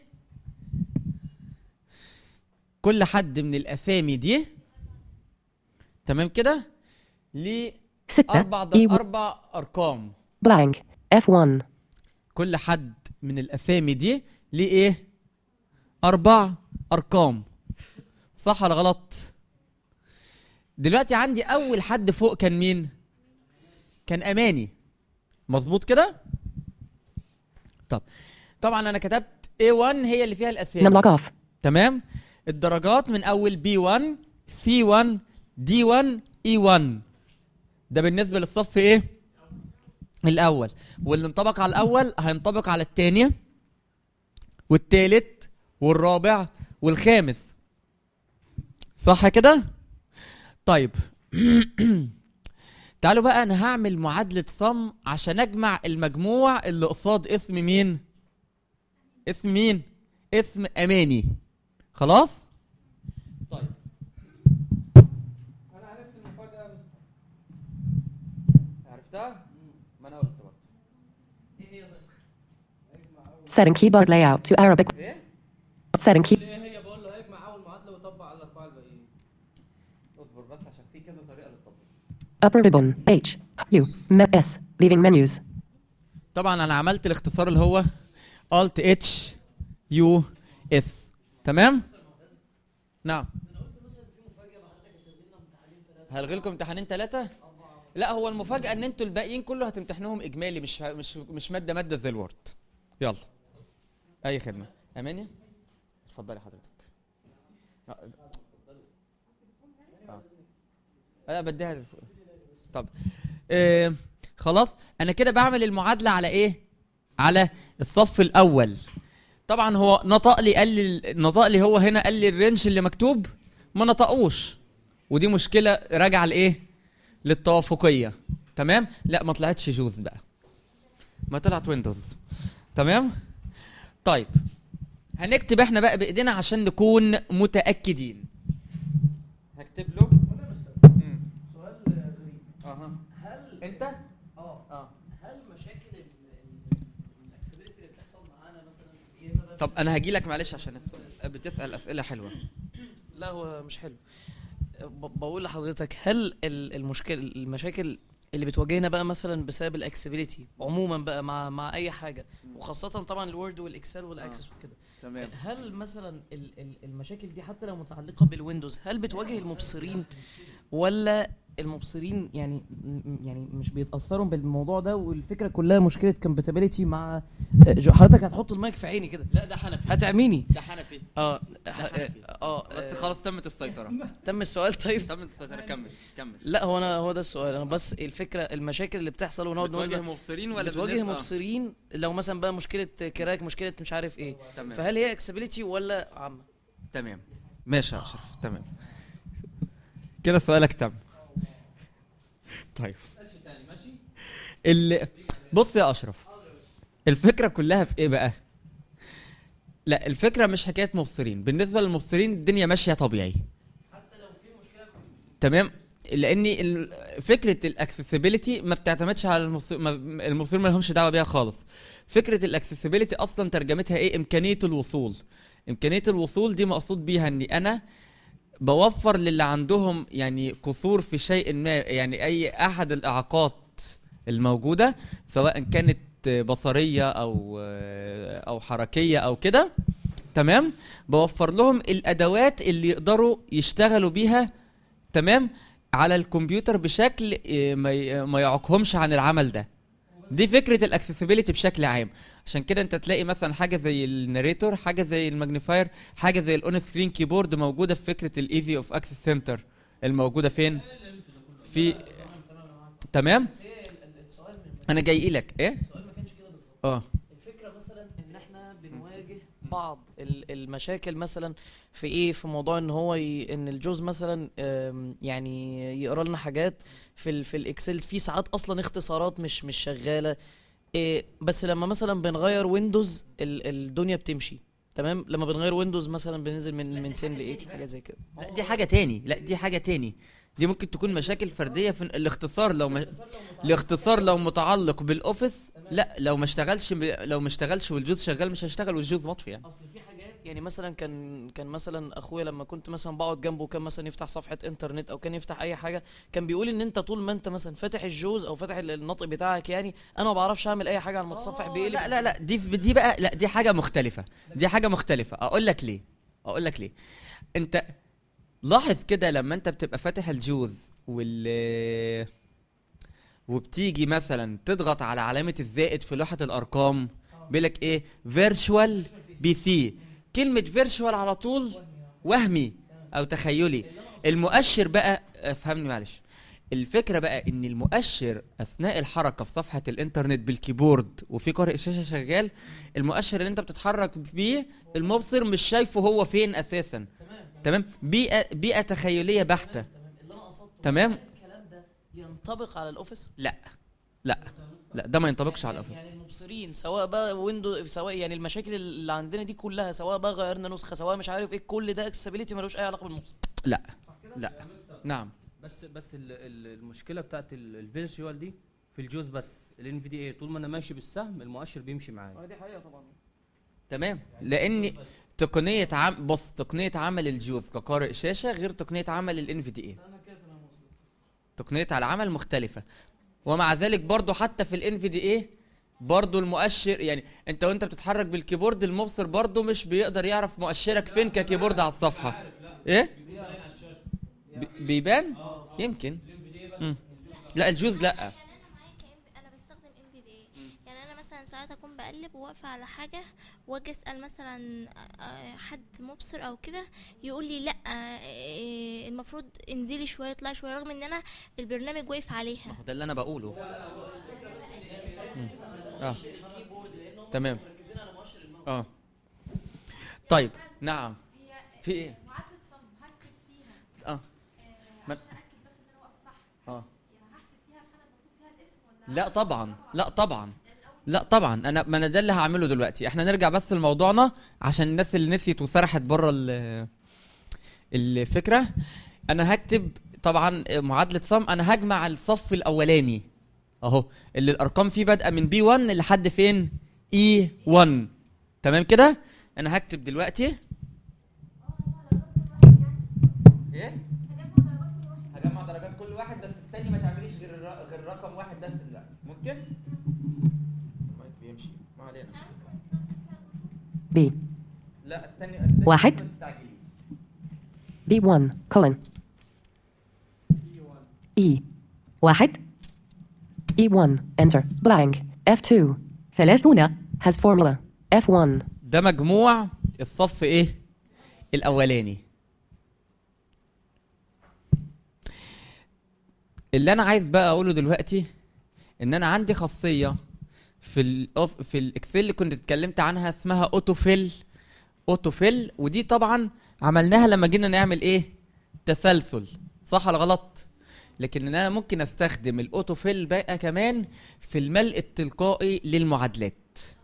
كل حد من الاسامي دي تمام كده ليه 6 اربع إيه و- اربع ارقام Blank. F1. كل حد من الاسامي دي ليه ايه اربع ارقام صح ولا غلط دلوقتي عندي اول حد فوق كان مين كان اماني مظبوط كده طب طبعا انا كتبت A1 هي اللي فيها الاسامي Numlock off. تمام الدرجات من اول B1 C1 D1 E1 ده بالنسبه للصف ايه الاول واللي انطبق على الاول هينطبق على الثاني والثالث والرابع والخامس صح كده طيب تعالوا بقى انا هعمل معادله صم عشان اجمع المجموع اللي قصاد اسم مين اسم مين اسم اماني خلاص طيب انا عرفت المفاجاه عرفتها ما انا قلت برضه Setting keyboard layout to Arabic. ايه Setting key. ايه هي بقول له هيجمع اول معادله ويطبق على الاربعه الباقيين اصبر بس عشان في كذا طريقه للتطبيق Upper ribbon. H. U. Me- S. Leaving menus. طبعا انا عملت الاختصار اللي هو Alt H U S تمام نعم هلغي لكم امتحانين ثلاثة؟ لا هو المفاجأة ان انتوا الباقيين كله هتمتحنوهم اجمالي مش مش مش مادة مادة زي الوورد يلا اي خدمة اماني اتفضلي حضرتك آه. آه. انا بديها للفوق. طب آه خلاص انا كده بعمل المعادله على ايه على الصف الاول طبعا هو نطق لي قال لي نطق لي هو هنا قال لي الرينج اللي مكتوب ما نطقوش ودي مشكله راجعه لايه للتوافقيه تمام لا ما طلعتش جوز بقى ما طلعت ويندوز تمام طيب هنكتب احنا بقى بايدينا عشان نكون متاكدين هكتب له مم. سؤال غريب اها هل انت اه اه هل مشاكل الاكسبيلتي اللي بتحصل معانا مثلا يا اما بقى طب انا هجي لك معلش عشان السؤال بتسال اسئله حلوه لا هو مش حلو ب- بقول لحضرتك هل ال- المشكله المشاكل اللي بتواجهنا بقى مثلا بسبب الاكسبيليتي عموما بقى مع مع اي حاجه وخاصه طبعا الوورد والاكسل والاكسس وكده تمام هل مثلا ال- ال- المشاكل دي حتى لو متعلقه بالويندوز هل بتواجه المبصرين ولا المبصرين يعني م- يعني مش بيتاثروا بالموضوع ده والفكره كلها مشكله كومباتيبلتي مع جو- حضرتك هتحط المايك في عيني كده لا ده حنفي هتعميني ده حنفي اه حنفي. اه بس آه، خلاص تمت السيطره تم السؤال طيب تمت السيطره كمل كمل لا هو انا هو ده السؤال انا بس الفكره المشاكل اللي بتحصل ونقعد نقول بتواجه لك مبصرين ولا بتواجه بالنسبة- آه، مبصرين لو مثلا بقى مشكله كراك مشكله مش عارف ايه تمام فهل هي اكسبيليتي ولا عامه تمام ماشي يا اشرف تمام كده سؤالك تم طيب اللي بص يا اشرف الفكره كلها في ايه بقى لا الفكره مش حكايه مبصرين بالنسبه للمبصرين الدنيا ماشيه طبيعي تمام لان ال- فكره الاكسسبيليتي ما بتعتمدش على المبصر ما- المبصرين ما لهمش دعوه بيها خالص فكره الاكسسبيليتي اصلا ترجمتها ايه امكانيه الوصول امكانيه الوصول دي مقصود بيها اني انا بوفر للي عندهم يعني قصور في شيء ما يعني اي احد الاعاقات الموجوده سواء كانت بصريه او او حركيه او كده تمام بوفر لهم الادوات اللي يقدروا يشتغلوا بيها تمام على الكمبيوتر بشكل آه، ما ي- ما يعوقهمش عن العمل ده دي فكره الاكسسبيليتي بشكل عام عشان كده انت تلاقي مثلا حاجه زي الناريتور حاجه زي الماجنيفاير حاجه زي الاون سكرين كيبورد موجوده في فكره الايزي اوف اكسس سنتر الموجوده فين في تمام السؤال من انا جاي لك ايه السؤال ما كانش كده بالظبط اه الفكره مثلا ان احنا بنواجه بعض ال- المشاكل مثلا في ايه في موضوع ان هو ي... ان الجوز مثلا آم، يعني يقرا لنا حاجات في ال... في الاكسل في ساعات اصلا اختصارات مش مش شغاله إيه بس لما مثلا بنغير ويندوز ال... الدنيا بتمشي تمام لما بنغير ويندوز مثلا بننزل من من 10 ل 8 حاجه زي كده لا دي حاجه تاني لا دي حاجه تاني دي ممكن تكون مشاكل فرديه في الاختصار لو ما الاختصار لو متعلق بالاوفيس لا لو ما اشتغلش ب... لو ما اشتغلش والجوز شغال مش هيشتغل والجوز مطفي يعني اصل في حاجات يعني مثلا كان كان مثلا اخويا لما كنت مثلا بقعد جنبه كان مثلا يفتح صفحه انترنت او كان يفتح اي حاجه كان بيقول ان انت طول ما انت مثلا فاتح الجوز او فاتح ال- النطق بتاعك يعني انا ما بعرفش اعمل اي حاجه على المتصفح آه، بيقلب لا لا لا دي دي بقى لا دي حاجه مختلفه دي حاجه مختلفه اقول لك ليه اقول لك ليه انت لاحظ كده لما انت بتبقى فاتح الجوز وال وبتيجي مثلا تضغط على علامه الزائد في لوحه الارقام بيقول ايه فيرتشوال بي سي كلمه فيرتشوال على طول وهمي او تخيلي المؤشر بقى افهمني معلش الفكره بقى ان المؤشر اثناء الحركه في صفحه الانترنت بالكيبورد وفي قارئ شاشه شغال المؤشر اللي انت بتتحرك بيه المبصر مش شايفه هو فين اساسا تمام بيئه بيئه تخيليه بحته اللي انا قصدته تمام الكلام ده ينطبق على الاوفيس لا لا لا ده ما ينطبقش على الاوفيس يعني المبصرين سواء بقى ويندو سواء يعني المشاكل اللي عندنا دي كلها سواء بقى غيرنا نسخه سواء مش عارف ايه كل ده اكسسبيليتي ملوش اي علاقه بالمبصر لا لا نعم بس بس ال- ال- المشكله بتاعت الفيرتشوال دي في الجوز بس الان في دي اي طول ما انا ماشي بالسهم المؤشر بيمشي معايا دي حقيقه طبعا تمام لان تقنيه عم بص تقنيه عمل الجوز كقارئ شاشه غير تقنيه عمل الان في دي اي تقنيه العمل مختلفه ومع ذلك برضو حتى في الان في دي اي برضو المؤشر يعني انت وانت بتتحرك بالكيبورد المبصر برضو مش بيقدر يعرف مؤشرك فين ككيبورد على الصفحه ايه بي- بيبان يمكن مم. لا الجوز لا يعني انا معايا كإم- انا بستخدم ام في دي يعني انا مثلا ساعات اكون بقلب وواقفه على حاجه واجي اسال مثلا آه، حد مبصر او كده يقول لي لا آه، المفروض انزلي شويه اطلعي شويه رغم ان انا البرنامج واقف عليها ده اللي انا بقوله مم. اه تمام اه طيب نعم في ايه اه ما- اه لا طبعا لا طبعا لا طبعا انا ما انا ده اللي هعمله دلوقتي احنا نرجع بس لموضوعنا عشان الناس اللي نسيت وسرحت بره ال- الفكره انا هكتب طبعا معادله صم انا هجمع الصف الاولاني اهو اللي الارقام فيه بادئه من بي 1 لحد فين اي 1 تمام كده انا هكتب دلوقتي ايه هجمع درجات كل واحد بس استني ما تعمليش غير الر- غير رقم واحد بس دلوقتي ممكن المايك بيمشي ما علينا B. لا استني استني واحد. ما تستعجليش. B1, colon. E. واحد E1, enter. Blank. F2, ثلاثون has formula. F1, ده مجموع الصف ايه الاولاني اللي انا عايز بقى اقوله دلوقتي ان انا عندي خاصيه في ال في الاكسل اللي كنت اتكلمت عنها اسمها اوتو فيل اوتو فيل ودي طبعا عملناها لما جينا نعمل ايه تسلسل صح ولا غلط لكن انا ممكن استخدم الاوتو فيل بقى كمان في الملء التلقائي للمعادلات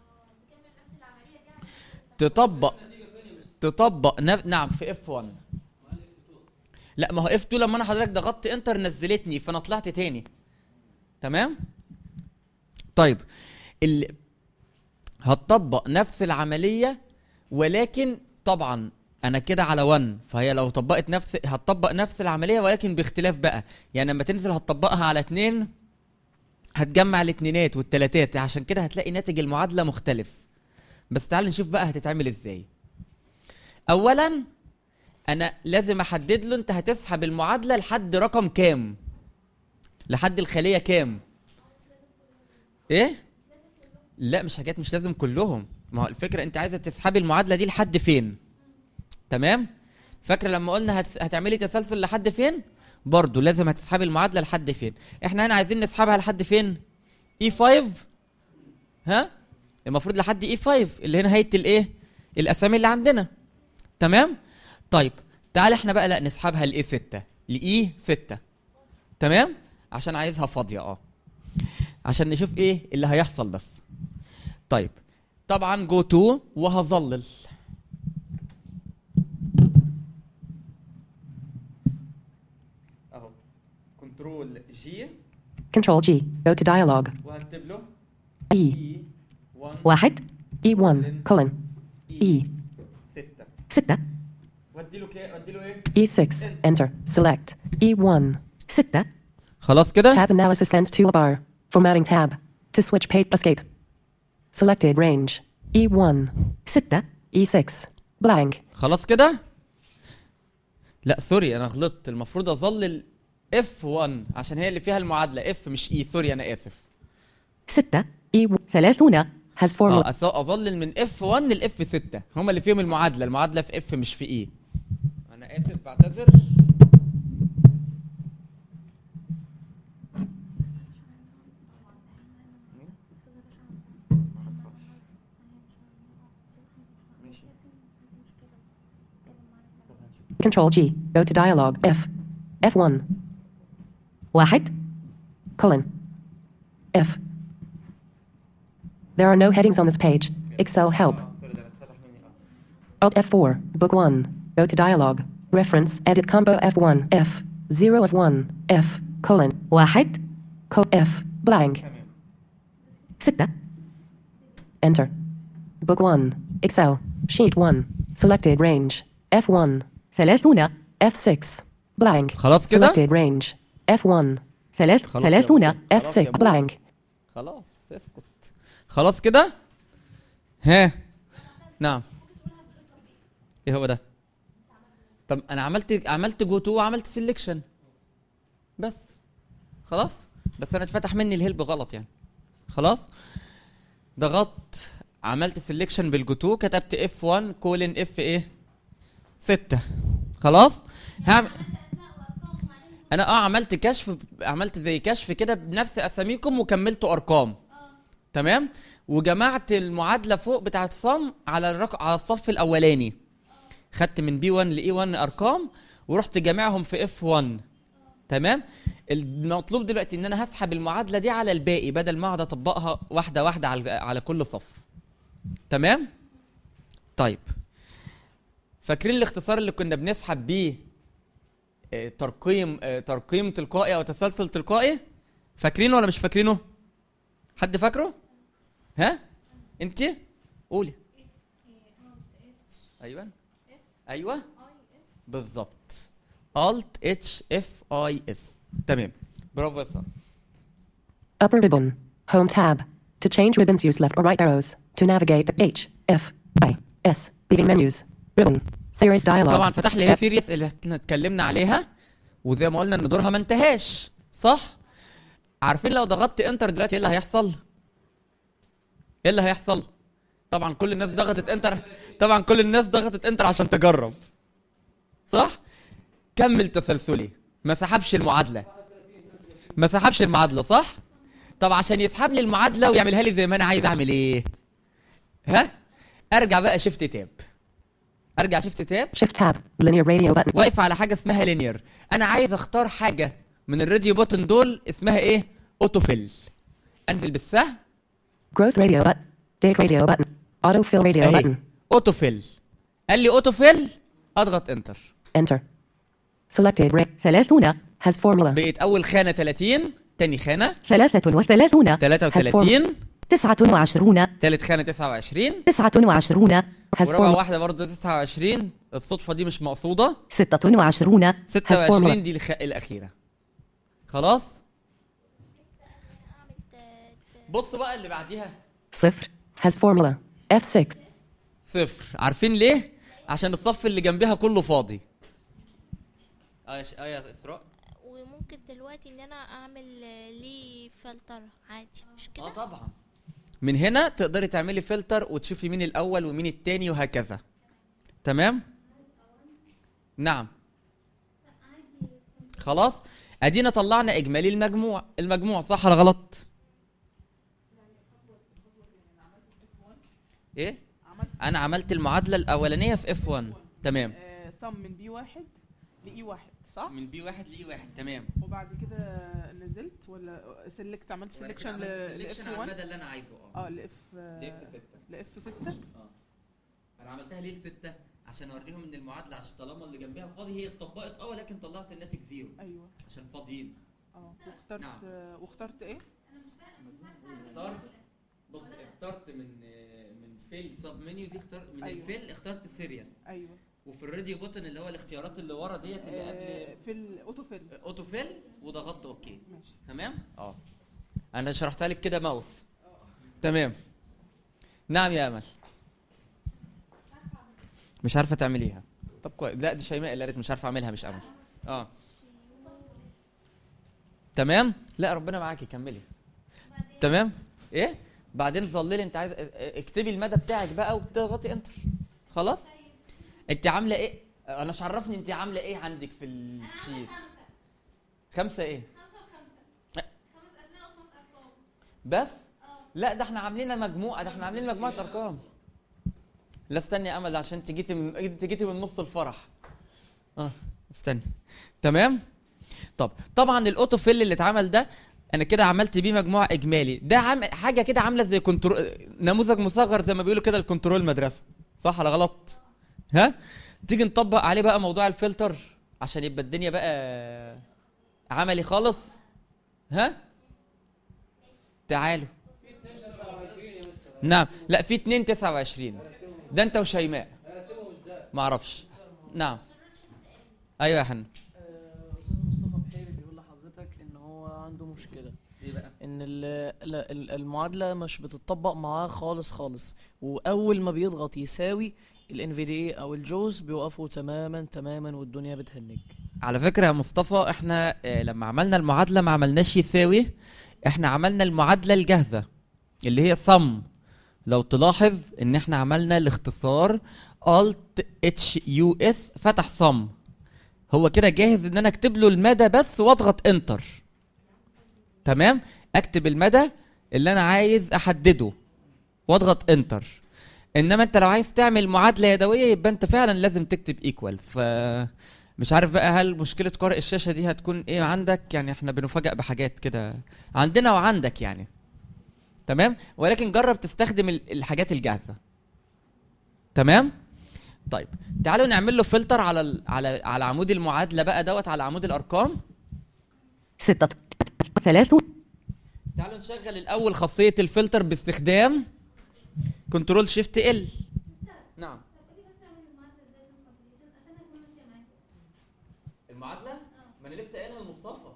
تطبق تطبق نف... نعم في اف 1 لا ما هو اف 2 لما انا حضرتك ضغطت انتر نزلتني فانا طلعت تاني تمام طيب ال... هتطبق نفس العمليه ولكن طبعا انا كده على 1 فهي لو طبقت نفس هتطبق نفس العمليه ولكن باختلاف بقى يعني لما تنزل هتطبقها على 2 هتجمع الاتنينات والتلاتات عشان كده هتلاقي ناتج المعادله مختلف بس تعال نشوف بقى هتتعمل ازاي اولا انا لازم احدد له انت هتسحب المعادله لحد رقم كام لحد الخليه كام ايه لا مش حاجات مش لازم كلهم ما هو الفكره انت عايزه تسحبي المعادله دي لحد فين تمام فاكره لما قلنا هتس... هتعملي تسلسل لحد فين برضه لازم هتسحبي المعادله لحد فين احنا هنا عايزين نسحبها لحد فين اي 5 ها المفروض لحد اي 5 اللي هنا هيئه الايه الاسامي اللي عندنا تمام طيب تعال احنا بقى لا نسحبها لاي 6 لاي 6 تمام عشان عايزها فاضيه اه عشان نشوف ايه اللي هيحصل بس طيب طبعا جو تو وهظلل اهو كنترول جي Control G. Go to dialog. وهكتب له E. اي 1 واحد E1. Colon. E. 6 ستة وادي له كده وادي له ايه E6. Enter. Select. E1. ستة خلاص كده Tab analysis and toolbar. Formatting tab. To switch page escape. Selected range. E1. ستة E6. Blank. خلاص كده لا سوري انا غلطت المفروض اظلل اف 1 عشان هي اللي فيها المعادله اف مش اي سوري انا اسف ستة E1. ثلاثون Has formula. اه أص- اظلل من اف 1 لاف 6 هما اللي فيهم المعادله المعادله في اف مش في اي انا اسف بعتذر Control G. Go to dialog. F. F1. واحد Colon. F. There are no headings on this page. Excel help. Alt F4. Book 1. Go to dialog. Reference. Edit combo F1. F. 0 of 1. F. Colon. واحد Co F. Blank. ستة Enter. Book 1. Excel. Sheet 1. Selected range. F1. ثلاثون F6. Blank. خلاص كده؟ Selected range. F1. ثلاث خلاص يا ثلاثون أبو. خلاص يا F6. أبو. Blank. خلاص اسكت خلاص كده ها نعم ايه هو ده طب انا عملت عملت جو تو وعملت سيلكشن بس خلاص بس انا اتفتح مني الهلب غلط يعني خلاص ضغطت عملت سيلكشن بالجو تو كتبت اف 1 كولن اف ايه 6 خلاص هعمل انا اه عملت كشف عملت زي كشف كده بنفس اساميكم وكملته ارقام تمام وجمعت المعادله فوق بتاعه صم على الرق... على الصف الاولاني خدت من بي 1 لاي 1 ارقام ورحت جامعهم في اف 1 تمام المطلوب دلوقتي ان انا هسحب المعادله دي على الباقي بدل ما اقعد اطبقها واحده واحده على على كل صف تمام طيب فاكرين الاختصار اللي كنا بنسحب بيه آه، ترقيم آه، ترقيم تلقائي او تسلسل تلقائي فاكرينه ولا مش فاكرينه حد فاكره ها انت قولي ايوه ايوه بالظبط Alt H F I S تمام برافو يا ساره Upper ribbon. Home tab. To change ribbons, use left or right arrows. To navigate the H, F, I, S. Leaving menus. Ribbon. Series dialog. طبعا فتح لي هي Step. سيريس اللي احنا اتكلمنا عليها وزي ما قلنا ان دورها ما انتهاش صح عارفين لو ضغطت انتر دلوقتي ايه اللي هيحصل ايه اللي هيحصل طبعا كل الناس ضغطت انتر طبعا كل الناس ضغطت انتر عشان تجرب صح كمل تسلسلي ما سحبش المعادله ما سحبش المعادله صح طب عشان يسحب لي المعادله ويعملها لي زي ما انا عايز اعمل ايه ها ارجع بقى شيفت تاب ارجع شيفت تاب Shift tab. Linear radio button. واقف على حاجه اسمها لينير انا عايز اختار حاجه من الراديو بوتن دول اسمها ايه اوتو فيل انزل بالسهم Growth radio button. Date radio button. Autofill radio اهي button. اوتو فيل قال لي اوتو فيل اضغط انتر Enter. Selected range. ثلاثون Has formula. بقيت اول خانه 30 تاني خانه ثلاثة وثلاثون 33 تسعة وعشرون تالت خانه 29 تسعة وعشرون Has ورابع formula. واحده برضه 29 الصدفه دي مش مقصوده ستة وعشرون 26 formula. دي الخ... الاخيره خلاص اعمل بص بقى اللي بعديها صفر Has formula. F6. صفر عارفين ليه عشان الصف اللي جنبها كله فاضي اه يا ش- اه يا اسراء وممكن دلوقتي ان انا اعمل آه، ليه فلتر عادي مش اه كده طبعا من هنا تقدري تعملي فلتر وتشوفي مين الاول ومين التاني وهكذا تمام نعم خلاص ادينا طلعنا اجمالي المجموع المجموع صح ولا غلط ايه انا عملت المعادله الاولانيه في اف 1 تمام صم من بي واحد لاي واحد صح من بي واحد لاي واحد تمام وبعد كده نزلت ولا سلكت عملت سelection ل سelection لاف على 1 المدى اللي انا عايزه اه اه لاف لاف 6 لاف 6 اه انا عملتها ليه الستة عشان اوريهم ان المعادله عشان طالما اللي جنبها فاضي هي اتطبقت اه ولكن طلعت الناتج زيرو ايوه عشان فاضيين اه واخترت نعم. آه، واخترت ايه اخترت بص اخترت من من فيل سب منيو دي اخترت من أيوة. الفيل اخترت سيريس ايوه وفي الراديو بوتن اللي هو الاختيارات اللي ورا ديت اللي آه، قبل في الاوتو فيل اوتو فيل وضغطت اوكي ماشي تمام اه انا شرحتها لك كده ماوس تمام نعم يا امل مش عارفه تعمليها طب كويس لا دي شيماء اللي قالت مش عارفه اعملها مش امل اه تمام لا ربنا معاكي كملي تمام ايه بعدين ظللي انت عايز اه، اه، اكتبي المدى بتاعك بقى وتضغطي انتر خلاص انت عامله ايه انا مش عرفني انت عامله ايه عندك في الشيت خمسه ايه بس لا ده احنا عاملين مجموعه ده احنا عاملين مجموعه ارقام لا استني يا امل عشان تجيتي من انت جيتي من نص الفرح اه استني تمام طب طبعا الاوتو فيل اللي اتعمل ده انا كده عملت بيه مجموعه اجمالي ده عم حاجه كده عامله زي كنترول نموذج مصغر زي ما بيقولوا كده الكنترول مدرسه صح ولا غلط ها تيجي نطبق عليه بقى موضوع الفلتر عشان يبقى الدنيا بقى عملي خالص ها تعالوا نعم لا في 2 29 ده انت وشيماء ما اعرفش نعم ايوه يا حنان استاذ مصطفى بحيري بيقول لحضرتك ان هو عنده مشكله ايه بقى ان ال- لا، ال- المعادله مش بتطبق معاه خالص خالص واول ما بيضغط يساوي ال NVDA او الجوز بيوقفوا تماما تماما والدنيا بتهنج على فكرة يا مصطفى احنا اه لما عملنا المعادلة ما عملناش يساوي احنا عملنا المعادلة الجاهزة اللي هي صم لو تلاحظ ان احنا عملنا الاختصار Alt H U S فتح صم هو كده جاهز ان انا اكتب له المدى بس واضغط انتر تمام اكتب المدى اللي انا عايز احدده واضغط انتر انما انت لو عايز تعمل معادله يدويه يبقى انت فعلا لازم تكتب ايكوالز ف مش عارف بقى هل مشكله قارئ الشاشه دي هتكون ايه عندك يعني احنا بنفاجئ بحاجات كده عندنا وعندك يعني تمام ولكن جرب تستخدم ال- الحاجات الجاهزه تمام طيب تعالوا نعمل له فلتر على ال... على على عمود المعادله بقى دوت على عمود الارقام ستة ثلاثون تعالوا نشغل الاول خاصيه الفلتر باستخدام كنترول شيفت ال نعم المعادله ما انا لسه قايلها لمصطفى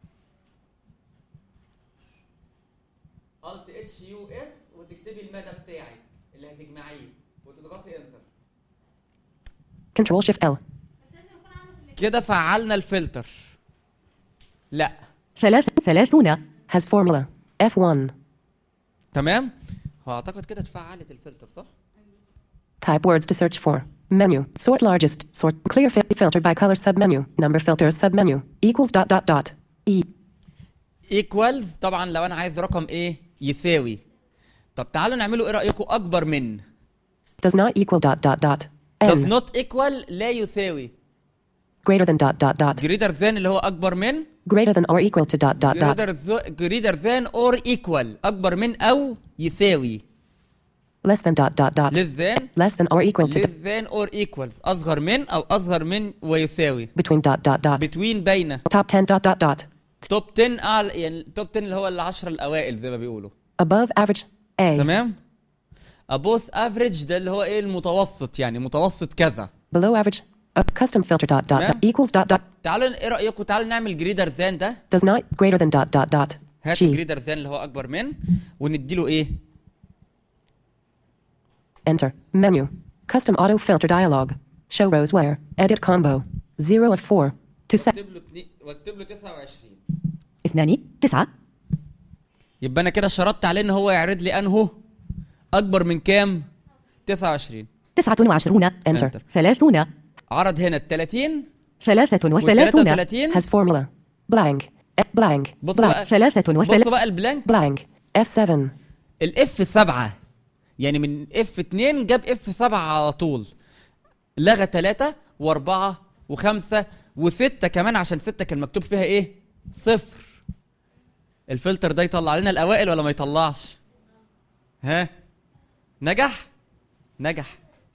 الت اتش يو اس وتكتبي المدى بتاعي اللي هتجمعيه وتضغطي انتر Control Shift L. كده فعلنا الفلتر لا ثلاث ثلاثون Has formula. F1. تمام هو اعتقد كده اتفعلت الفلتر صح Type words to search for. Menu. Sort largest. Sort. Clear fit. Filtered by color submenu. Number filters submenu. Equals dot dot dot. E. ايكوالز طبعا لو انا عايز رقم ايه يساوي طب تعالوا نعمله ايه رايكم اكبر من Does not equal dot dot dot. does N. not equal لا يساوي Greater than dot dot dot. greater than اللي هو اكبر من Greater than or equal to dot dot dot. greater, th- greater than or equal اكبر من او يساوي Less than dot dot dot. less than Less than or equal to less than or equals اصغر من او اصغر من ويساوي between dot dot dot. between بين Top 10 dot dot dot. توب 10 اعلى يعني توب 10 اللي هو العشرة الاوائل زي ما بيقولوا Above average. A. تمام above average ده اللي هو ايه المتوسط يعني متوسط كذا Below average. A custom filter dot dot Yeah. dot equals dot dot تعالوا ايه رايكم تعالوا نعمل جريدر ذان ده does not greater than dot dot dot. هات G. جريتر ذان اللي هو اكبر من ونديله ايه Enter. Menu. Custom auto filter dialog. Show rows where. Edit combo. 0 of 4. To set. واكتب له اتنين- واكتب له 29 اثنان تسعة يبقى انا كده شرطت عليه ان هو يعرض لي انه اكبر من كام 29 تسعة وعشرون Enter. ثلاثون عرض هنا ال 30 ثلاثة وال وثلاثون 33 Has formula. Blank. E- blank. بص blank. بقى ثلاثة بص وثلاثون بقى البلانك Blank. F7. الاف 7 يعني من اف 2 جاب اف 7 على طول لغى 3 و4 و5 و6 كمان عشان 6 كان مكتوب فيها ايه صفر الفلتر ده يطلع لنا الاوائل ولا ما يطلعش ها نجح نجح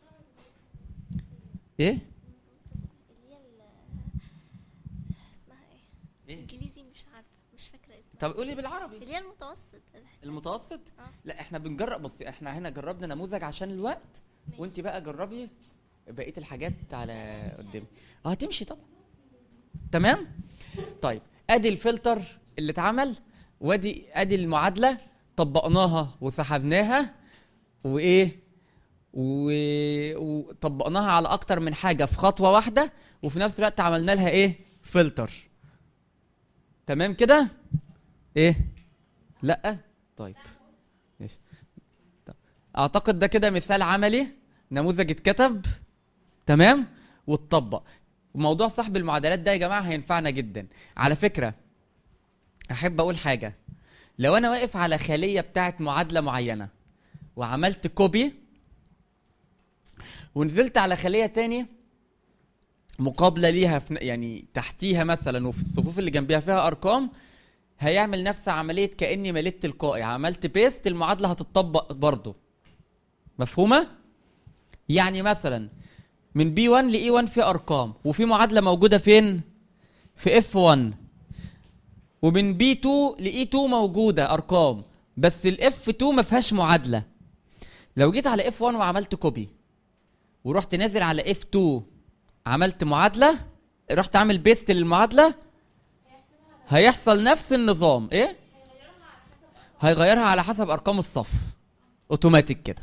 ايه اللي هي ال- اسمها ايه ايه انجليزي مش عارفه مش فاكره اسمها طب قولي بالعربي اللي هي المتوسط المتوسط آه. لا احنا بنجرب بصي احنا هنا جربنا نموذج عشان الوقت ماشي. وانت بقى جربي بقيه الحاجات على قدامي اه هتمشي طبعا تمام طيب ادي الفلتر اللي اتعمل وادي ادي المعادله طبقناها وسحبناها وايه و... وطبقناها على اكتر من حاجه في خطوه واحده وفي نفس الوقت عملنا لها ايه فلتر تمام كده ايه لا طيب ماشي طب. اعتقد ده كده مثال عملي نموذج اتكتب تمام واتطبق موضوع سحب المعادلات ده يا جماعه هينفعنا جدا على فكره احب اقول حاجه لو انا واقف على خليه بتاعت معادله معينه وعملت كوبي ونزلت على خليه تاني مقابله ليها في يعني تحتيها مثلا وفي الصفوف اللي جنبيها فيها ارقام هيعمل نفس عمليه كاني مليت تلقائي عملت بيست المعادله هتطبق برضه مفهومه يعني مثلا من بي 1 لاي 1 في ارقام وفي معادله موجوده فين في اف 1 ومن بي 2 لاي 2 موجوده ارقام بس الاف 2 ما فيهاش معادله لو جيت على اف 1 وعملت كوبي ورحت نازل على اف 2 عملت معادله رحت عامل بيست للمعادله هيحصل نفس النظام ايه هيغيرها على حسب ارقام الصف اوتوماتيك كده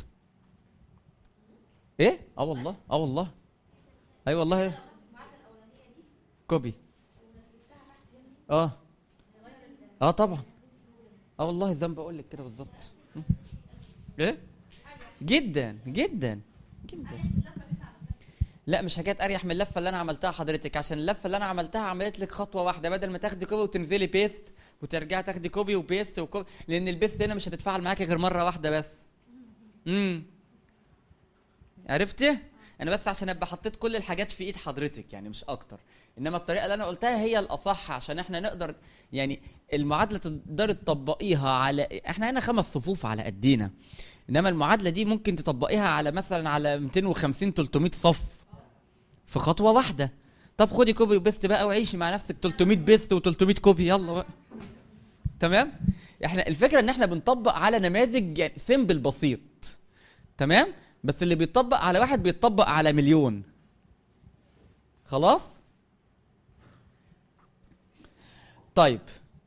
ايه اه والله اه والله اي والله إيه؟ كوبي اه اه طبعا اه والله زي ما بقول لك كده بالظبط م. ايه جدا جدا جدا لا مش حكايه اريح من اللفه اللي انا عملتها حضرتك عشان اللفه اللي انا عملتها عملت لك خطوه واحده بدل ما تاخدي كوبي وتنزلي بيست وترجعي تاخدي كوبي وبيست وكوبي لان البيست هنا مش هتتفاعل معاكي غير مره واحده بس امم عرفتي انا بس عشان ابقى حطيت كل الحاجات في ايد حضرتك يعني مش اكتر انما الطريقه اللي انا قلتها هي الاصح عشان احنا نقدر يعني المعادله تقدري تطبقيها على احنا هنا خمس صفوف على قدينا انما المعادله دي ممكن تطبقيها على مثلا على 250 300 صف في خطوه واحده طب خدي كوبي وبيست بقى وعيشي مع نفسك 300 بيست و300 كوبي يلا بقى تمام احنا الفكره ان احنا بنطبق على نماذج يعني سيمبل بسيط تمام بس اللي بيطبق على واحد بيطبق على مليون خلاص طيب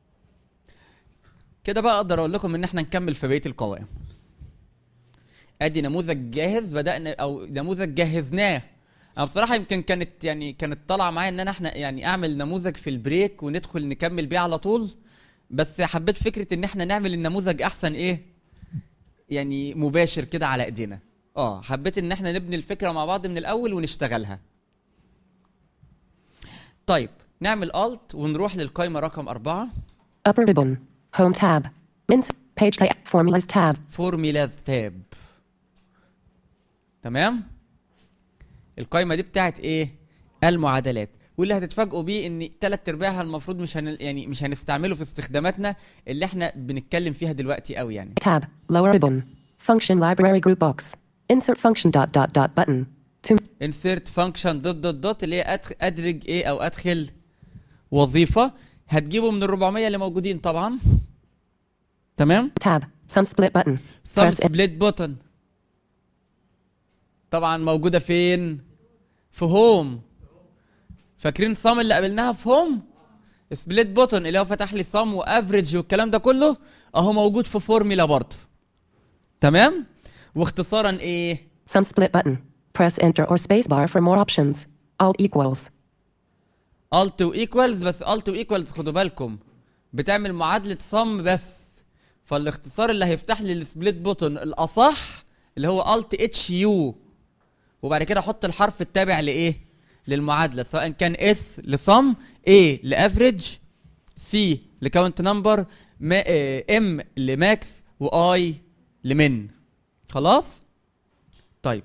كده بقى اقدر اقول لكم ان احنا نكمل في بقيه القوائم ادي نموذج جاهز بدانا او نموذج جهزناه انا بصراحه يمكن كانت يعني كانت طالعه معايا ان انا احنا يعني اعمل نموذج في البريك وندخل نكمل بيه على طول بس حبيت فكره ان احنا نعمل النموذج احسن ايه يعني مباشر كده على ايدينا اه حبيت ان احنا نبني الفكره مع بعض من الاول ونشتغلها طيب نعمل الت ونروح للقائمه رقم أربعة Upper ribbon. Home tab. Insert. Page layout. Formulas tab. فورميلاز تاب تمام القائمه دي بتاعت ايه المعادلات واللي هتتفاجئوا بيه ان تلات ارباعها المفروض مش هن... يعني مش هنستعمله في استخداماتنا اللي احنا بنتكلم فيها دلوقتي قوي يعني Tab. Lower ribbon. Function library group box. Insert function dot dot dot button. To insert function دوت دوت دوت اللي هي أدخ... ادرج ايه او ادخل وظيفه هتجيبه من ال 400 اللي موجودين طبعا تمام tab. Sum split button. سب Press سبليت بوتن طبعا موجوده فين في هوم فاكرين صام اللي قابلناها في هوم سبليت بوتون اللي هو فتح لي صم وافريج والكلام ده كله اهو موجود في فورميلا برضه تمام واختصارا ايه Sum split button. Press enter or spacebar for more options. Alt equals. الت وايكوالز بس الت وايكوالز خدوا بالكم بتعمل معادله صم بس فالاختصار اللي هيفتح لي السبليت بوتون الاصح اللي هو الت اتش يو وبعد كده احط الحرف التابع لايه للمعادله سواء كان اس لصم A لافريج سي لكاونت نمبر ام لماكس واي لمن خلاص طيب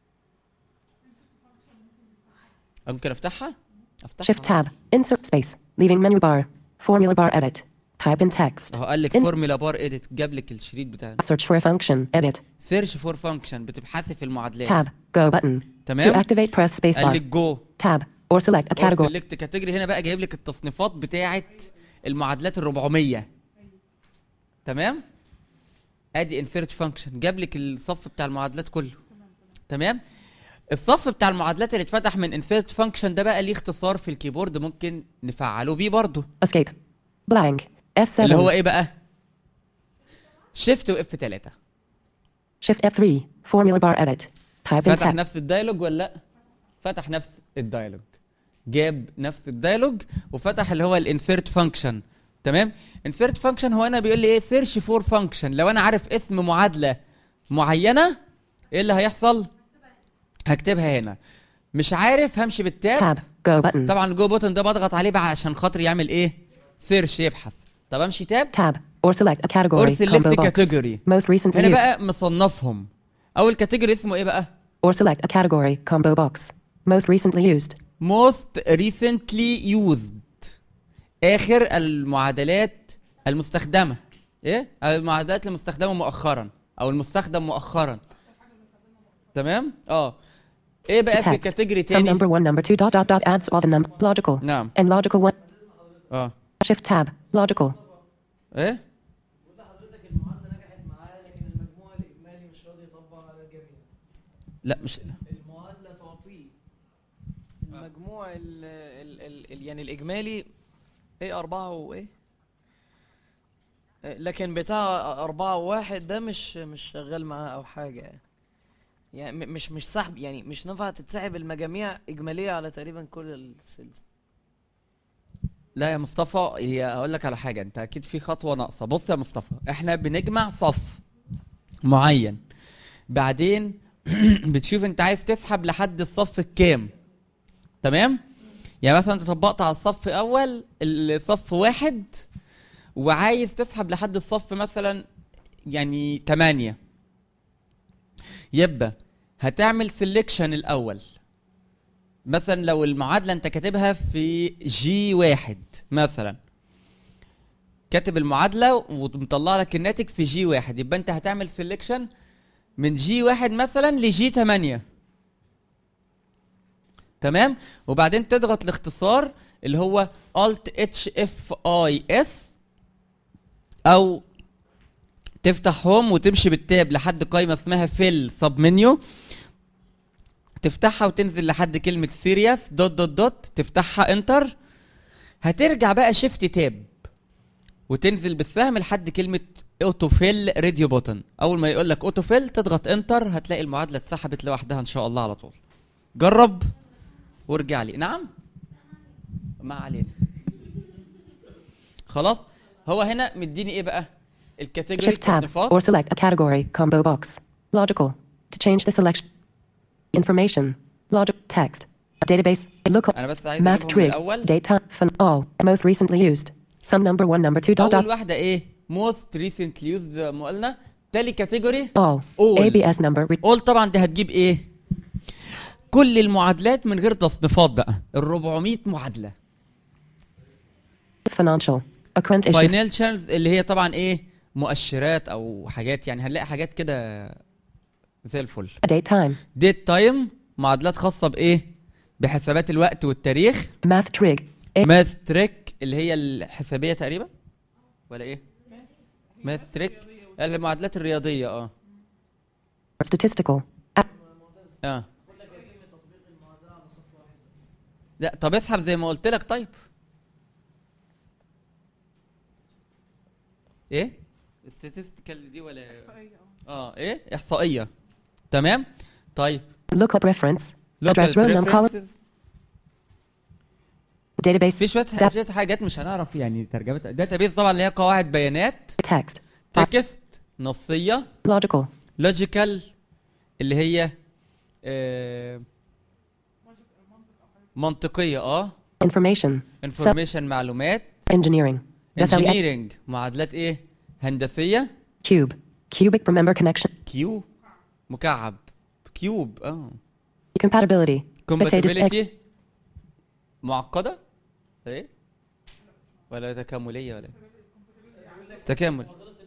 ممكن افتحها افتحها Shift tab. Insert space. Leaving menu bar. Formula bar edit. Type in text. اهو قال لك Ins- فورمولا بار اديت جاب لك الشريط بتاعنا Search for a function. Edit. سيرش فور فانكشن بتبحثي في المعادلات Tab. Go button. تمام. To activate press قال spacebar. لك جو Tab. Or select a category. سيلكت كاتيجوري هنا بقى جايب لك التصنيفات بتاعه المعادلات ال 400 تمام ادي انسيرت فانكشن جاب لك الصف بتاع المعادلات كله تمام الصف بتاع المعادلات اللي اتفتح من انسيرت فانكشن ده بقى ليه اختصار في الكيبورد ممكن نفعله بيه برضه Escape. Blank. F7. اللي هو ايه بقى شيفت واف 3 Shift F3. Formula bar edit. Type in فتح text. نفس الدايلوج ولا لا فتح نفس الدايلوج جاب نفس الدايلوج وفتح اللي هو الانسيرت فانكشن تمام انسيرت فانكشن هو انا بيقول لي ايه سيرش فور فانكشن لو انا عارف اسم معادله معينه ايه اللي هيحصل هكتبها هنا مش عارف همشي بالتاب Tab. Go button. طبعا الجو بوتن ده بضغط عليه بقى عشان خاطر يعمل ايه سيرش يبحث طب امشي تاب Tab. Or select a category. اور سيلكت Combo box. كاتيجوري Most recently هنا used. بقى مصنفهم اول كاتيجوري اسمه ايه بقى Or select a category. Combo box. Most recently used. most recently used اخر المعادلات المستخدمه ايه أو المعادلات المستخدمه مؤخرا او المستخدم مؤخرا تمام اه ايه بقى في Text. كاتيجوري Some تاني number one number two dot dot dot adds all the number logical. نعم And logical one. اه Shift tab. Logical. ايه بقول لحضرتك المعادله نجحت معاه لكن المجموع الاجمالي مش راضي يطبق على الجميع لا مش المعادله تعطيه المجموع ال ال ال ال يعني الاجمالي ايه أربعة وايه آه، لكن بتاع أربعة وواحد ده مش مش شغال معاه أو حاجة يعني يعني م- مش مش سحب يعني مش نافعة تتسحب المجاميع إجمالية على تقريبا كل السيلز لا يا مصطفى هي اقول لك على حاجه انت اكيد في خطوه ناقصه بص يا مصطفى احنا بنجمع صف معين بعدين بتشوف انت عايز تسحب لحد الصف الكام تمام يعني مثلا انت طبقت على الصف اول الصف واحد وعايز تسحب لحد الصف مثلا يعني تمانية يبقى هتعمل سيلكشن الاول مثلا لو المعادله انت كاتبها في جي واحد مثلا كاتب المعادله ومطلع لك الناتج في جي واحد يبقى انت هتعمل سيلكشن من جي واحد مثلا لجي 8 تمام وبعدين تضغط الاختصار اللي هو Alt H F I S او تفتح هوم وتمشي بالتاب لحد قائمه اسمها فيل سب منيو تفتحها وتنزل لحد كلمة سيريس دوت دوت دوت تفتحها انتر هترجع بقى شيفت تاب وتنزل بالسهم لحد كلمة اوتوفيل راديو بوتن اول ما يقول لك اوتوفيل تضغط انتر هتلاقي المعادلة اتسحبت لوحدها ان شاء الله على طول جرب وارجع لي نعم ما علينا خلاص هو هنا مديني ايه بقى الكاتيجوري Shift tab. التصنيفات Or select a category. Combo box. Logical. To change the selection. Information. Logic. Text. Database. Look. انا بس عايز Math اجيبهم trig. الاول Date time. Fun. All. Most recently used. Some number one number two dot اول dot. واحده ايه موست ريسنتلي يوزد زي ما قلنا تاني كاتيجوري All. All. ABS number. Re- قول طبعا ده هتجيب ايه كل المعادلات من غير تصنيفات بقى ال 400 معادله financial. A current issue. فاينانشالز اللي هي طبعا ايه مؤشرات او حاجات يعني هنلاقي حاجات كده زي الفل Date time. ديت تايم معادلات خاصه بايه بحسابات الوقت والتاريخ Math trig. A- ماث تريك اللي هي الحسابيه تقريبا ولا ايه ماث تريك المعادلات الرياضيه اه statistical. A- اه لا طب اسحب زي ما قلت لك طيب ايه statistical دي ولا إحصائية، اه ايه احصائيه تمام طيب Lookup reference. local Address row num column. preferences. Database. في شويه Da- شويه حاجات مش هنعرف يعني ترجمتها داتابيز طبعا اللي هي قواعد بيانات Text. تكست نصيه Logical. لوجيكال اللي هي آه منطقيه اه Information. انفورميشن معلومات Engineering. بسوي أك- انجينيرنج معادلات ايه هندسيه Cube. Cubic per member connection. كيو مكعب كيوب اه Compatibility. Potatoes. X. كومباتيبيليتي معقده ايه ولا تكامليه ولا إيه؟ تكامل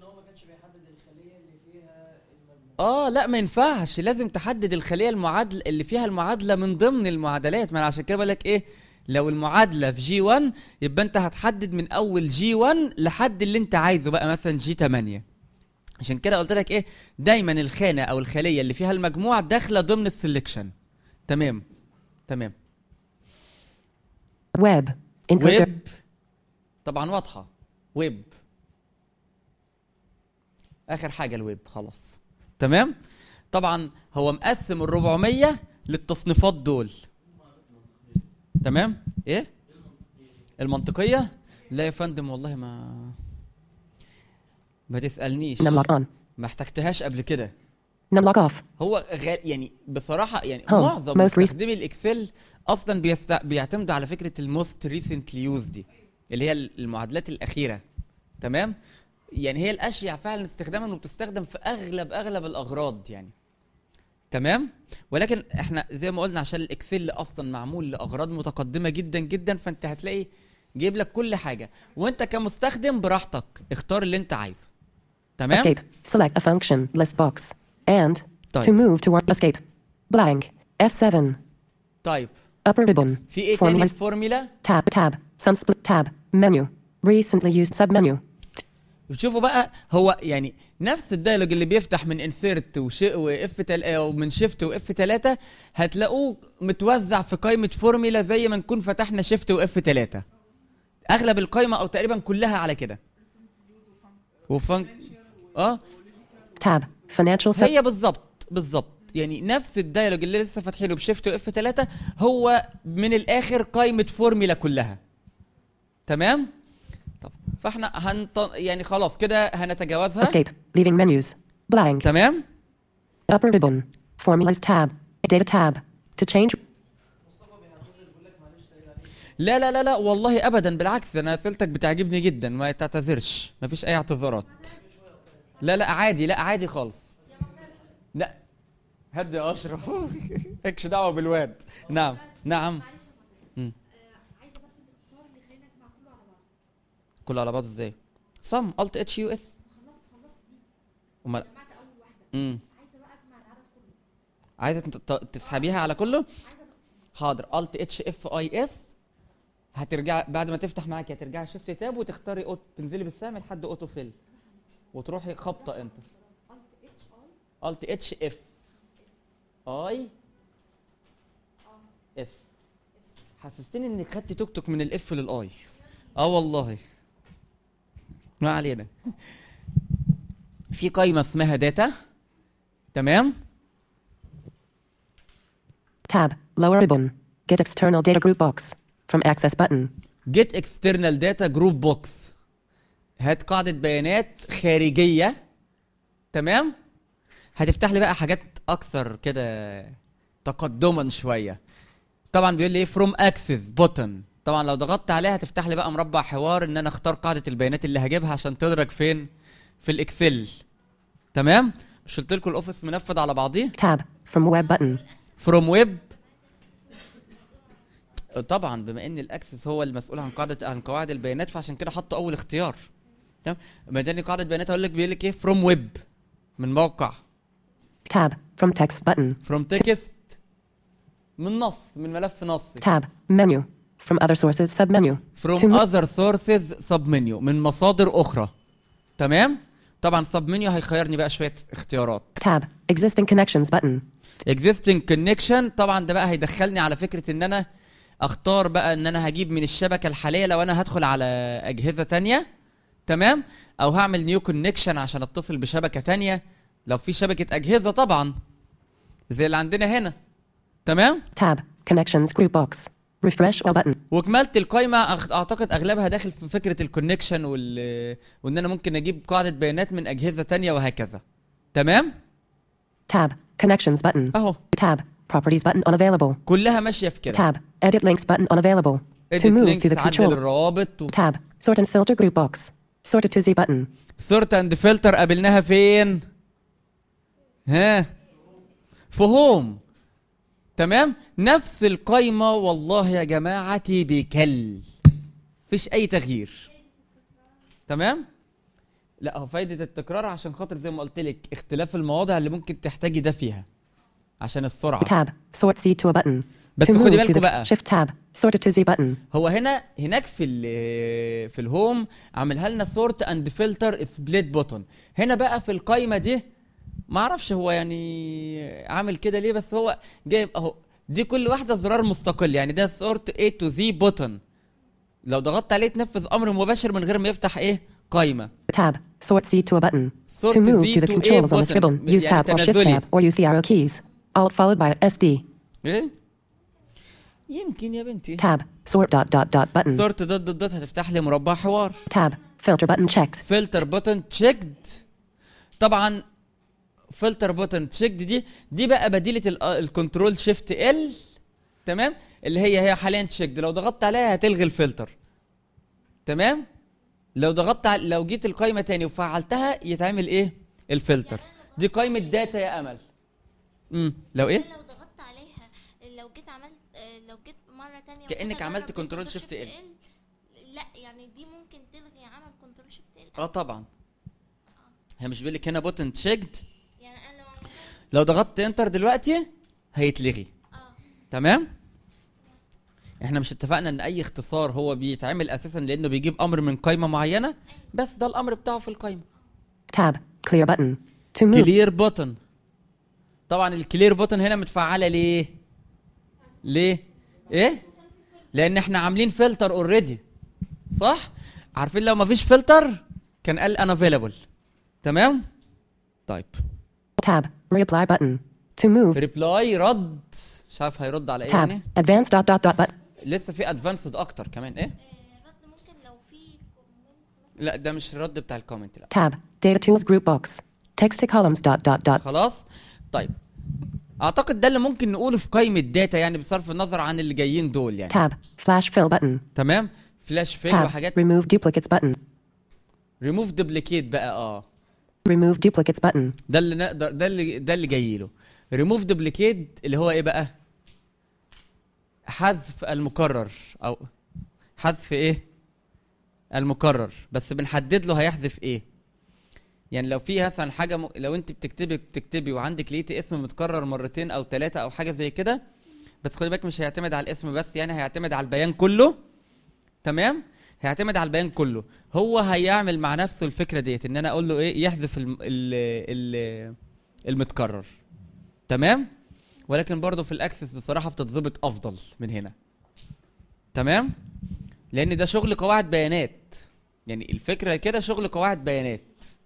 اه لا ما ينفعش لازم تحدد الخليه المعادله اللي فيها المعادله من ضمن المعادلات ما أنا عشان كده بقول لك ايه لو المعادله في جي 1 يبقى انت هتحدد من اول جي 1 لحد اللي انت عايزه بقى مثلا جي 8 عشان كده قلت لك ايه دايما الخانه او الخليه اللي فيها المجموع داخله ضمن السلكشن تمام تمام Web. Input. ويب طبعا واضحه ويب اخر حاجه الويب خلاص تمام طبعا هو مقسم ال 400 للتصنيفات دول تمام ايه المنطقيه لا يا فندم والله ما ما تسالنيش Numlock on. ما احتجتهاش قبل كده Numlock off. هو غال يعني بصراحه يعني Home. معظم Most recent- مستخدمي الاكسل اصلا بيست... بيعتمدوا على فكره الموست ريسنتلي يوز دي اللي هي المعادلات الاخيره تمام يعني هي الاشيع فعلا استخداما وبتستخدم في اغلب اغلب الاغراض يعني تمام ولكن احنا زي ما قلنا عشان الاكسل اصلا معمول لاغراض متقدمه جدا جدا فانت هتلاقي جايب لك كل حاجه وانت كمستخدم براحتك اختار اللي انت عايزه تمام Escape. Select a function list box. And to طيب move to one escape. Blank. F7. طيب Upper ribbon. في ايه تاني Formulas. في فورميلا Tab. Tab. Some split tab. Menu. Recently used submenu. شوفوا بقى هو يعني نفس الدايلوج اللي بيفتح من انسيرت وش واف تل... او من شيفت واف 3 هتلاقوه متوزع في قائمه فورميلا زي ما نكون فتحنا شيفت واف 3 اغلب القائمه او تقريبا كلها على كده وفن اه Tab. Financial sub. هي بالظبط بالظبط يعني نفس الدايلوج اللي لسه فاتحينه بشيفت واف 3 هو من الاخر قائمه فورميلا كلها تمام طب فاحنا هنط... يعني خلاص كده هنتجاوزها Escape. Leaving menus. Blank. تمام Upper ribbon. Formulas tab. Data tab. To change. لا لا لا لا والله ابدا بالعكس انا اسئلتك بتعجبني جدا ما تعتذرش ما فيش اي اعتذارات لا لا عادي لا عادي خالص لا هدي يا اشرف مالكش دعوه بالواد نعم نعم مم. كله على بعض ازاي صم الت اتش يو اس امال امم عايزه تت- ت- تسحبيها على كله حاضر الت اتش اف اي اس هترجع بعد ما تفتح معاك هترجعي شيفت تاب وتختاري أوت... تنزلي بالسهم لحد اوتو فيل وتروحي خبطه انتر الت اتش اف اي اس حسستني انك خدت توك توك من الاف للاي اه والله ما علينا في قايمه اسمها داتا تمام Tab. Lower ribbon. Get external data group box. From access button. جيت اكسترنال داتا جروب بوكس هات قاعدة بيانات خارجية تمام هتفتح لي بقى حاجات أكثر كده تقدما شوية طبعا بيقول لي ايه فروم اكسس بوتن طبعا لو ضغطت عليها هتفتح لي بقى مربع حوار ان انا اختار قاعدة البيانات اللي هجيبها عشان تدرج فين في الاكسل تمام مش قلت لكم الاوفيس منفذ على بعضيه Tab. From web button. فروم ويب طبعا بما ان الاكسس هو المسؤول عن قاعده عن قواعد البيانات فعشان كده حطوا اول اختيار تمام ما دام قاعده بيانات اقول لك بيقول لك ايه فروم ويب من موقع Tab. From text button. فروم تكست من نص من ملف نصي Tab. Menu. From other sources submenu. فروم To mo- اذر سورسز سب منيو من مصادر اخرى تمام طبعا سب منيو هيخيرني بقى شويه اختيارات Tab. Existing connections button. existing connection طبعا ده بقى هيدخلني على فكره ان انا اختار بقى ان انا هجيب من الشبكه الحاليه لو انا هدخل على اجهزه تانية تمام او هعمل نيو كونكشن عشان اتصل بشبكه تانية لو في شبكه اجهزه طبعا زي اللي عندنا هنا تمام Tab. Connections group box. Refresh all button. وكملت القايمه أخ- اعتقد اغلبها داخل في فكره الكونكشن وال وان انا ممكن اجيب قاعده بيانات من اجهزه تانية وهكذا تمام Tab. Connections button. اهو Tab. Properties button unavailable. كلها ماشيه في كده Tab. Edit links button unavailable. edit to move links through the عدل control. الروابط و... Tab. Sort and filter group box. Sorted to Z button. سورت اند فلتر قابلناها فين ها في هوم تمام نفس القايمه والله يا جماعه بكل مفيش اي تغيير تمام لا هو فايده التكرار عشان خاطر زي ما قلت لك اختلاف المواضع اللي ممكن تحتاجي ده فيها عشان السرعه Tab. Sort Z to a button. بس to خدي move بالكوا through the بقى. Shift tab. Sorted to Z button. هو هنا هناك في ال في الهوم عاملها لنا سورت اند فلتر سبليت بوتون هنا بقى في القايمه دي ما اعرفش هو يعني عامل كده ليه بس هو جايب اهو دي كل واحده زرار مستقل يعني ده سورت A تو Z بوتون لو ضغطت عليه تنفذ امر مباشر من غير ما يفتح ايه قايمه Tab. Sort Z to a button. Sort to move Z through the to A controls on this button. ribbon, use يعني Tab or Shift تنازلي. tab or use the arrow keys. Alt followed by SD. ايه يمكن يا بنتي Tab. Sort dot dot dot button. سورت دوت دوت دوت هتفتح لي مربع حوار Tab. Filter button checked. فلتر بوتن تشيكد طبعا فلتر بوتن تشيكد دي دي بقى بديله ال- الكنترول شيفت ال تمام اللي هي هي حاليا تشيكد لو ضغطت عليها هتلغي الفلتر تمام لو ضغطت على لو جيت القايمه تاني وفعلتها يتعمل ايه الفلتر دي قايمه داتا يا امل امم لو ايه لو ضغطت عليها لو جيت عملت آه، لو جيت مره تانية كأنك وجيت عملت أجرب كنترول كنترول شيفت شيفت ال. ال، لا يعني دي ممكن تلغي عمل كنترول شيفت ال اه طبعا هي مش بيقول لك هنا بوتن تشيكد يعني انا لو عملتها لو ضغطت انتر دلوقتي هيتلغي اه تمام احنا مش اتفقنا ان اي اختصار هو بيتعمل اساسا لانه بيجيب امر من قائمه معينه بس ده الامر بتاعه في القائمه Tab. Clear button. To move. كلير بوتن طبعا الكلير بوتن هنا متفعله ليه ليه ايه لان احنا عاملين فلتر اوريدي صح عارفين لو مفيش فلتر كان قال انا افيلابل تمام طيب Tab. Reapply button. To move. ريبلاي رد مش عارف هيرد على ايه Tab. يعني Advanced dot dot dot button. لسه في ادفانسد اكتر كمان ايه رد ممكن لو في comment لا ده مش الرد بتاع الكومنت لا Tab. Data tools group box. Text to columns dot dot dot. خلاص طيب اعتقد ده اللي ممكن نقوله في قائمه داتا يعني بصرف النظر عن اللي جايين دول يعني Tab. Flash fill button. تمام فلاش فيل Tab. وحاجات Remove duplicates button. ريموف دوبليكيت بقى اه Remove duplicates button. ده اللي نقدر ده اللي ده اللي جاي له ريموف دوبليكيت اللي هو ايه بقى حذف المكرر او حذف ايه المكرر بس بنحدد له هيحذف ايه يعني لو في مثلا حاجه م... لو انت بتكتبي بتكتبي وعندك لقيتي اسم متكرر مرتين او ثلاثه او حاجه زي كده بس خدي بالك مش هيعتمد على الاسم بس يعني هيعتمد على البيان كله تمام هيعتمد على البيان كله هو هيعمل مع نفسه الفكره ديت ان انا اقول له ايه يحذف الم... ال... ال... المتكرر تمام ولكن برضه في الاكسس بصراحه بتتظبط افضل من هنا تمام لان ده شغل قواعد بيانات يعني الفكره كده شغل قواعد بيانات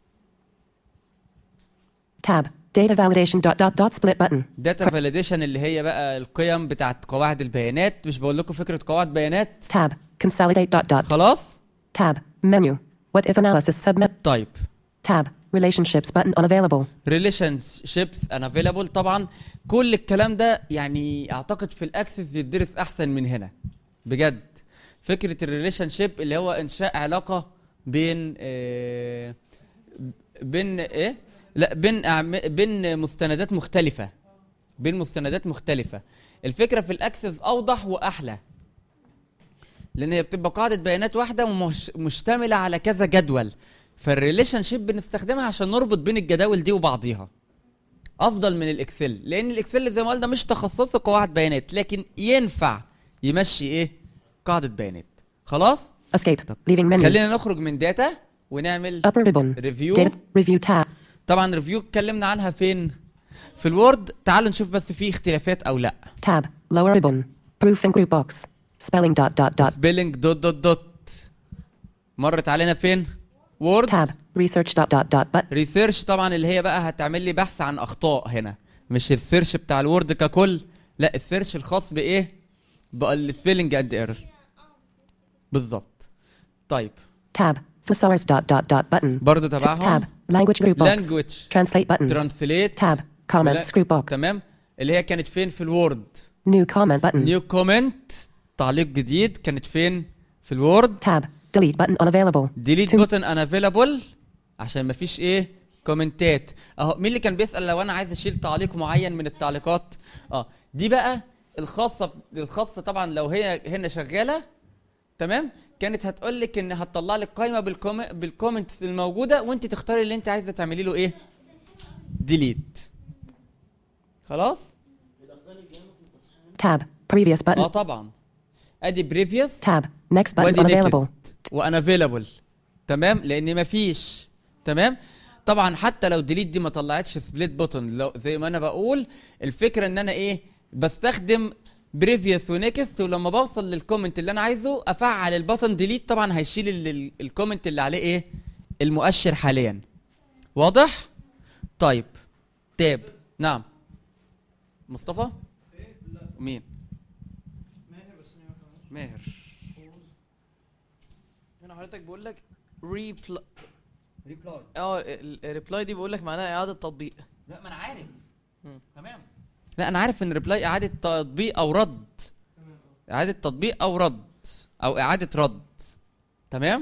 Tab. Data validation dot dot dot split button. داتا فاليديشن اللي هي بقى القيم بتاعت قواعد البيانات مش بقول لكم فكره قواعد بيانات Tab. Consolidate dot dot. خلاص Tab. Menu. What if analysis submit. طيب Tab. Relationships button unavailable. ريليشن شيبس ان افيلابل طبعا كل الكلام ده يعني اعتقد في الاكسس يدرس احسن من هنا بجد فكره الريليشن شيب اللي هو انشاء علاقه بين آه بين ايه لا بين أعم- بين مستندات مختلفه بين مستندات مختلفه الفكره في الاكسس اوضح واحلى لان هي بتبقى قاعده بيانات واحده ومش مشتمله على كذا جدول فالريليشن شيب بنستخدمها عشان نربط بين الجداول دي وبعضيها افضل من الاكسل لان الاكسل زي ما قلنا مش تخصصه قواعد بيانات لكن ينفع يمشي ايه قاعده بيانات خلاص Escape. Leaving menus. خلينا نخرج من داتا ونعمل Upper ribbon. ريفيو Data. Review tab. طبعا ريفيو اتكلمنا عنها فين في الوورد تعالوا نشوف بس في اختلافات او لا Tab. Lower ribbon. Proof and group box. Spelling dot dot dot. سبيلنج دوت دوت دوت مرت علينا فين وورد Tab. Research dot dot dot but ريسيرش طبعا اللي هي بقى هتعمل لي بحث عن اخطاء هنا مش السيرش بتاع الوورد ككل لا السيرش الخاص بايه بقى السبيلنج اند ايرور بالظبط طيب tab. Thesaurus dot dot dot button. برضو Tab. تبعهم Language group box. لانجوج Translate button. ترانسليت Tab. Comments group box. تمام اللي هي كانت فين في الوورد New comment button. نيو كومنت تعليق جديد كانت فين في الوورد Tab. Delete button unavailable. ديليت To- بوتن ان افيلابل عشان مفيش ايه كومنتات اهو مين اللي كان بيسال لو انا عايز اشيل تعليق معين من التعليقات اه دي بقى الخاصه الخاصه طبعا لو هي هنا شغاله تمام كانت هتقول لك ان هتطلع لك قائمه بالكوم بالكومنتس الموجوده وانت تختاري اللي انت عايزه تعملي له ايه ديليت خلاص Tab. Previous button. اه طبعا ادي بريفيوس Tab. Next button وادي unavailable. نيكست وانا افيلابل تمام لان مفيش تمام طبعا حتى لو ديليت دي ما طلعتش سبليت بوتون لو زي ما انا بقول الفكره ان انا ايه بستخدم بريفيوس ونيكست ولما بوصل للكومنت اللي انا عايزه افعل البوتون ديليت طبعا هيشيل ال- ال- الكومنت اللي عليه ايه المؤشر حاليا واضح طيب تاب نعم مصطفى مين ماهر هنا حضرتك بيقول لك ريبلاي اه الريبلاي دي بيقول لك معناها اعاده تطبيق لا ما انا عارف تمام لا انا عارف ان ريبلاي اعاده تطبيق او رد اعاده تطبيق او رد او اعاده رد تمام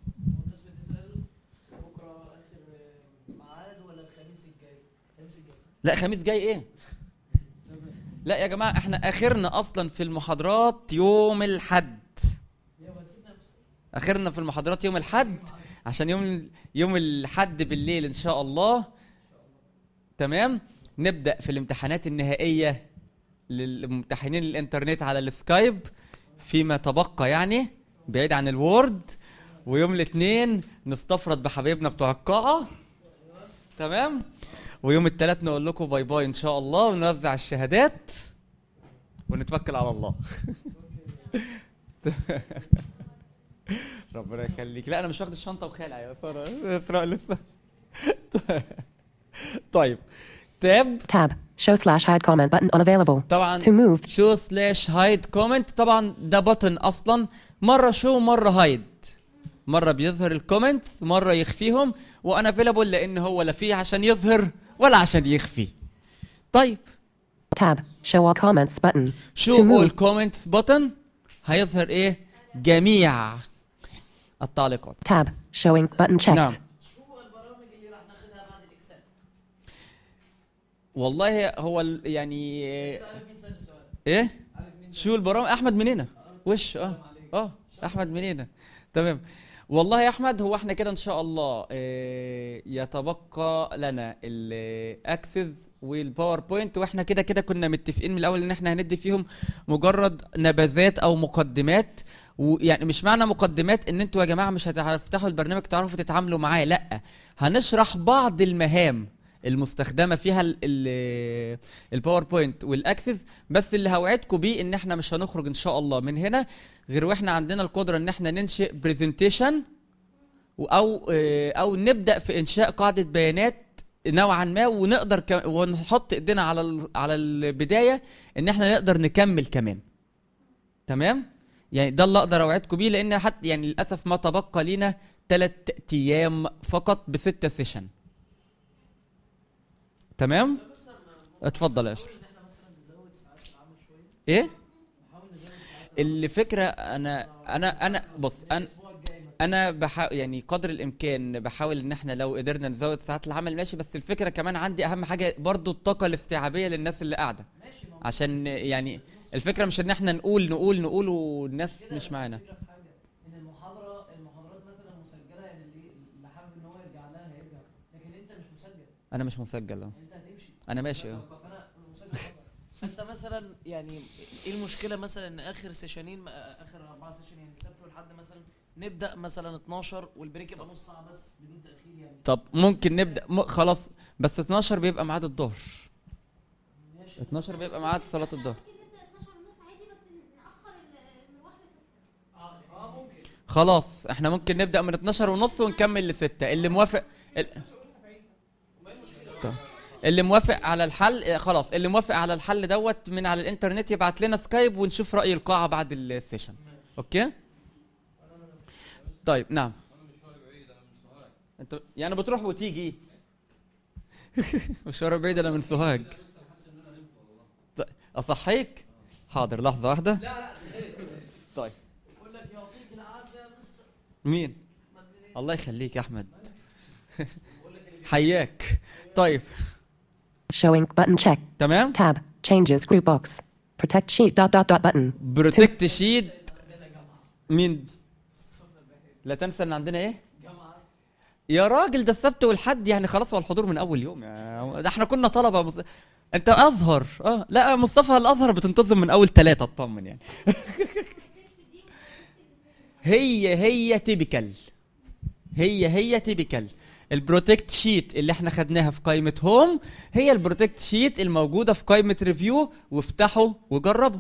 بكره اخر ميعاد ولا الخميس الجاي الخميس الجاي لا خميس جاي ايه لا يا جماعه احنا اخرنا اصلا في المحاضرات يوم الحد اخرنا في المحاضرات يوم الحد عشان يوم يوم الحد بالليل ان شاء الله تمام نبدا في الامتحانات النهائيه للممتحنين الانترنت على السكايب فيما تبقى يعني بعيد عن الوورد ويوم الاثنين نستفرد بحبايبنا بتوع القاعه تمام ويوم الثلاث نقول لكم باي باي ان شاء الله ونوزع الشهادات ونتوكل على الله ربنا يخليك لا انا مش واخد الشنطه وخالع يا ساره اسراء لسه طيب تاب Tab. Show slash hide comment button unavailable. طبعا To move. شو سلاش هايد كومنت طبعا ده بutton اصلا مره شو مره هايد مره بيظهر الكومنت مره يخفيهم وانا افيلابل لان هو لا فيه عشان يظهر ولا عشان يخفي طيب Tab. Show all comments button. To شو اول move. كومنتس بutton هيظهر ايه جميع التعليقات Tab. Showing button checked. نعم والله هو ال- يعني ايه شو البرامج احمد منين وش اه اه احمد منين تمام والله يا احمد هو احنا كده ان شاء الله آه، يتبقى لنا الاكسس والباوربوينت واحنا كده كده كنا متفقين من الاول ان احنا هندي فيهم مجرد نبذات او مقدمات ويعني مش معنى مقدمات ان انتوا يا جماعه مش هتفتحوا البرنامج تعرفوا تتعاملوا معاه لا هنشرح بعض المهام المستخدمه فيها ال- ال- الباوربوينت والاكسس بس اللي هوعدكم بيه ان احنا مش هنخرج ان شاء الله من هنا غير واحنا عندنا القدره ان احنا ننشئ برزنتيشن او آه، او نبدا في انشاء قاعده بيانات نوعا ما ونقدر ك... ونحط ايدينا على ال... على البدايه ان احنا نقدر نكمل كمان تمام يعني ده اللي اقدر اوعدكم بيه لان حتى يعني للاسف ما تبقى لينا ثلاث ايام فقط بستة سيشن تمام اتفضل يا اشرف ايه الفكره انا انا انا بص انا انا بحاول يعني قدر الامكان بحاول ان احنا لو قدرنا نزود ساعات العمل ماشي بس الفكره كمان عندي اهم حاجه برضو الطاقه الاستيعابيه للناس اللي قاعده عشان يعني الفكره مش ان احنا نقول نقول نقول والناس مش معانا ان المحاضره المحاضرات مثلا مسجله يعني اللي اللي حابب ان هو يرجع لها هيرجع لكن انت مش مسجل انا مش مسجل أهو. انت هتمشي انا ماشي اه فانا مسجل طبعا. فانت مثلا يعني ايه المشكله مثلا ان اخر سيشنين اخر اربعه سيشن يعني السبت والحد مثلا نبدا مثلا 12 والبريك يبقى نص ساعه بس بدون تاخير يعني طب ممكن نبدا م... خلاص بس 12 بيبقى ميعاد الظهر 12 بيبقى ميعاد صلاه الظهر خلاص احنا ممكن نبدا من 12 ونص ونكمل لستة اللي موافق ال... طيب. اللي موافق على الحل اه، خلاص اللي موافق على الحل دوت من على الانترنت يبعت لنا سكايب ونشوف راي القاعه بعد السيشن اوكي طيب نعم انت يعني بتروح وتيجي مشوار بعيد انا من سوهاج طيب، اصحيك حاضر لحظه واحده طيب مين الله يخليك يا احمد حياك طيب Showing button check. تمام Tab. Changes group box. Protect sheet dot dot dot button. بروتكت شيت مين لا تنسى ان عندنا ايه يا راجل ده السبت والحد يعني خلاص هو الحضور من اول يوم يا ده احنا كنا طلبه مص... انت ازهر اه لا مصطفى الازهر بتنتظم من اول ثلاثة اطمن يعني هي هي تيبيكال هي هي تيبيكال البروتكت شيت اللي احنا خدناها في قائمة هوم هي البروتكت شيت الموجودة في قائمة ريفيو وافتحوا وجربوا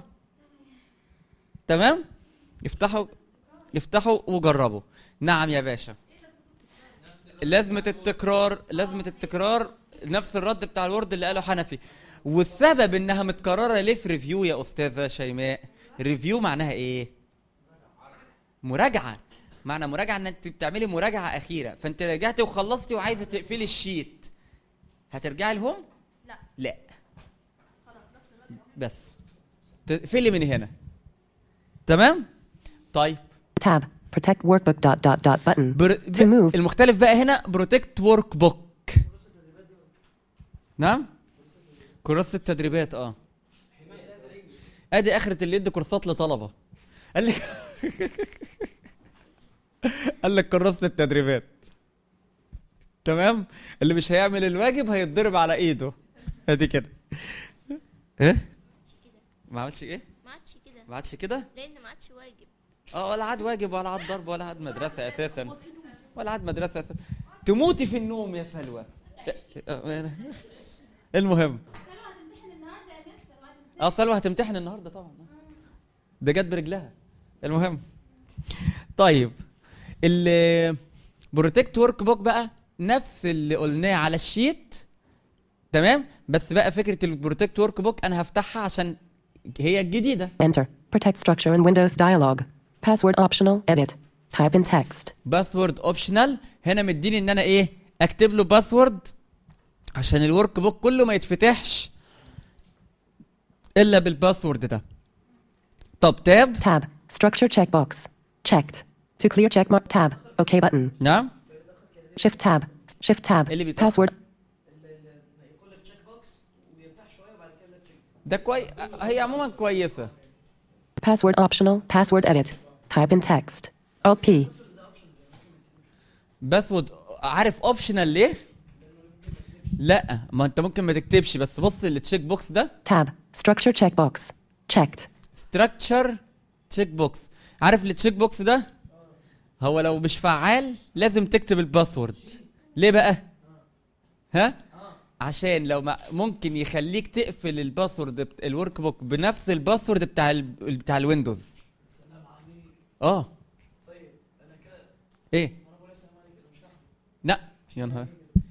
تمام افتحوا افتحوا وجربوا نعم يا باشا لازمة التكرار لازمة التكرار نفس الرد بتاع الورد اللي قاله حنفي والسبب انها متكررة ليه في ريفيو يا استاذة شيماء ريفيو معناها ايه مراجعة معنى مراجعة ان انت بتعملي مراجعة اخيرة فانت رجعتي وخلصتي وعايزة تقفلي الشيت هترجعي لهم لا. لا بس تقفلي من هنا تمام طيب Tab. Protect workbook dot dot dot button. بر... To move. المختلف بقى هنا بروتكت ورك بوك نعم كراسة التدريبات اه ادي اخرة اللي يدي كورسات لطلبة قال لك قال لك كراسة التدريبات تمام اللي مش هيعمل الواجب هيتضرب على ايده ادي كده ايه ما عملش ايه ما عادش كده ما عادش كده لان ما عادش واجب اه ولا عاد واجب ولا عاد ضرب ولا عاد مدرسة أساسا ولا عاد مدرسة أساسا تموتي في النوم يا سلوى المهم اه سلوى هتمتحن النهارده طبعا ده جت برجلها المهم طيب ال بروتكت ورك بوك بقى نفس اللي قلناه على الشيت تمام بس بقى فكره البروتكت ورك بوك انا هفتحها عشان هي الجديده Enter. Protect structure in Windows dialog. Password optional. Edit. Type in text. باسورد اوبشنال هنا مديني ان انا ايه اكتب له باسورد عشان الورك بوك كله ما يتفتحش الا بالباسورد ده طب تاب Tab. Structure checkbox. Checked. To clear checkmark tab. OK button. نعم Shift tab. Shift tab. اللي بيتأخر. Password. ده كويس هي عموما كويسه Password optional. Password edit. Type in text. Alt P. باسورد عارف اوبشنال ليه لا ما انت ممكن ما تكتبش بس بص التشيك بوكس ده Tab. Structure checkbox. Checked. ستراكشر تشيك بوكس عارف التشيك بوكس ده هو لو مش فعال لازم تكتب الباسورد ليه بقى ها عشان لو ما ممكن يخليك تقفل الباسورد بت- الورك بوك بنفس الباسورد بتاع ال... بتاع الويندوز اه ايه لا يا نهار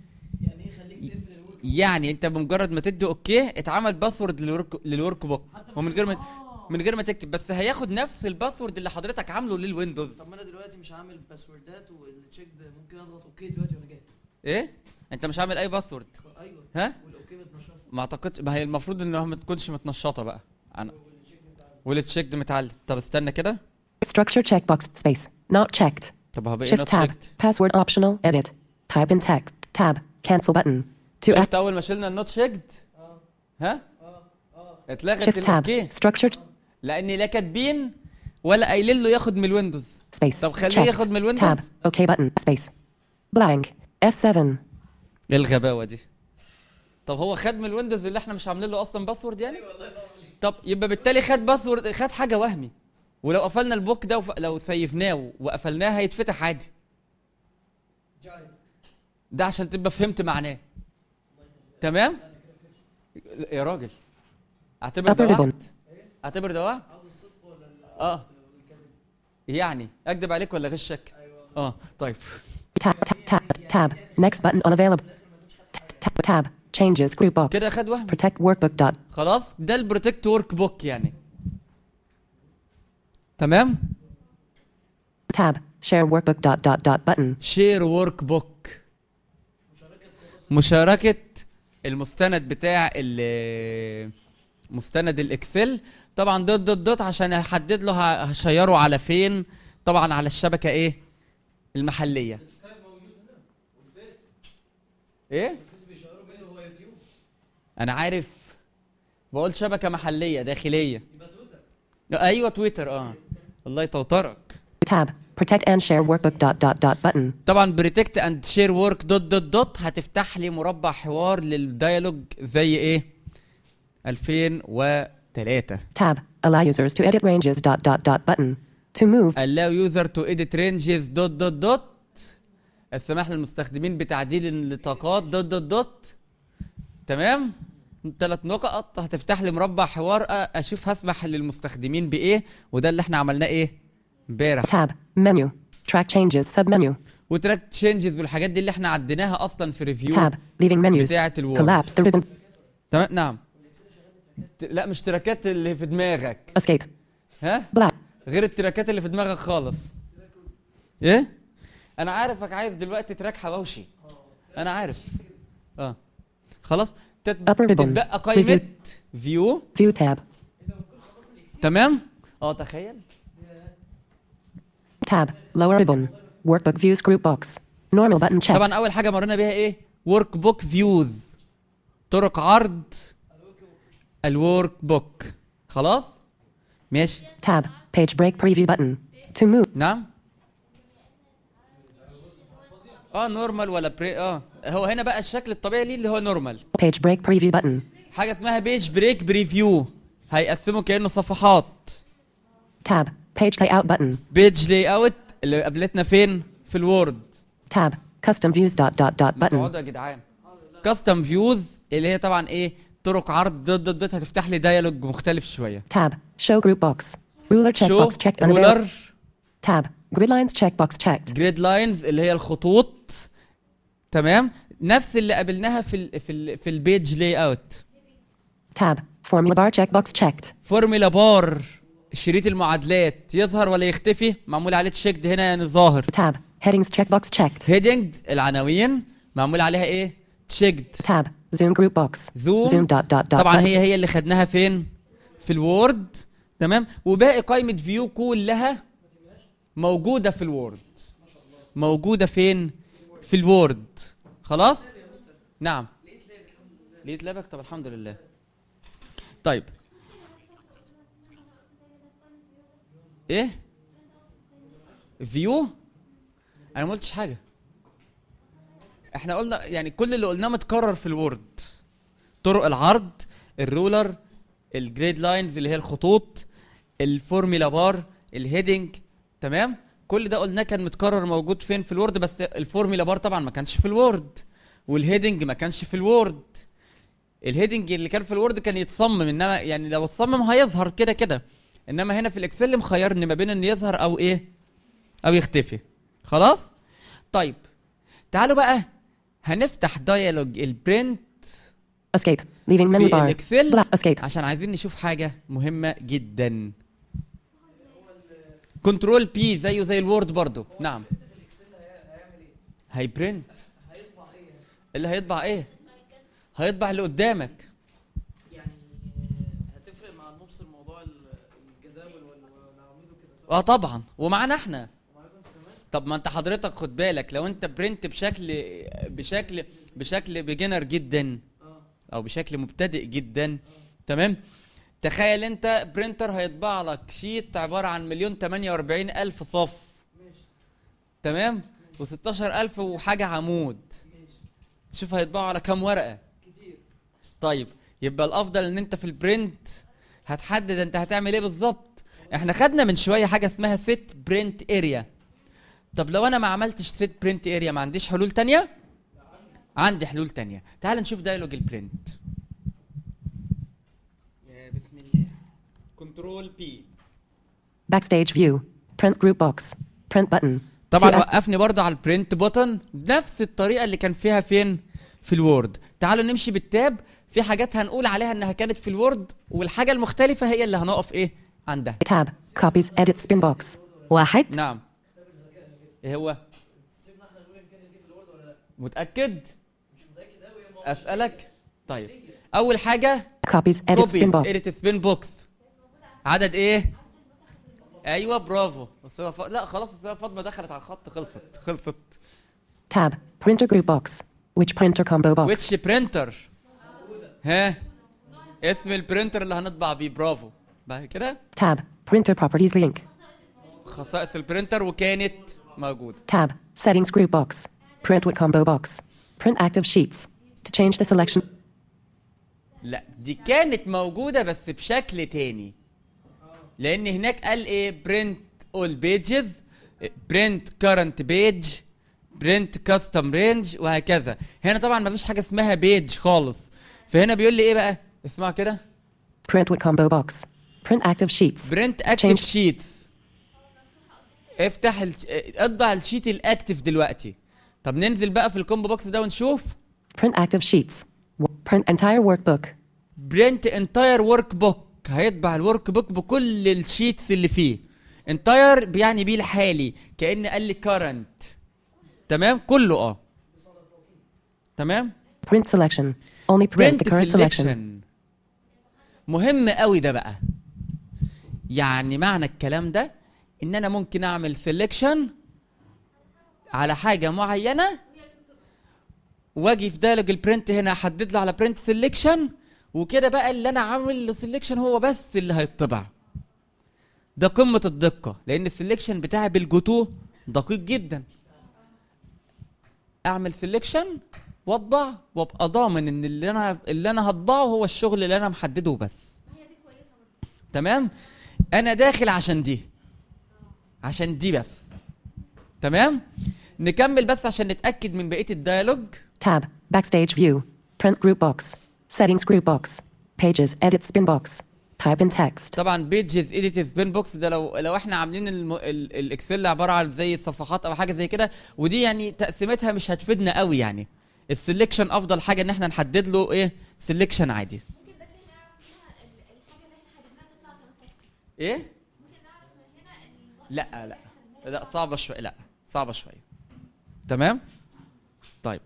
يعني انت بمجرد ما تدي اوكي اتعمل باسورد للورك للورك بوك ومن غير ما من غير ما تكتب بس هياخد نفس الباسورد اللي حضرتك عامله للويندوز طب ما انا دلوقتي مش عامل باسوردات والتشيك ده ممكن اضغط اوكي دلوقتي وانا جاي ايه انت مش عامل اي باسورد ايوه ها والاوكي متنشط ما اعتقدش ما هي المفروض انها ما تكونش متنشطه بقى انا والتشيك ده متعلم طب استنى كده Structure checkbox. Space. Not checked. طب هو بقى Shift not tab. checked. Password optional. Edit. Type in text. Tab. Cancel button. To act. شفت اول ما شلنا النوت شيكد ها اتلغت Shift tab. الاوكي Structure. لان لا كاتبين ولا قايلين له ياخد من الويندوز Space. طب خليه Checked. ياخد من الويندوز Tab. OK button. Space. Blank. F7. ايه الغباوه دي طب هو خد من الويندوز اللي احنا مش عاملين له اصلا باسورد يعني طب يبقى بالتالي خد باسورد خد حاجه وهمي ولو قفلنا البوك ده وف... لو سيفناه وقفلناه هيتفتح عادي ده عشان تبقى فهمت معناه تمام يا راجل اعتبر ده Upper ribbon. وعد اعتبر ده وعد اه يعني اكدب عليك ولا غشك اه طيب Tab, tab, tab, tab. Next button unavailable. Tab, tab. Changes group box. كده خد وهم Protect workbook dot. خلاص ده البروتكت ورك بوك يعني تمام Tab. Share workbook dot dot dot button. شير ورك بوك مشاركة المستند بتاع ال مستند الاكسل طبعا دوت دوت دوت عشان احدد له ه- هشيره على فين طبعا على الشبكة ايه المحلية ايه انا عارف بقول شبكة محلية داخلية ايوه تويتر اه الله يطوطرك Tab. Protect and share workbook dot dot dot button. طبعا بريتكت اند شير ورك دوت دوت دوت هتفتح لي مربع حوار للديالوج زي ايه 2003 Tab. Allow users to edit ranges dot dot dot button. To move. allow user to edit ranges دوت دوت دوت السماح للمستخدمين بتعديل النطاقات دوت دوت دوت تمام ثلاث نقط هتفتح لي مربع حوار أ- اشوف هسمح للمستخدمين بايه وده اللي احنا عملناه ايه امبارح Tab. Menu. Track changes submenu. وتراك تشينجز والحاجات دي اللي احنا عديناها اصلا في ريفيو Tab. Leaving menus. بتاعة الوورد Collapse the ribbon. تمام نعم ت- لا مش تراكات اللي في دماغك Escape. ها Black. غير التراكات اللي في دماغك خالص ايه انا عارفك عايز دلوقتي تراك حواوشي انا عارف اه خلاص تت- Upper ribbon. تتبقى قائمة فيو View tab. تمام اه تخيل Tab. Lower ribbon. Workbook views group box. Normal button checked. طبعا اول حاجه مرينا بيها ايه ورك بوك فيوز طرق عرض الورك بوك خلاص ماشي Tab. Page break preview button. To move. نعم اه نورمال ولا بري اه هو هنا بقى الشكل الطبيعي ليه اللي هو نورمال Page break preview button. حاجه اسمها بيج بريك بريفيو هيقسمه كانه صفحات Tab. Page layout button. بيج لاي اوت اللي قابلتنا فين في الوورد Tab. Custom views dot dot dot button. اقعدوا يا جدعان كاستم فيوز اللي هي طبعا ايه طرق عرض دوت دوت دوت هتفتح لي ديالوج مختلف شويه Tab. Show group box. Ruler شو checkbox checked. unavailable. رولر Tab. Grid lines checkbox checked. جريد لاينز اللي هي الخطوط تمام نفس اللي قابلناها في ال في ال في البيج لاي اوت Tab. Formula bar checkbox checked. فورمولا بار شريط المعادلات يظهر ولا يختفي معمول عليه تشيكد هنا يعني ظاهر Tab. Headings checkbox checked. هيدنج العناوين معمول عليها ايه تشيكد Tab. Zoom group box. زوم Zoom dot dot dot. طبعا button. هي هي اللي خدناها فين في الوورد تمام وباقي قائمه فيو كلها موجوده في الوورد موجوده فين في الوورد خلاص نعم لقيت لابك طب الحمد لله طيب ايه فيو انا ما قلتش حاجه احنا قلنا يعني كل اللي قلناه متكرر في الوورد طرق العرض الرولر الجريد لاينز اللي هي الخطوط الفورميلا بار الهيدنج تمام كل ده قلناه كان متكرر موجود فين في الوورد بس الفورميلا بار طبعا ما كانش في الوورد والهيدنج ما كانش في الوورد الهيدنج اللي كان في الوورد كان يتصمم انما يعني لو اتصمم هيظهر كده كده انما هنا في الاكسل مخيرني ما بين ان يظهر او ايه او يختفي خلاص طيب تعالوا بقى هنفتح دايالوج البرنت Escape. Leaving menu في bar. الاكسل Black. Escape. عشان عايزين نشوف حاجه مهمه جدا كنترول بي زيه زي الوورد برضو نعم هيبرنت اللي هيطبع ايه هيطبع اللي قدامك يعني هتفرق مع المبصر موضوع ال- الجداول وال- والعواميد وكده اه طبعا ومعانا احنا طب ما انت حضرتك خد بالك لو انت برنت بشكل بشكل بشكل بيجنر جدا او بشكل مبتدئ جدا تمام تخيل انت برينتر هيطبع لك شيت عباره عن مليون 48 الف صف تمام و16 الف وحاجه عمود شوف هيطبعوا على كام ورقه طيب يبقى الافضل ان انت في البرنت هتحدد انت هتعمل ايه بالظبط احنا خدنا من شويه حاجه اسمها سيت برنت اريا طب لو انا ما عملتش سيت برنت اريا ما عنديش حلول تانية عندي حلول تانية تعال نشوف دايلوج البرنت يا بسم الله كنترول بي Backstage view. Print group box. Print button. طبعا To act- وقفني برضه على البرنت بوتن نفس الطريقه اللي كان فيها فين في الوورد تعالوا نمشي بالتاب في حاجات هنقول عليها انها كانت في الوورد والحاجه المختلفه هي اللي هنقف ايه عندها Tab. Copies. Edit spin box. واحد نعم ايه هو متاكد اسالك طيب اول حاجه Copies. Edit كوبي spin box. اديت سبين بوكس عدد ايه ايوه برافو بس هو ف... لا خلاص أصل فاطمه دخلت على الخط خلصت خلصت Tab. Printer group box. Which printer combo box? ويتش برينتر ها اسم البرينتر اللي هنطبع بيه برافو بعد كده Tab. Printer properties link. خصائص البرينتر وكانت موجوده Tab. Settings group box. Print with combo box. Print active sheets. To change the selection. لا دي كانت موجوده بس بشكل تاني لان هناك قال ايه برنت اول بيجز برنت كارنت بيج برنت كاستم رينج وهكذا هنا طبعا ما فيش حاجه اسمها بيج خالص فهنا بيقول لي ايه بقى اسمع كده Print with combo box. Print active sheets. برنت اكتف Change- شيتس افتح ال... اطبع الشيت الاكتف دلوقتي طب ننزل بقى في الكومبو بوكس ده ونشوف Print active sheets. W- Print entire workbook. برنت انتاير ورك بوك هيطبع الورك بوك بكل الشيتس اللي فيه انتاير بيعني بيه الحالي كان قال لي كارنت تمام كله اه تمام Print selection. Only print برنت the current selection. سelection مهم قوي ده بقى يعني معنى الكلام ده ان انا ممكن اعمل سelection على حاجه معينه واجي في دايلوج البرنت هنا احدد له على برنت سelection وكده بقى اللي انا عامل السلكشن هو بس اللي هيطبع ده قمه الدقه لان السلكشن بتاعي بالجوتو دقيق جدا اعمل سلكشن واطبع وابقى ضامن ان اللي انا اللي انا هطبعه هو الشغل اللي انا محدده بس تمام انا داخل عشان دي عشان دي بس تمام نكمل بس عشان نتاكد من بقيه الديالوج Tab. Backstage view. Print group box. Settings group box. Pages. Edit spin box. Type in text. طبعا بيجز اديت سبين بوكس ده لو لو احنا عاملين الم... ال... الاكسل عباره عن زي الصفحات او حاجه زي كده ودي يعني تقسيمتها مش هتفيدنا قوي يعني السلكشن افضل حاجه ان احنا نحدد له ايه سلكشن عادي ايه لا لا لا صعبه شويه لا صعبه شويه تمام طيب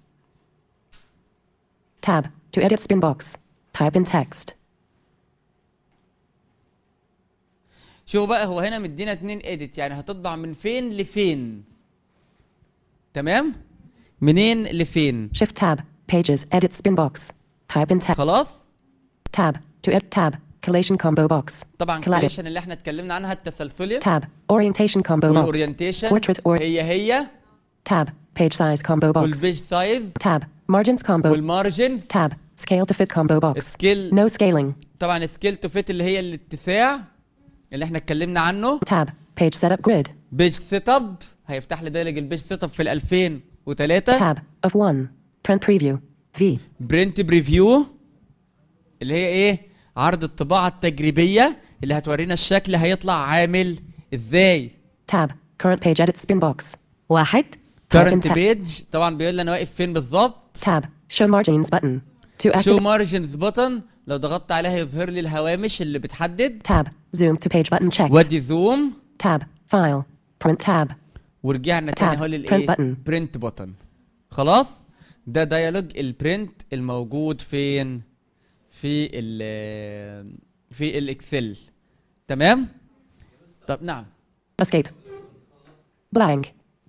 Tab. To edit spin box. Type in text. شوفوا بقى هو هنا مدينا اتنين اديت يعني هتطبع من فين لفين تمام منين لفين Shift tab. Pages. Edit spin box. Type in text. خلاص Tab. To edit tab. Collation combo box. طبعا Collide. كوليشن اللي احنا اتكلمنا عنها التسلسليه Tab. Orientation combo box. والاورينتيشن Portrait or هي هي tab. Page size combo box. والبيج سايز Tab. Margins combo. والمارجنز Tab. Scale to fit combo box. سكيل No scaling. طبعا سكيل تو فيت اللي هي الاتساع اللي احنا اتكلمنا عنه Tab. Page setup grid. بيج سيت اب هيفتح لي دايلوج البيج سيت اب في ال 2003 Tab. Of 1. Print preview. V. برنت بريفيو اللي هي ايه عرض الطباعه التجريبيه اللي هتورينا الشكل هيطلع عامل ازاي Tab. Current page edit spin box. واحد كارنت tab. بيج طبعا بيقول لي انا واقف فين بالظبط Tab. Show margins button. To شو activate. مارجنز بutton لو ضغطت عليها يظهر لي الهوامش اللي بتحدد Tab. Zoom to page button checked. وادي زوم Tab. File. Print tab. ورجعنا تاني Tab. اهو Print للايه button. برنت بutton خلاص ده ديالوج البرنت الموجود فين في ال في الاكسل تمام طب نعم Escape. Blank.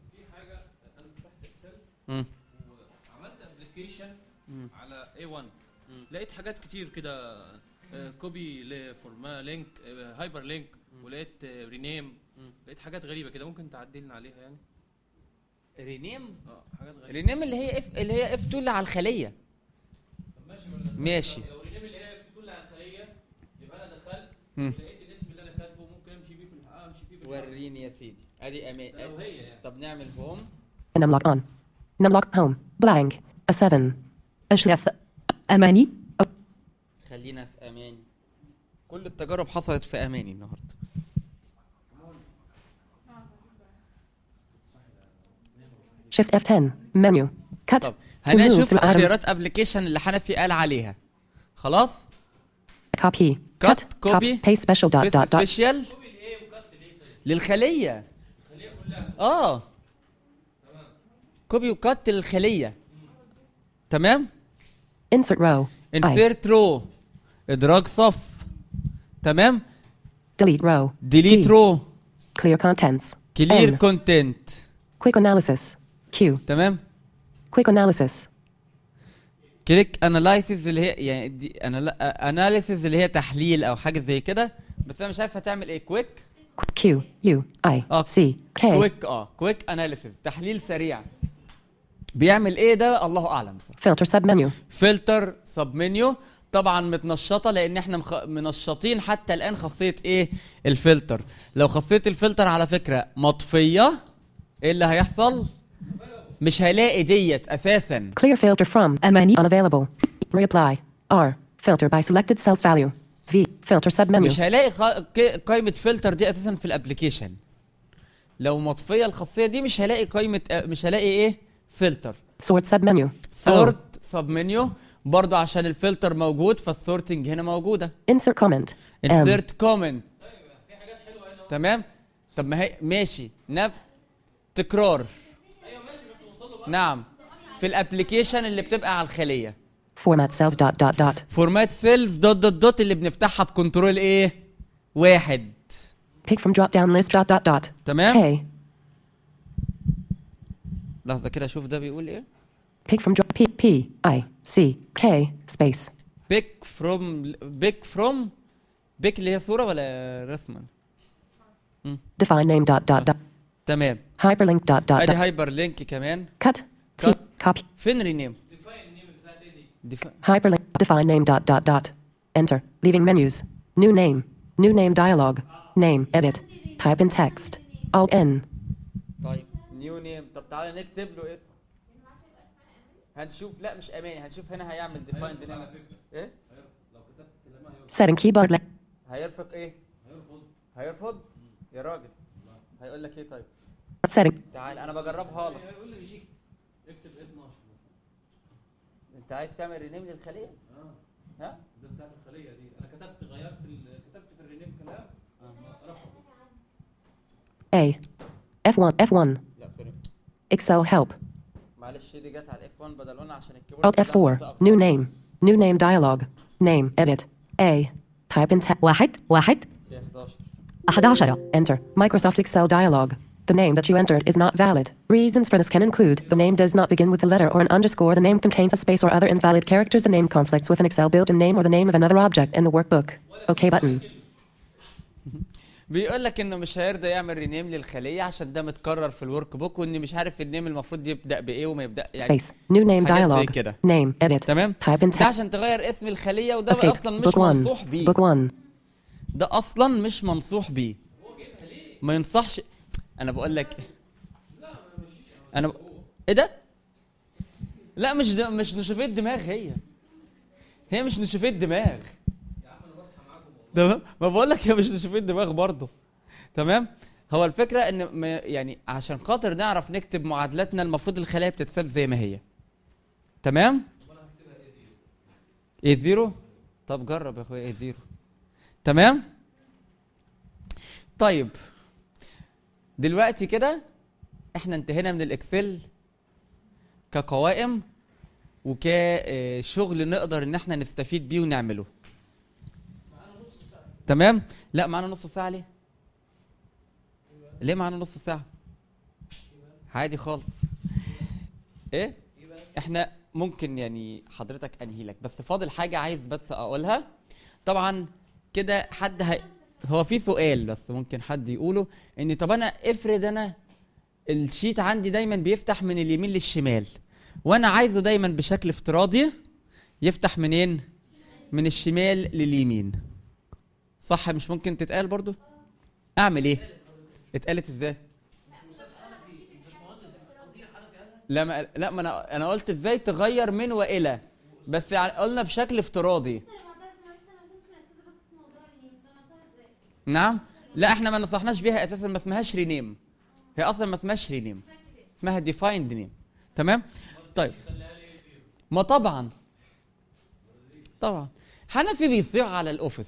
مم. عملت ابلكيشن على A1 لقيت حاجات كتير كده كوبي لفورما لينك هايبر لينك ولقيت رينيم لقيت حاجات غريبه كده ممكن تعدلنا عليها يعني رينيم اه حاجات غريبه رينيم اللي هي اف اللي هي اف 2 اللي على الخليه ماشي لو رينيم اللي هي في كل على الخليه يبقى انا دخلت مم. لقيت الاسم اللي انا كاتبه ممكن امشي بيه في الحقيقه امشي فيه في الحقيقة. وريني يا سيدي ادي امان لو هي يعني طب نعمل هوم Numlock on. Numlock home. Blank. A 7. أشرف أماني خلينا في اماني كل التجارب حصلت في اماني النهارده Shift F10. Menu. Cut. طب To move هنشوف through items. خيارات ابلكيشن اللي حنفي قال عليها خلاص Copy. Cut. Cut. Copy. Paste special dot بس dot dot. سبيشال للخليه اه كوبي وكات للخليه تمام Insert row. I. انسيرت رو ادراج صف تمام Delete row. ديليت D. رو Clear contents. كلير N. كونتنت Quick analysis. Q. تمام Quick analysis. كليك انالايسيس اللي هي يعني دي اناليسيس اللي هي تحليل او حاجه زي كده بس انا مش عارف هتعمل ايه كويك Q. U. I. اه C. K. كويك اه كويك اناليسيس تحليل سريع بيعمل ايه ده الله اعلم بصراحه Filter submenu. فلتر سب منيو طبعا متنشطه لان احنا مخ... منشطين حتى الان خاصيه ايه الفلتر لو خاصيه الفلتر على فكره مطفيه ايه اللي هيحصل مش هيلاقي ديت اساسا Clear filter from. أماني Unavailable. Reapply. R. Filter by selected cells value. V. Filter submenu. مش هيلاقي خ... ك- قائمه فلتر دي اساسا في الابلكيشن لو مطفيه الخاصيه دي مش هيلاقي قائمه آه، مش هيلاقي ايه فلتر Sort submenu. O. سورت سب منيو برضه عشان الفلتر موجود فالسورتنج هنا موجوده Insert comment. M. انسرت كومنت تمام طب ما هي ماشي نفس تكرار نعم في الابلكيشن اللي بتبقى على الخليه Format cells dot dot dot. فورمات سيلز دوت دوت دوت اللي بنفتحها بكنترول ايه واحد Pick from drop down list dot dot dot. تمام K. لحظه كده اشوف ده بيقول ايه Pick from drop P P I C K space. بيك فروم بيك فروم بيك اللي هي صوره ولا رسما Define name dot dot dot. تمام Hyperlink dot dot ادي dot. هايبر لينك كمان Cut. T. Cut. Copy. فين رينيم ديفاين Hyperlink. Define name dot dot dot. Enter. Leaving menus. New name. New name dialog. Name. Edit. Type in text. Alt N. طيب نيو نيم طب تعالى نكتب له اسم هنشوف لا مش اماني هنشوف هنا هيعمل ديفاين نيم ايه Setting keyboard. Le- هيرفق ايه هيرفض يا راجل هيقول لك ايه طيب setting. تعال انا بجربها لك انت عايز تعمل رينيم للخليه ها ده بتاع الخليه دي انا كتبت غيرت ال- كتبت في الرينيم كلام رفض A. F1. F1. لا سوري Excel help. معلش دي جت على الاف 1 بدل 1 عشان الكيبورد Alt F4. New name. New name dialog. Name. Edit. A. Type in text. واحد واحد 11 أحد عشر Enter. Microsoft Excel dialog. The name that you entered is not valid. Reasons for this can include the name does not begin with a letter or an underscore, the name contains a space or other invalid characters, the name conflicts with an Excel built in name or the name of another object in the workbook. OK button. بيقول لك انه مش هيرضى يعمل رينيم للخليه عشان ده متكرر في الورك بوك وان مش عارف النيم المفروض يبدا بايه وما يبدا يعني Space. New name حاجات زي dialog. كده. Name. Edit. تمام Type in ده text. عشان تغير اسم الخليه وده Escape. اصلا مش Book 1. منصوح بيه Book 1. ده اصلا مش منصوح بيه ما ينصحش انا بقول لك انا ب... ايه ده لا مش ده مش نشوفيه دماغ هي هي مش نشوفيه دماغ تمام ما بقول لك هي مش نشوفيه دماغ برضه تمام هو الفكره ان ما يعني عشان خاطر نعرف نكتب معادلاتنا المفروض الخلايا بتتساب زي ما هي تمام ايه زيرو طب جرب يا اخويا ايه زيرو تمام طيب دلوقتي كده احنا انتهينا من الاكسل كقوائم وكشغل نقدر ان احنا نستفيد بيه ونعمله تمام لا معانا نص ساعه ليه ليه معانا نص ساعه عادي خالص ايه احنا ممكن يعني حضرتك انهي لك بس فاضل حاجه عايز بس اقولها طبعا كده حد هي... هو في سؤال بس ممكن حد يقوله ان طب انا افرض انا الشيت عندي دايما بيفتح من اليمين للشمال وانا عايزه دايما بشكل افتراضي يفتح منين من الشمال لليمين صح مش ممكن تتقال برضو اعمل ايه اتقالت ازاي لا ما لا ما انا انا قلت ازاي تغير من والى بس يعني قلنا بشكل افتراضي نعم لا احنا ما نصحناش بيها اساسا ما اسمهاش رينيم هي اصلا ما اسمهاش رينيم اسمها ديفايند نيم تمام طيب ما طبعا طبعا حنفي بيصيع على الاوفيس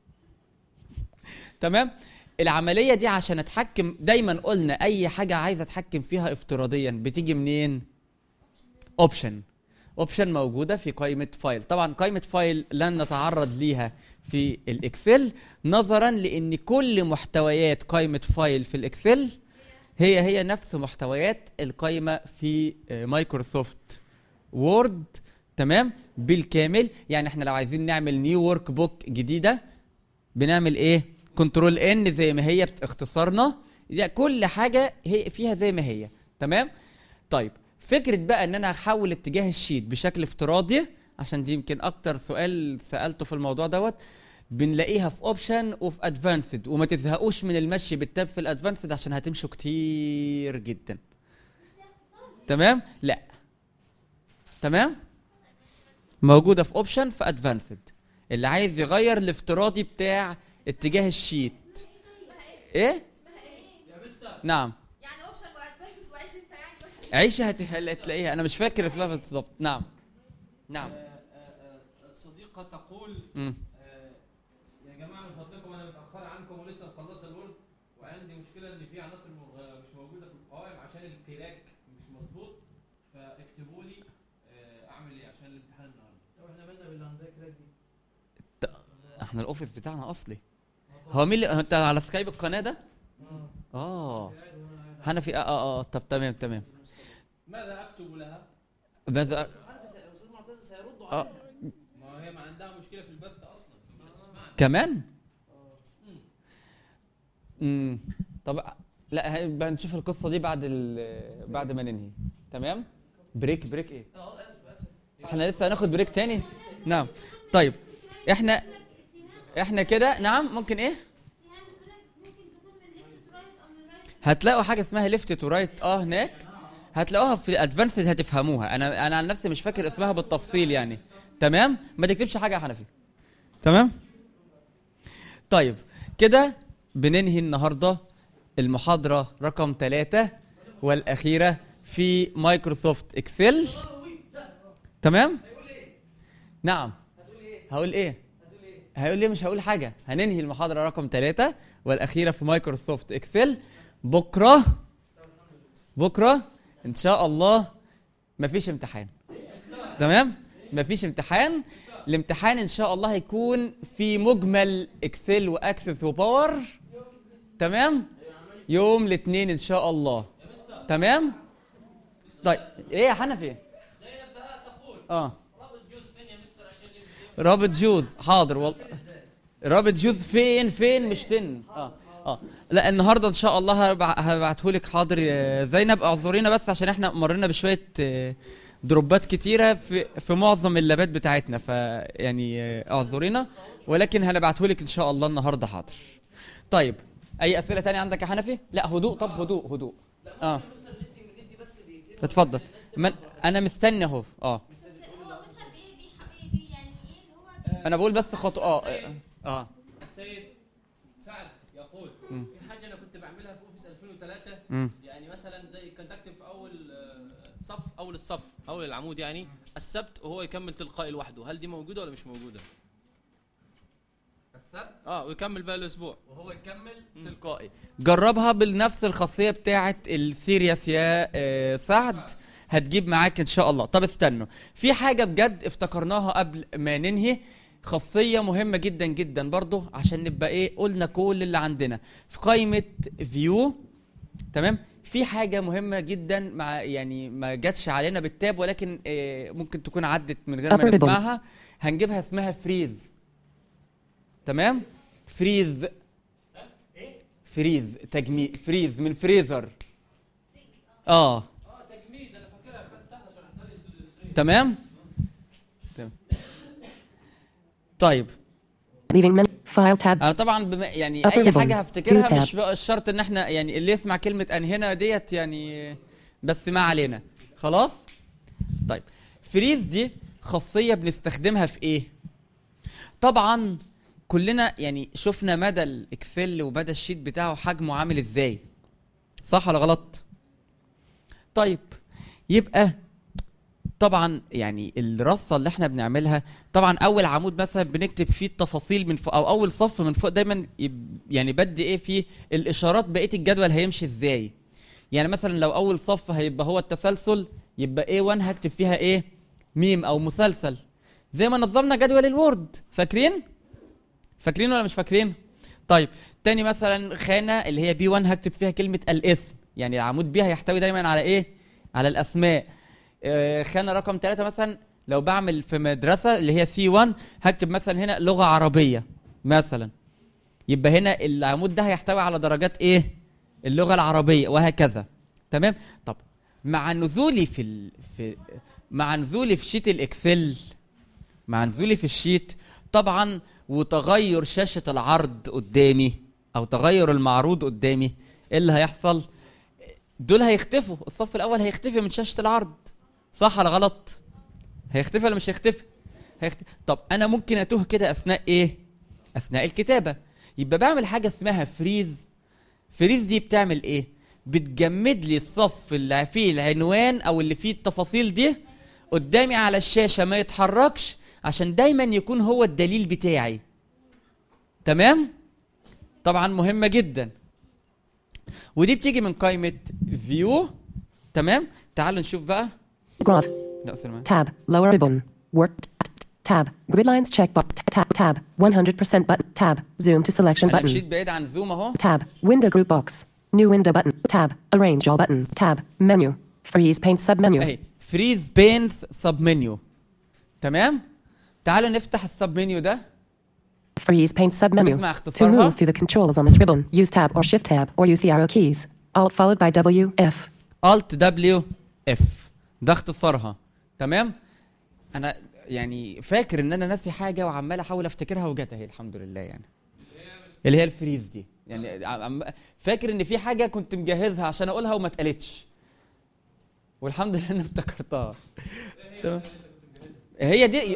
تمام العمليه دي عشان اتحكم دايما قلنا اي حاجه عايز اتحكم فيها افتراضيا بتيجي منين اوبشن اوبشن موجوده في قائمه فايل طبعا قائمه فايل لن نتعرض ليها في الاكسل نظرا لان كل محتويات قائمه فايل في الاكسل هي هي نفس محتويات القائمه في آه، مايكروسوفت وورد تمام بالكامل يعني احنا لو عايزين نعمل نيو ورك بوك جديده بنعمل ايه كنترول ان زي ما هي بت- اختصارنا يعني كل حاجه هي فيها زي ما هي تمام طيب فكره بقى ان انا هحول اتجاه الشيت بشكل افتراضي عشان دي يمكن اكتر سؤال سالته في الموضوع دوت بنلاقيها في اوبشن وفي ادفانسد وما تزهقوش من المشي بالتاب في الادفانسد عشان هتمشوا كتير جدا تمام لا تمام موجوده في اوبشن في ادفانسد اللي عايز يغير الافتراضي بتاع اتجاه الشيت ايه نعم يعني اوبشن وادفانسز وعيش انت يعني بس عيشة هت- هتلاقيها انا مش فاكر اسمها بالظبط نعم نعم صديقة تقول مم. آه، يا جماعة من فضلكم أنا متأخرة عنكم ولسه مخلصة الورد وعندي مشكلة إن في عناصر مغ- مش موجودة في القوائم عشان الكراك مش مظبوط فاكتبوا لي آه، أعمل إيه عشان الامتحان النهاردة طب احنا مالنا باللي عندها كراك دي احنا الاوفيس بتاعنا اصلي هو مين اللي هو انت على سكايب القناه ده اه حنفي اه اه اه طب تمام تمام ماذا أكتب لها؟ ماذا استاذ معتز سيردوا اه ما هي ما عندها مشكلة في البث أصلا مش هتسمعني كمان امم طب لا هيبقى نشوف القصه دي بعد ال- بعد ما ننهي تمام بريك بريك ايه اه اسف اسف احنا لسه هناخد بريك تاني نعم طيب احنا احنا كده نعم ممكن ايه هتلاقوا حاجه اسمها ليفت تو رايت اه هناك هتلاقوها في ادفانسد هتفهموها انا انا عن نفسي مش فاكر اسمها بالتفصيل يعني تمام ما تكتبش حاجه يا حنفي تمام طيب كده بننهي النهارده المحاضره رقم ثلاثة والاخيره في مايكروسوفت اكسل تمام نعم هقول ايه هيقول لي مش هقول حاجه هننهي المحاضره رقم ثلاثة والاخيره في مايكروسوفت اكسل بكره بكره ان شاء الله مفيش امتحان تمام مفيش امتحان الامتحان ان شاء الله هيكون في مجمل اكسل واكسس وباور تمام يوم الاثنين ان شاء الله تمام طيب ايه يا حنفي اه رابط جوز حاضر والله رابط جوز فين فين مش تن اه اه لا النهارده ان شاء الله هبعته لك حاضر يا زينب اعذرينا بس عشان احنا مرينا بشويه آه، دروبات كتيره في في معظم اللابات بتاعتنا فيعني آه، اعذرينا ولكن هنبعته لك ان شاء الله النهارده حاضر طيب اي اسئله تانية عندك يا حنفي لا هدوء طب هدوء هدوء اه اتفضل من انا مستني اهو اه انا بقول بس خطوه اه اه السيد سعد يقول مم. في حاجه انا كنت بعملها في اوفيس 2003 مم. يعني مثلا زي كنت اكتب في اول آه، صف اول الصف اول العمود يعني السبت وهو يكمل تلقائي لوحده هل دي موجوده ولا مش موجوده اه ويكمل بقى الاسبوع وهو يكمل تلقائي جربها بنفس الخاصيه بتاعه السيريس يا آه، سعد هتجيب معاك ان شاء الله طب استنوا في حاجه بجد افتكرناها قبل ما ننهي خاصيه مهمه جدا جدا برضو عشان نبقى ايه قلنا كل اللي عندنا في قائمه فيو تمام في حاجه مهمه جدا مع يعني ما جاتش علينا بالتاب ولكن آه، ممكن تكون عدت من غير ما Upper ribbon. نسمعها هنجيبها اسمها فريز تمام فريز فريز تجميد فريز من فريزر اه تمام تمام طيب Leaving menu. File tab. انا طبعا بما يعني Upper اي ribbon. حاجه هفتكرها View tab. مش بقى الشرط ان احنا يعني اللي يسمع كلمه ان هنا ديت يعني بس ما علينا خلاص طيب فريز دي خاصيه بنستخدمها في ايه طبعا كلنا يعني شفنا مدى الاكسل ومدى الشيت بتاعه حجمه عامل ازاي صح ولا غلط طيب يبقى طبعا يعني الرصه اللي احنا بنعملها طبعا اول عمود مثلا بنكتب فيه التفاصيل من فوق او اول صف من فوق دايما يب- يعني بدي ايه فيه الاشارات بقيه الجدول هيمشي ازاي يعني مثلا لو اول صف هيبقى هو التسلسل يبقى A1 هكتب فيها ايه ميم او مسلسل زي ما نظمنا جدول الوورد فاكرين فاكرين ولا مش فاكرين طيب تاني مثلا خانه اللي هي B1 هكتب فيها كلمه الاسم يعني العمود بي هيحتوي دايما على ايه على الاسماء آه، خانه رقم ثلاثة مثلا لو بعمل في مدرسه اللي هي سي 1 هكتب مثلا هنا لغه عربيه مثلا يبقى هنا العمود ده هيحتوي على درجات ايه اللغه العربيه وهكذا تمام طب مع نزولي في ال... في مع نزولي في شيت الاكسل مع نزولي في الشيت طبعا وتغير شاشه العرض قدامي او تغير المعروض قدامي ايه اللي هيحصل دول هيختفوا الصف الاول هيختفي من شاشه العرض صح ولا غلط هيختفي ولا مش هيختفي هيختفي طب انا ممكن اتوه كده اثناء ايه اثناء الكتابه يبقى بعمل حاجه اسمها فريز فريز دي بتعمل ايه بتجمد لي الصف اللي فيه العنوان او اللي فيه التفاصيل دي قدامي على الشاشه ما يتحركش عشان دايما يكون هو الدليل بتاعي تمام طبعا مهمه جدا ودي بتيجي من قائمه فيو تمام تعالوا نشوف بقى Graph. لا سلمان Tab. Lower ribbon. Work. Tab. Grid lines checkbox. Tab. Tab. 100% button. Tab. Zoom to selection انا button. مشيت بعيد عن زوم اهو Tab. Window group box. New window button. Tab. Arrange all button. Tab. Menu. Freeze paint submenu. اهي فريز بينز سب منيو تمام تعالوا نفتح السب منيو ده Freeze paint submenu. اسمع To اختصارها. move through the controls on this ribbon, use Tab or Shift Tab or use the arrow keys. Alt followed by W F. Alt W F ده اختصارها تمام انا يعني فاكر ان انا ناسي حاجه وعمال احاول افتكرها وجت اهي الحمد لله يعني اللي هي الفريز دي يعني عم- فاكر ان في حاجه كنت مجهزها عشان اقولها وما اتقالتش والحمد لله اني افتكرتها تمام. هي دي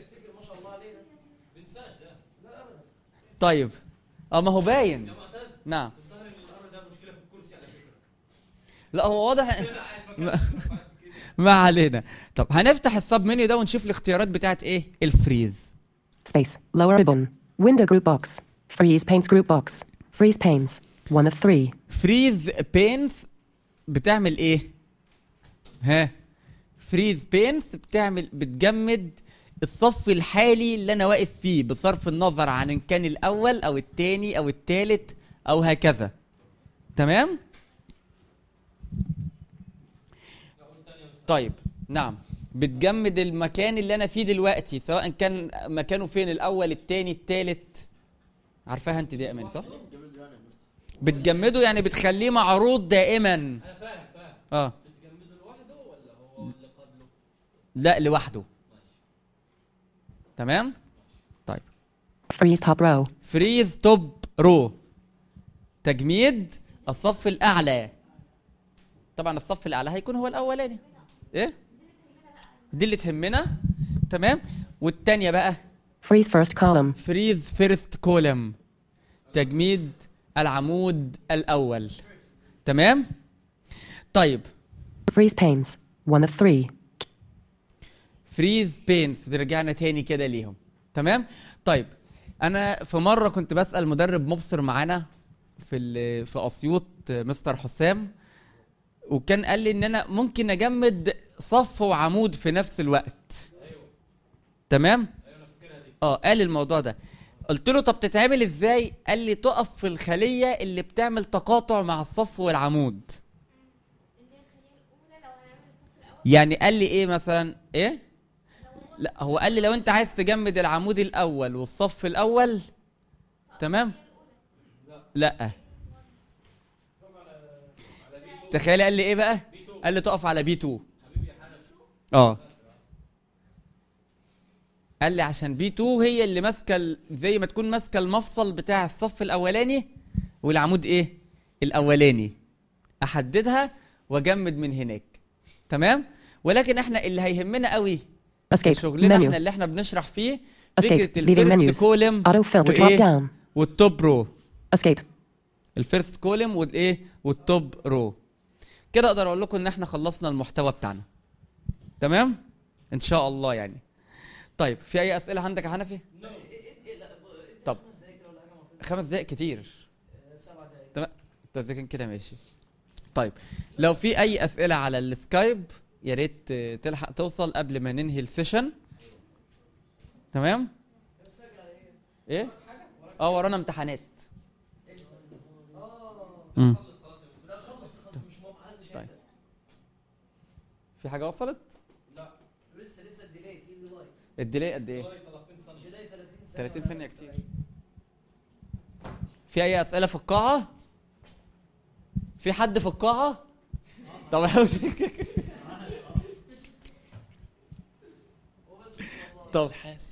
طيب اه ما هو باين نعم لا هو واضح ما- ما علينا طب هنفتح السب منيو ده ونشوف الاختيارات بتاعت ايه الفريز Space. Lower ribbon. Window group box. Freeze paints group box. Freeze panes. One of three. فريز بينز بتعمل ايه ها فريز بينز بتعمل بتجمد الصف الحالي اللي انا واقف فيه بصرف النظر عن ان كان الاول او التاني او التالت او هكذا تمام طيب نعم بتجمد المكان اللي انا فيه دلوقتي سواء كان مكانه فين الاول التاني التالت عارفاها انت دي يا امان صح بتجمده يعني بتخليه معروض دائما انا فاهم فاهم اه بتجمده لوحده ولا هو اللي قبله لا لوحده تمام طيب Freeze top row. فريز توب رو تجميد الصف الاعلى طبعا الصف الاعلى هيكون هو الاولاني ايه دي اللي تهمنا تمام والتانية بقى Freeze first column. فريز فيرست كولم تجميد العمود الاول تمام طيب Freeze panes. One of three. فريز بينز رجعنا تاني كده ليهم تمام طيب انا في مره كنت بسال مدرب مبصر معانا في ال- في اسيوط مستر حسام وكان قال لي ان انا ممكن اجمد صف وعمود في نفس الوقت تمام اه قال الموضوع ده قلت له طب تتعمل ازاي قال لي تقف في الخليه اللي بتعمل تقاطع مع الصف والعمود يعني قال لي ايه مثلا ايه لا هو قال لي لو انت عايز تجمد العمود الاول والصف الاول تمام لا تخيل قال لي ايه بقى قال لي تقف على بي 2 اه قال لي عشان بي 2 هي اللي ماسكه ال- زي ما تكون ماسكه المفصل بتاع الصف الاولاني والعمود ايه الاولاني احددها واجمد من هناك تمام ولكن احنا اللي هيهمنا قوي Escape. في شغلنا احنا Menu. اللي احنا بنشرح فيه Escape. فكره Leaving الفيرست menus. كولم Auto filter drop down. والتوب رو Escape. الفيرست كولم والايه والتوب رو كده اقدر اقول لكم ان احنا خلصنا المحتوى بتاعنا تمام ان شاء الله يعني طيب في اي اسئله عندك يا حنفي طب خمس دقائق كتير تمام طب كان كده ماشي طيب لو في اي اسئله على السكايب يا ريت آه، تلحق توصل قبل ما ننهي السيشن تمام ايه اه ورانا امتحانات امم طيب في حاجه وصلت لسه لسه الديلي في ديلاي الديلي قد ايه ديلاي 30 ثانيه 30 ثانيه كتير في اي اسئله في القاعه في حد في القاعه طب طب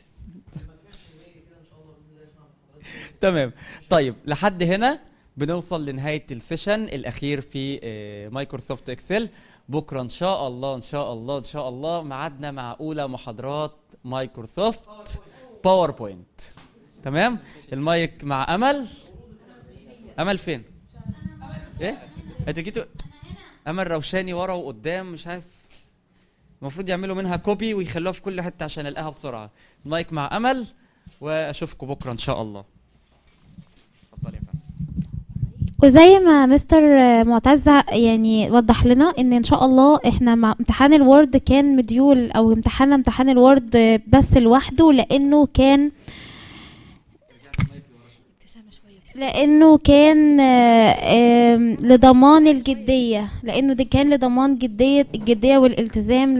تمام طيب لحد هنا بنوصل لنهايه السيشن الاخير في آه، مايكروسوفت اكسل بكره ان شاء الله ان شاء الله ان شاء الله ميعادنا مع اولى محاضرات مايكروسوفت باوربوينت تمام المايك مع امل امل فين ايه انت جيتوا امل روشاني ورا وقدام مش عارف المفروض يعملوا منها كوبي ويخلوها في كل حته عشان الاقيها بسرعه المايك مع امل واشوفكم بكره ان شاء الله اتفضلي يا فندم وزي ما مستر معتز يعني وضح لنا ان ان شاء الله احنا مع امتحان الوورد كان مديول او امتحاننا امتحان الوورد بس لوحده لانه كان لانه كان آه، آم، لضمان الجديه لانه ده كان لضمان جديه الجديه والالتزام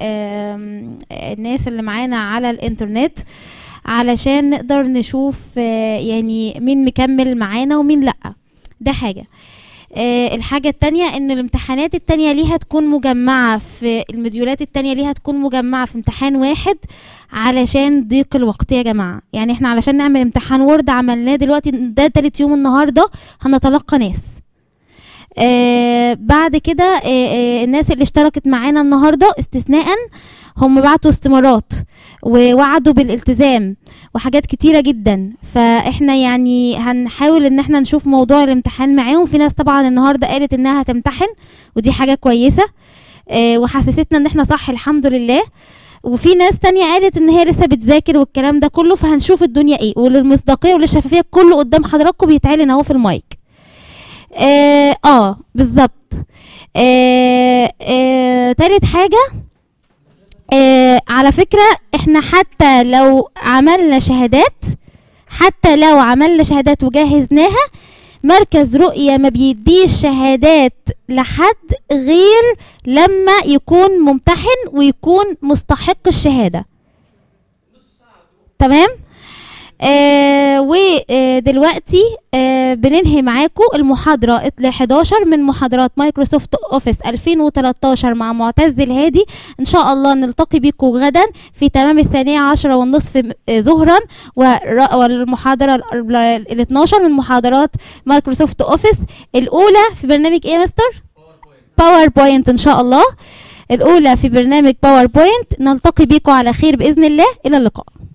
للناس اللي معانا على الانترنت علشان نقدر نشوف آه، يعني مين مكمل معانا ومين لا ده حاجه آه، الحاجة التانية ان الامتحانات التانية ليها تكون مجمعة في المديولات التانية ليها تكون مجمعة في امتحان واحد علشان ضيق الوقت يا جماعة يعني احنا علشان نعمل امتحان وورد عملناه دلوقتي ده تالت يوم النهاردة هنتلقى ناس آه بعد كده آه آه الناس اللي اشتركت معانا النهارده استثناء هم بعتوا استمارات ووعدوا بالالتزام وحاجات كتيره جدا فاحنا يعني هنحاول ان احنا نشوف موضوع الامتحان معاهم في ناس طبعا النهارده قالت انها هتمتحن ودي حاجه كويسه آه وحسستنا ان احنا صح الحمد لله وفي ناس تانية قالت ان هي لسه بتذاكر والكلام ده كله فهنشوف الدنيا ايه وللمصداقيه وللشفافيه كله قدام حضراتكم بيتعلن اهو في المايك اه, آه بالظبط آه آه تالت حاجه آه على فكره احنا حتى لو عملنا شهادات حتى لو عملنا شهادات وجهزناها مركز رؤية ما بيديش شهادات لحد غير لما يكون ممتحن ويكون مستحق الشهادة تمام آه ودلوقتي آه بننهي معاكم المحاضرة ال 11 من محاضرات مايكروسوفت اوفيس 2013 مع معتز الهادي ان شاء الله نلتقي بكم غدا في تمام الثانية عشرة والنصف آه، ظهرا ور- والمحاضرة ال ال 12 من محاضرات مايكروسوفت اوفيس الاولى في برنامج ايه يا مستر باوربوينت ان شاء الله الاولى في برنامج باوربوينت نلتقي بكم على خير باذن الله الى اللقاء